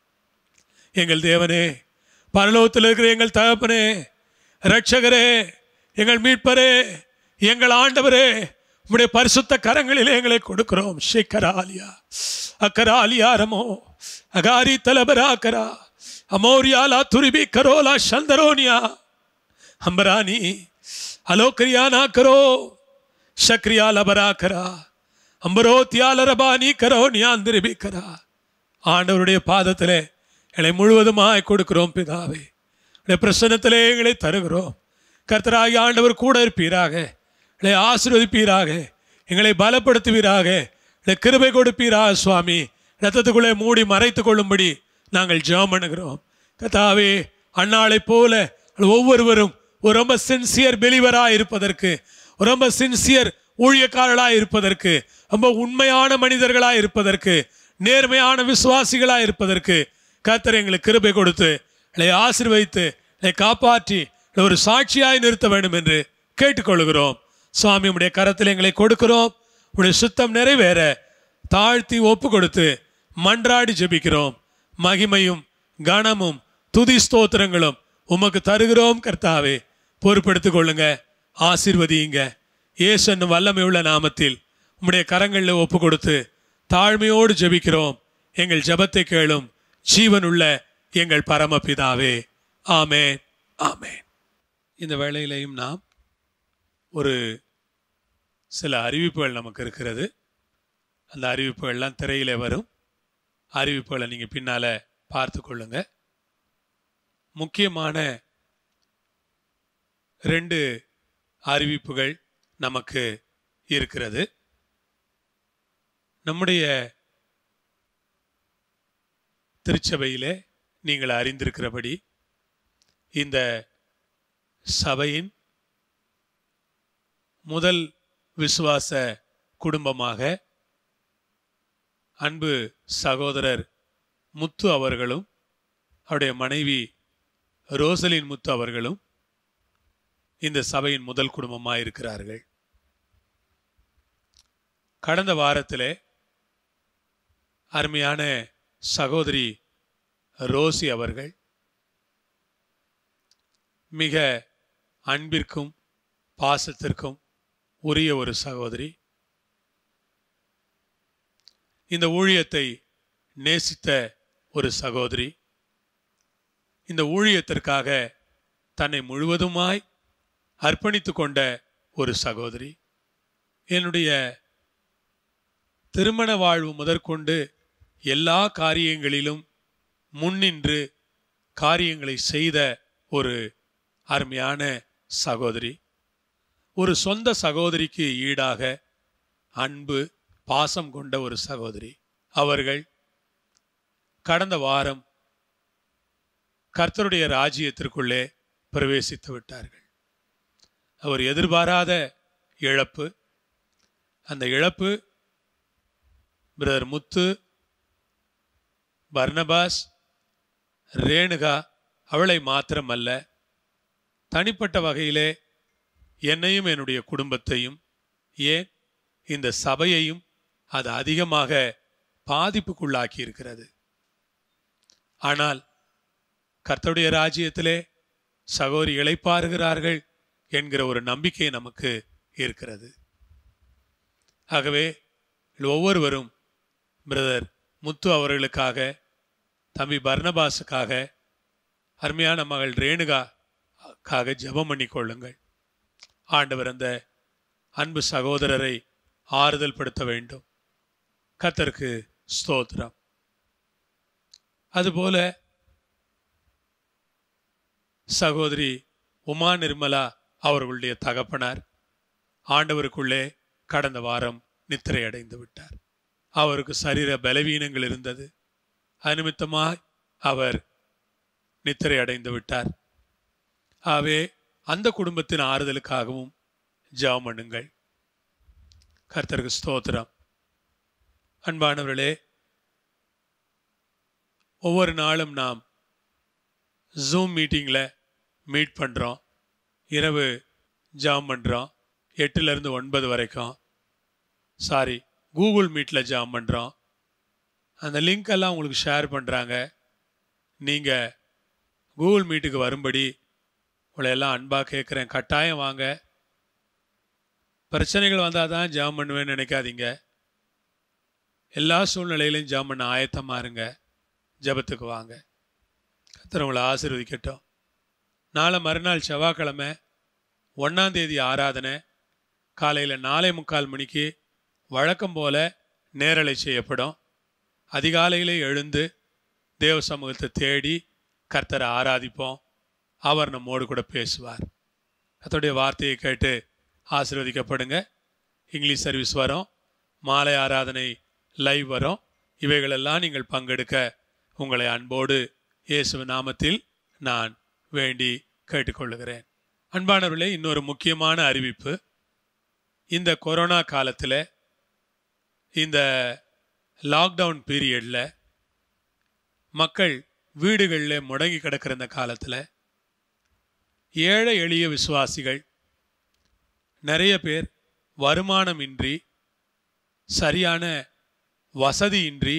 எங்கள் தேவனே பரலோகத்தில் இருக்கிற எங்கள் தகப்பனே ரட்சகரே எங்கள் மீட்பரே எங்கள் ஆண்டவரே உம்முடைய பரிசுத்த கரங்களிலே எங்களை கொடுக்கிறோம் ஷிக்கராலியா அக்கராலியாரமோ அகாரி தலபராக்கரா அமோரியாலா துரிபி கரோலா சந்தரோனியா அம்பராணி அலோக்கரியானா கரோ சக்ரியா லபராக்கரா அம்பரோ தியாலரபானி கரோ நியாந்திரிபி கரா ஆண்டவருடைய பாதத்திலே எங்களை முழுவதுமாய் கொடுக்கிறோம் பிதாவே உடைய பிரசன்னத்திலே எங்களை தருகிறோம் கர்த்தராகி ஆண்டவர் கூட இருப்பீராக எங்களை ஆசீர்வதிப்பீராக எங்களை பலப்படுத்துவீராக எங்களை கிருபை கொடுப்பீராக சுவாமி ரத்தத்துக்குள்ளே மூடி மறைத்து கொள்ளும்படி நாங்கள் ஜெபம் பண்ணுகிறோம் கர்த்தாவே அன்னாளைப் போல ஒவ்வொருவரும் ஒரு ரொம்ப சின்சியர் பெலிவராக இருப்பதற்கு ஒரு ரொம்ப சின்சியர் ஊழியக்காரர்களாக இருப்பதற்கு ரொம்ப உண்மையான மனிதர்களாக இருப்பதற்கு நேர்மையான விசுவாசிகளாக இருப்பதற்கு கர்த்தர் எங்களுக்கு கிருபை கொடுத்து எங்களை ஆசீர்வதித்து எங்களை காப்பாற்றி எங்களை ஒரு சாட்சியாய் நிறுத்த வேண்டும் என்று கேட்டுக்கொள்கிறோம் சுவாமி உடைய கரத்தில் எங்களை கொடுக்கிறோம் உடைய சுத்தம் நிறைவேற தாழ்த்தி ஒப்பு கொடுத்து மன்றாடி ஜெபிக்கிறோம் மகிமையும் கனமும் துதி ஸ்தோத்திரங்களும் உமக்கு தருகிறோம் கர்த்தாவே பொறுப்பெடுத்துக் கொள்ளுங்க ஆசீர்வதியுங்க இயேசு வல்லமை உள்ள நாமத்தில் உம்முடைய கரங்களில் ஒப்பு கொடுத்து தாழ்மையோடு ஜெபிக்கிறோம் எங்கள் ஜெபத்தை கேளும் ஜீவனுள்ள எங்கள் பரமபிதாவே ஆமென் ஆமென் இந்த வேளையிலையும் நாம் ஒரு சில அறிவிப்புகள் நமக்கு இருக்கிறது அந்த அறிவிப்புகள்லாம் திரையிலே வரும் அறிவிப்புகளை நீங்கள் பின்னால் பார்த்து கொள்ளுங்க முக்கியமான ரெண்டு அறிவிப்புகள் நமக்கு இருக்கிறது நம்முடைய திருச்சபையிலே நீங்கள் அறிந்திருக்கிறபடி இந்த சபையின் முதல் விசுவாச குடும்பமாக அன்பு சகோதரர் முத்து அவர்களும் அவருடைய மனைவி ரோசலின் முத்து அவர்களும் இந்த சபையின் முதல் குடும்பமாக இருக்கிறார்கள் கடந்த வாரத்திலே அருமையான சகோதரி ரோசி அவர்கள் மிக அன்பிற்கும் பாசத்திற்கும் உரிய ஒரு சகோதரி இந்த ஊழியத்தை நேசித்த ஒரு சகோதரி இந்த ஊழியத்திற்காக தன்னை முழுவதுமாய் அர்ப்பணித்து கொண்ட ஒரு சகோதரி என்னுடைய திருமண வாழ்வு முதற்கொண்டு எல்லா காரியங்களிலும் முன்னின்று காரியங்களை செய்த ஒரு அருமையான சகோதரி ஒரு சொந்த சகோதரிக்கு ஈடாக அன்பு பாசம் கொண்ட ஒரு சகோதரி அவர்கள் கடந்த வாரம் கர்த்தருடைய ராஜ்யத்திற்குள்ளே பிரவேசித்து விட்டார்கள் அவர் எதிர்பாராத இழப்பு அந்த இழப்பு பிரதர் முத்து பர்னபாஸ் ரேணுகா அவளை மாத்திரமல்ல தனிப்பட்ட வகையிலே என்னையும் என்னுடைய குடும்பத்தையும் ஏன் இந்த சபையையும் அது அதிகமாக பாதிப்புக்குள்ளாக்கி இருக்கிறது ஆனால் கர்த்தருடைய ராஜ்யத்திலே சகோதரி இளைப்பாறுகிறார்கள் என்கிற ஒரு நம்பிக்கை நமக்கு இருக்கிறது ஆகவே ஒவ்வொருவரும் பிரதர் முத்து அவர்களுக்காக தம்பி பர்னபாஸுக்காக அருமையான மகள் ரேணுகாக்காக ஜெபம் பண்ணிக் கொள்ளுங்கள் ஆண்டவர் அந்த அன்பு சகோதரரை ஆறுதல் படுத்த வேண்டும் கத்தருக்கு ஸ்தோத்திரம் அதுபோல சகோதரி உமா நிர்மலா அவர்களுடைய தகப்பனார் ஆண்டவருக்குள்ளே கடந்த வாரம் நித்திரை அடைந்து விட்டார் அவருக்கு சரீர பலவீனங்கள் இருந்தது அநிமித்தமாய் அவர் நித்திரை அடைந்து விட்டார் ஆகவே அந்த குடும்பத்தின் ஆறுதலுக்காகவும் ஜெபம் பண்ணுங்கள் கர்த்தருக்கு ஸ்தோத்திரம் அன்பானவர்களே ஒவ்வொரு நாளும் நாம் ஜூம் மீட்டிங்கில் மீட் பண்ணுறோம் இரவு ஜாம் பண்ணுறோம் எட்டுலேருந்து ஒன்பது வரைக்கும் சாரி கூகுள் மீட்டில் ஜாம் பண்ணுறோம் அந்த லிங்க் எல்லாம் உங்களுக்கு ஷேர் பண்ணுறாங்க நீங்கள் கூகுள் மீட்டுக்கு வரும்படி உங்களை எல்லாம் அன்பாக கேட்குறேன் கட்டாயம் வாங்க பிரச்சனைகள் வந்தால் தான் ஜாம் பண்ணுவேன்னு நினைக்காதீங்க எல்லா சூழ்நிலையிலும் ஜாம் பண்ண ஆயத்தமாக இருங்க ஜெபத்துக்கு வாங்க கர்த்தர் உங்களை ஆசீர்வதிக்கட்டும் நாளை மறுநாள் செவ்வாய்க்கிழமை ஒன்றாம் தேதி ஆராதனை காலையில் நாலே முக்கால் மணிக்கு வழக்கம் போல நேரலை செய்யப்படும் அதிகாலையிலே எழுந்து தேவ சமூகத்தை தேடி கர்த்தரை ஆராதிப்போம் அவர் நம்மோடு கூட பேசுவார் கர்த்தருடைய வார்த்தையை கேட்டு ஆசீர்வதிக்கப்படுங்க இங்கிலீஷ் சர்வீஸ் வரும் மாலை ஆராதனை லைவ் வரும் இவைகளெல்லாம் நீங்கள் பங்கெடுக்க உங்களை அன்போடு இயேசு நாமத்தில் நான் வேண்டி கேட்டுக்கொள்ளுகிறேன் அன்பானவர்களே இன்னொரு முக்கியமான அறிவிப்பு இந்த கொரோனா காலத்தில் இந்த லாக்டவுன் பீரியடில் மக்கள் வீடுகளில் முடங்கி கிடக்கிற இந்த காலத்தில் ஏழை எளிய விசுவாசிகள் நிறைய பேர் வருமானமின்றி சரியான வசதியின்றி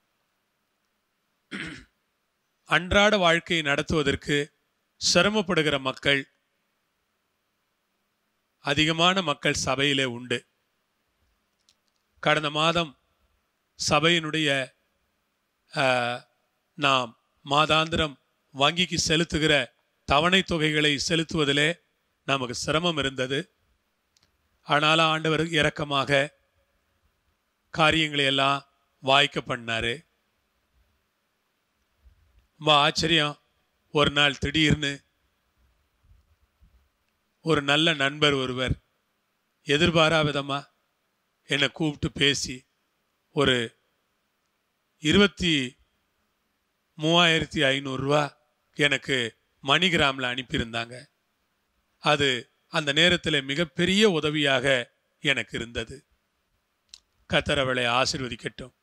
அன்றாட வாழ்க்கையை நடத்துவதற்கு சிரமப்படுகிற மக்கள் அதிகமான மக்கள் சபையிலே உண்டு கடந்த மாதம் சபையினுடைய ஆஹ், நாம் மாதாந்திரம் வங்கிக்கு செலுத்துகிற தவணை தொகைகளை செலுத்துவதிலே நமக்கு சிரமம் இருந்தது ஆனாலும் ஆண்டவர் இரக்கமாக காரியங்களை எல்லாம் வாய்க்க பண்ணாரு ரொம்ப ஆச்சரியம் ஒரு நாள் திடீர்னு ஒரு நல்ல நண்பர் ஒருவர் எதிர்பாரா விதமா என்னை கூப்பிட்டு பேசி ஒரு இருபத்தி மூவாயிரத்தி ஐநூறுரூவா எனக்கு மணிகிராமில் அனுப்பியிருந்தாங்க அது அந்த நேரத்தில் மிகப்பெரிய உதவியாக எனக்கு இருந்தது கர்த்தர் அவளை ஆசீர்வதிக்கட்டும்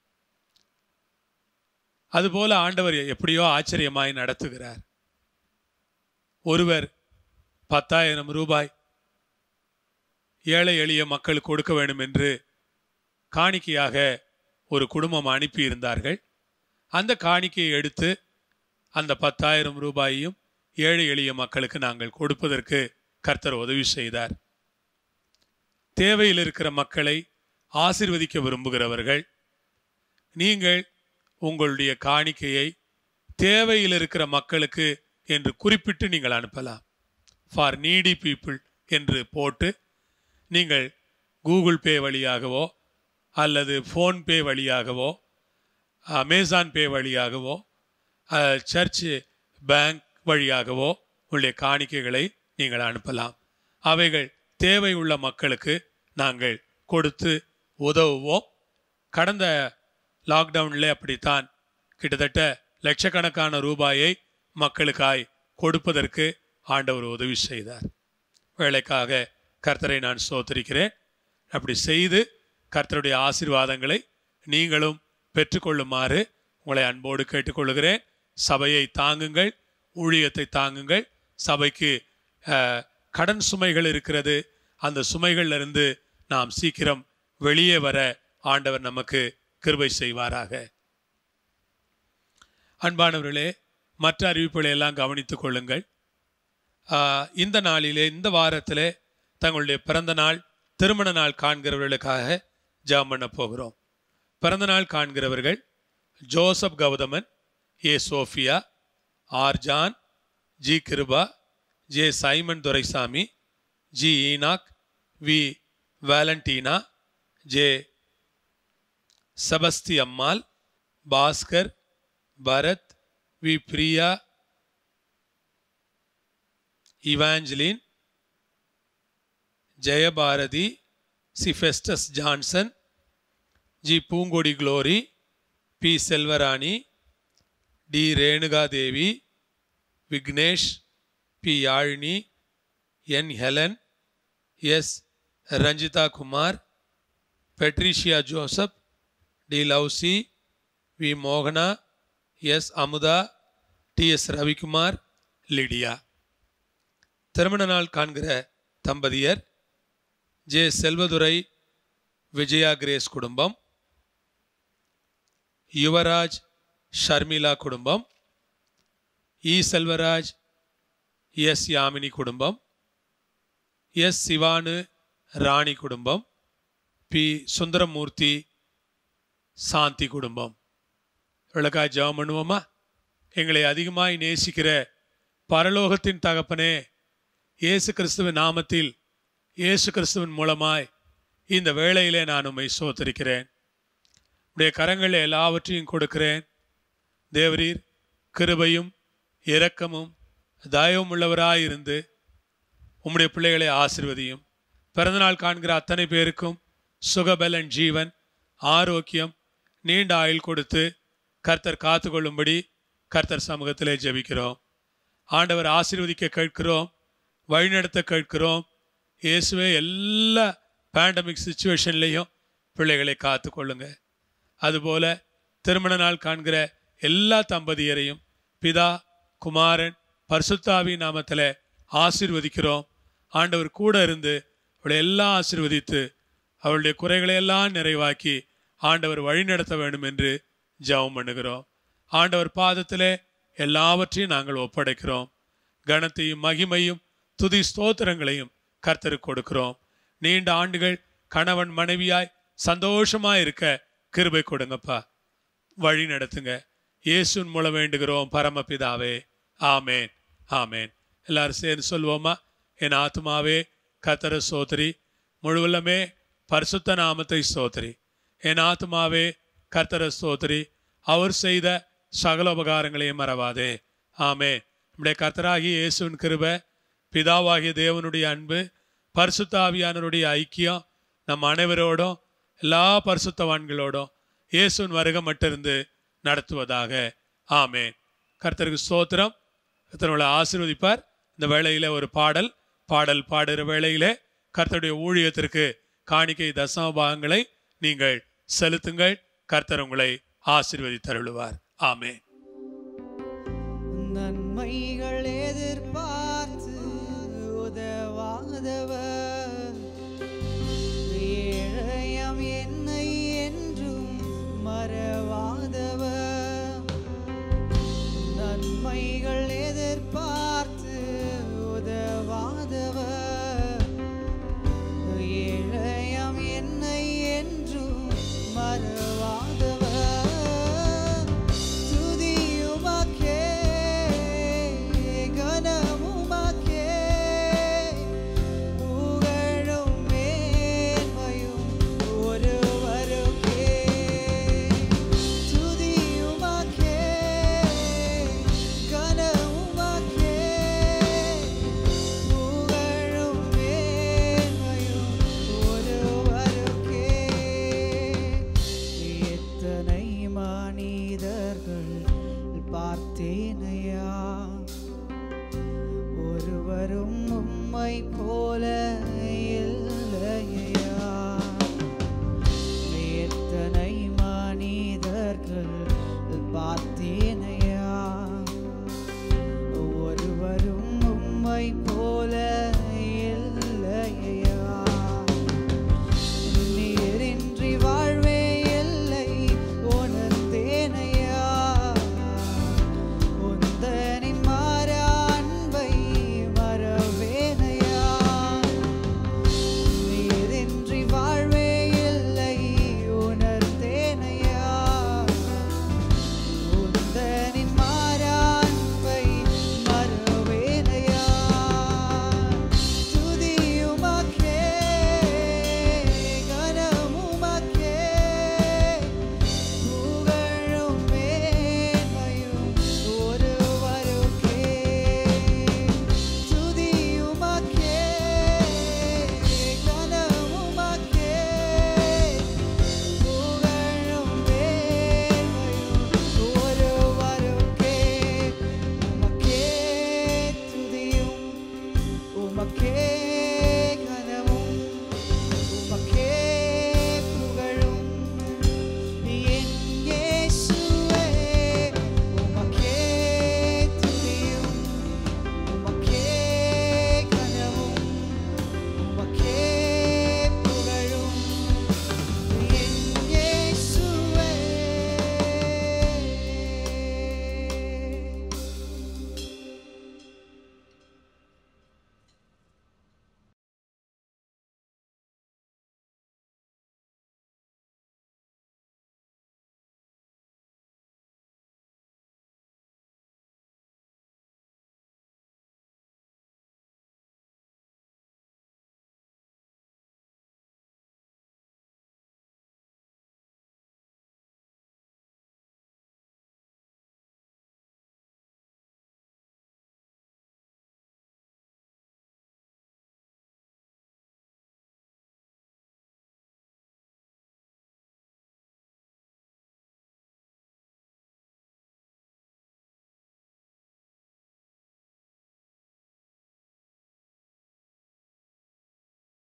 அதுபோல ஆண்டவர் எப்படியோ ஆச்சரியமாய் நடத்துகிறார் ஒருவர் பத்தாயிரம் ரூபாய் ஏழை எளிய மக்கள் கொடுக்க வேண்டும் என்று காணிக்கையாக ஒரு குடும்பம் அனுப்பியிருந்தார்கள் அந்த காணிக்கையை எடுத்து அந்த பத்தாயிரம் ரூபாயையும் ஏழை எளிய மக்களுக்கு நாங்கள் கொடுப்பதற்கு கர்த்தர் உதவி செய்தார் தேவையில் இருக்கிற மக்களை ஆசிர்வதிக்க விரும்புகிறவர்கள் நீங்கள் உங்களுடைய காணிக்கையை தேவையில் இருக்கிற மக்களுக்கு என்று குறிப்பிட்டு நீங்கள் அனுப்பலாம் ஃபார் நீடி பீப்புள் என்று போட்டு நீங்கள் கூகுள் பே வழியாகவோ அல்லது ஃபோன்பே வழியாகவோ அமேசான் பே வழியாகவோ அஹ், சர்ச் பேங்க் வழியாகவோ உங்களுடைய காணிக்கைகளை நீங்கள் அனுப்பலாம் அவைகள் தேவை உள்ள மக்களுக்கு நாங்கள் கொடுத்து உதவுவோம் கடந்த லாக்டவுனில் அப்படித்தான் கிட்டத்தட்ட லட்சக்கணக்கான ரூபாயை மக்களுக்காய் கொடுப்பதற்கு ஆண்டவர் உதவி செய்தார் வேலைக்காக கர்த்தரை நான் சோத்தரிக்கிறேன் அப்படி செய்து கர்த்தருடைய ஆசீர்வாதங்களை நீங்களும் பெற்றுக்கொள்ளுமாறு உங்களை அன்போடு கேட்டுக்கொள்கிறேன் சபையை தாங்குங்கள் ஊழியத்தை தாங்குங்கள் சபைக்கு அஹ், கடன் சுமைகள் இருக்கிறது அந்த சுமைகள்ல இருந்து நாம் சீக்கிரம் வெளியே வர ஆண்டவர் நமக்கு கிருபை செய்வாராக அன்பானவர்களே மற்ற அறிவிப்புகளை எல்லாம் கவனித்துக் கொள்ளுங்கள் ஆஹ், இந்த நாளிலே இந்த வாரத்திலே தங்களுடைய பிறந்த நாள் திருமண நாள் காண்கிறவர்களுக்காக ஜெபம் பண்ண போகிறோம் பிறந்த நாள் காண்கிறவர்கள் Joseph Gauthaman A Sophia R John G Kiruba J Simon Duraisamy G Enoch V Valentina J Sebasti Ammal Bhaskar Bharath V Priya Evangeline Jayabharathi சிஃபெஸ்டஸ் Johnson G Poongodi Glory P Selvarani T Renukadevi Vignesh P Yazhini N Helen S Ranjitha Kumar Patricia Joseph T லவ்சி வி மோகனா S Amudha T S Ravikumar Lydia திருமண நாள் காண்கிற தம்பதியர் J Selvadurai Vijaya grace குடும்பம் யுவராஜ் ஷர்மிளா குடும்பம் இ Selvaraj S Yamini குடும்பம் எஸ் சிவானு ராணி குடும்பம் பி சுந்தரமூர்த்தி சாந்தி குடும்பம் இவளுக்காக ஜெபம் பண்ணுவோமா எங்களை அதிகமாய் நேசிக்கிற பரலோகத்தின் தகப்பனே இயேசு கிறிஸ்துவின் நாமத்தில் இயேசு கிறிஸ்துவின் மூலமாய் இந்த வேளையிலே நான் உம்மை சோத்தரிக்கிறேன் உடைய கரங்களில் எல்லாவற்றையும் கொடுக்கிறேன் தேவரீர் கிருபையும் இரக்கமும் தயவும் உள்ளவராயிருந்து உம்முடைய பிள்ளைகளை ஆசிர்வதியும் பிறந்தநாள் காண்கிற அத்தனை பேருக்கும் சுகபலன் ஜீவன் ஆரோக்கியம் நீண்ட ஆயுள் கொடுத்து கர்த்தர் காத்துக்கொள்ளும்படி கர்த்தர் சமூகத்திலே ஜெபிக்கிறோம் ஆண்டவர் ஆசீர்வதிக்க கேட்கிறோம் வழிநடத்த கேட்கிறோம் இயேசுவே எல்லா பேண்டமிக் சுச்சுவேஷன்லேயும் பிள்ளைகளை காத்துக்கொள்ளுங்க அதுபோல திருமண நாள் காண்கிற எல்லா தம்பதியரையும் பிதா குமாரன் பரிசுத்தாவி நாமத்தில் ஆசீர்வதிக்கிறோம் ஆண்டவர் கூட இருந்து அவளை எல்லாம் ஆசீர்வதித்து அவளுடைய குறைகளை எல்லாம் நிறைவாக்கி ஆண்டவர் வழிநடத்த வேண்டும் என்று ஜெபம் பண்ணுகிறோம் ஆண்டவர் பாதத்திலே எல்லாவற்றையும் நாங்கள் ஒப்படைக்கிறோம் கனத்தையும் மகிமையும் துதி ஸ்தோத்திரங்களையும் கர்த்தருக்கு கொடுக்கிறோம் நீண்ட ஆண்டுகள் கணவன் மனைவியாய் சந்தோஷமா இருக்க கிருபை கொடுங்கப்பா வழி நடத்துங்க இயேசுவின் மூலம் வேண்டுகிறோம் பரமபிதாவே ஆமேன் ஆமேன் எல்லாரும் சேர்ந்து சொல்லுவோமா என் ஆத்மாவே கத்தர சோதரி முழுவல்லமே பரிசுத்த நாமத்தை சோதரி என் ஆத்மாவே கர்த்தர ஸ்தோத்திரி அவர் செய்த சகல உபகாரங்களையும் மறவாதே ஆமே நம்முடைய கர்த்தராகிய இயேசுவின் கிருபை பிதாவாகிய தேவனுடைய அன்பு பரிசுத்தாவியானவருடைய ஐக்கியம் நம் அனைவரோடும் எல்லா பரிசுத்தவான்களோடும் இயேசுவின் வருகை மட்டிருந்து நடத்துவதாக ஆமேன் கர்த்தருக்கு ஸ்தோத்திரம் கர்த்தர் ஆசீர்வதிப்பார் இந்த வேளையில ஒரு பாடல் பாடல் பாடுகிற வேளையிலே கர்த்தருடைய ஊழியத்திற்கு காணிக்கை தசம பாகங்களை நீங்கள் செலுத்துங்கள் கர்த்தர் உங்களை ஆசீர்வதித்தருளுவார் ஆமென்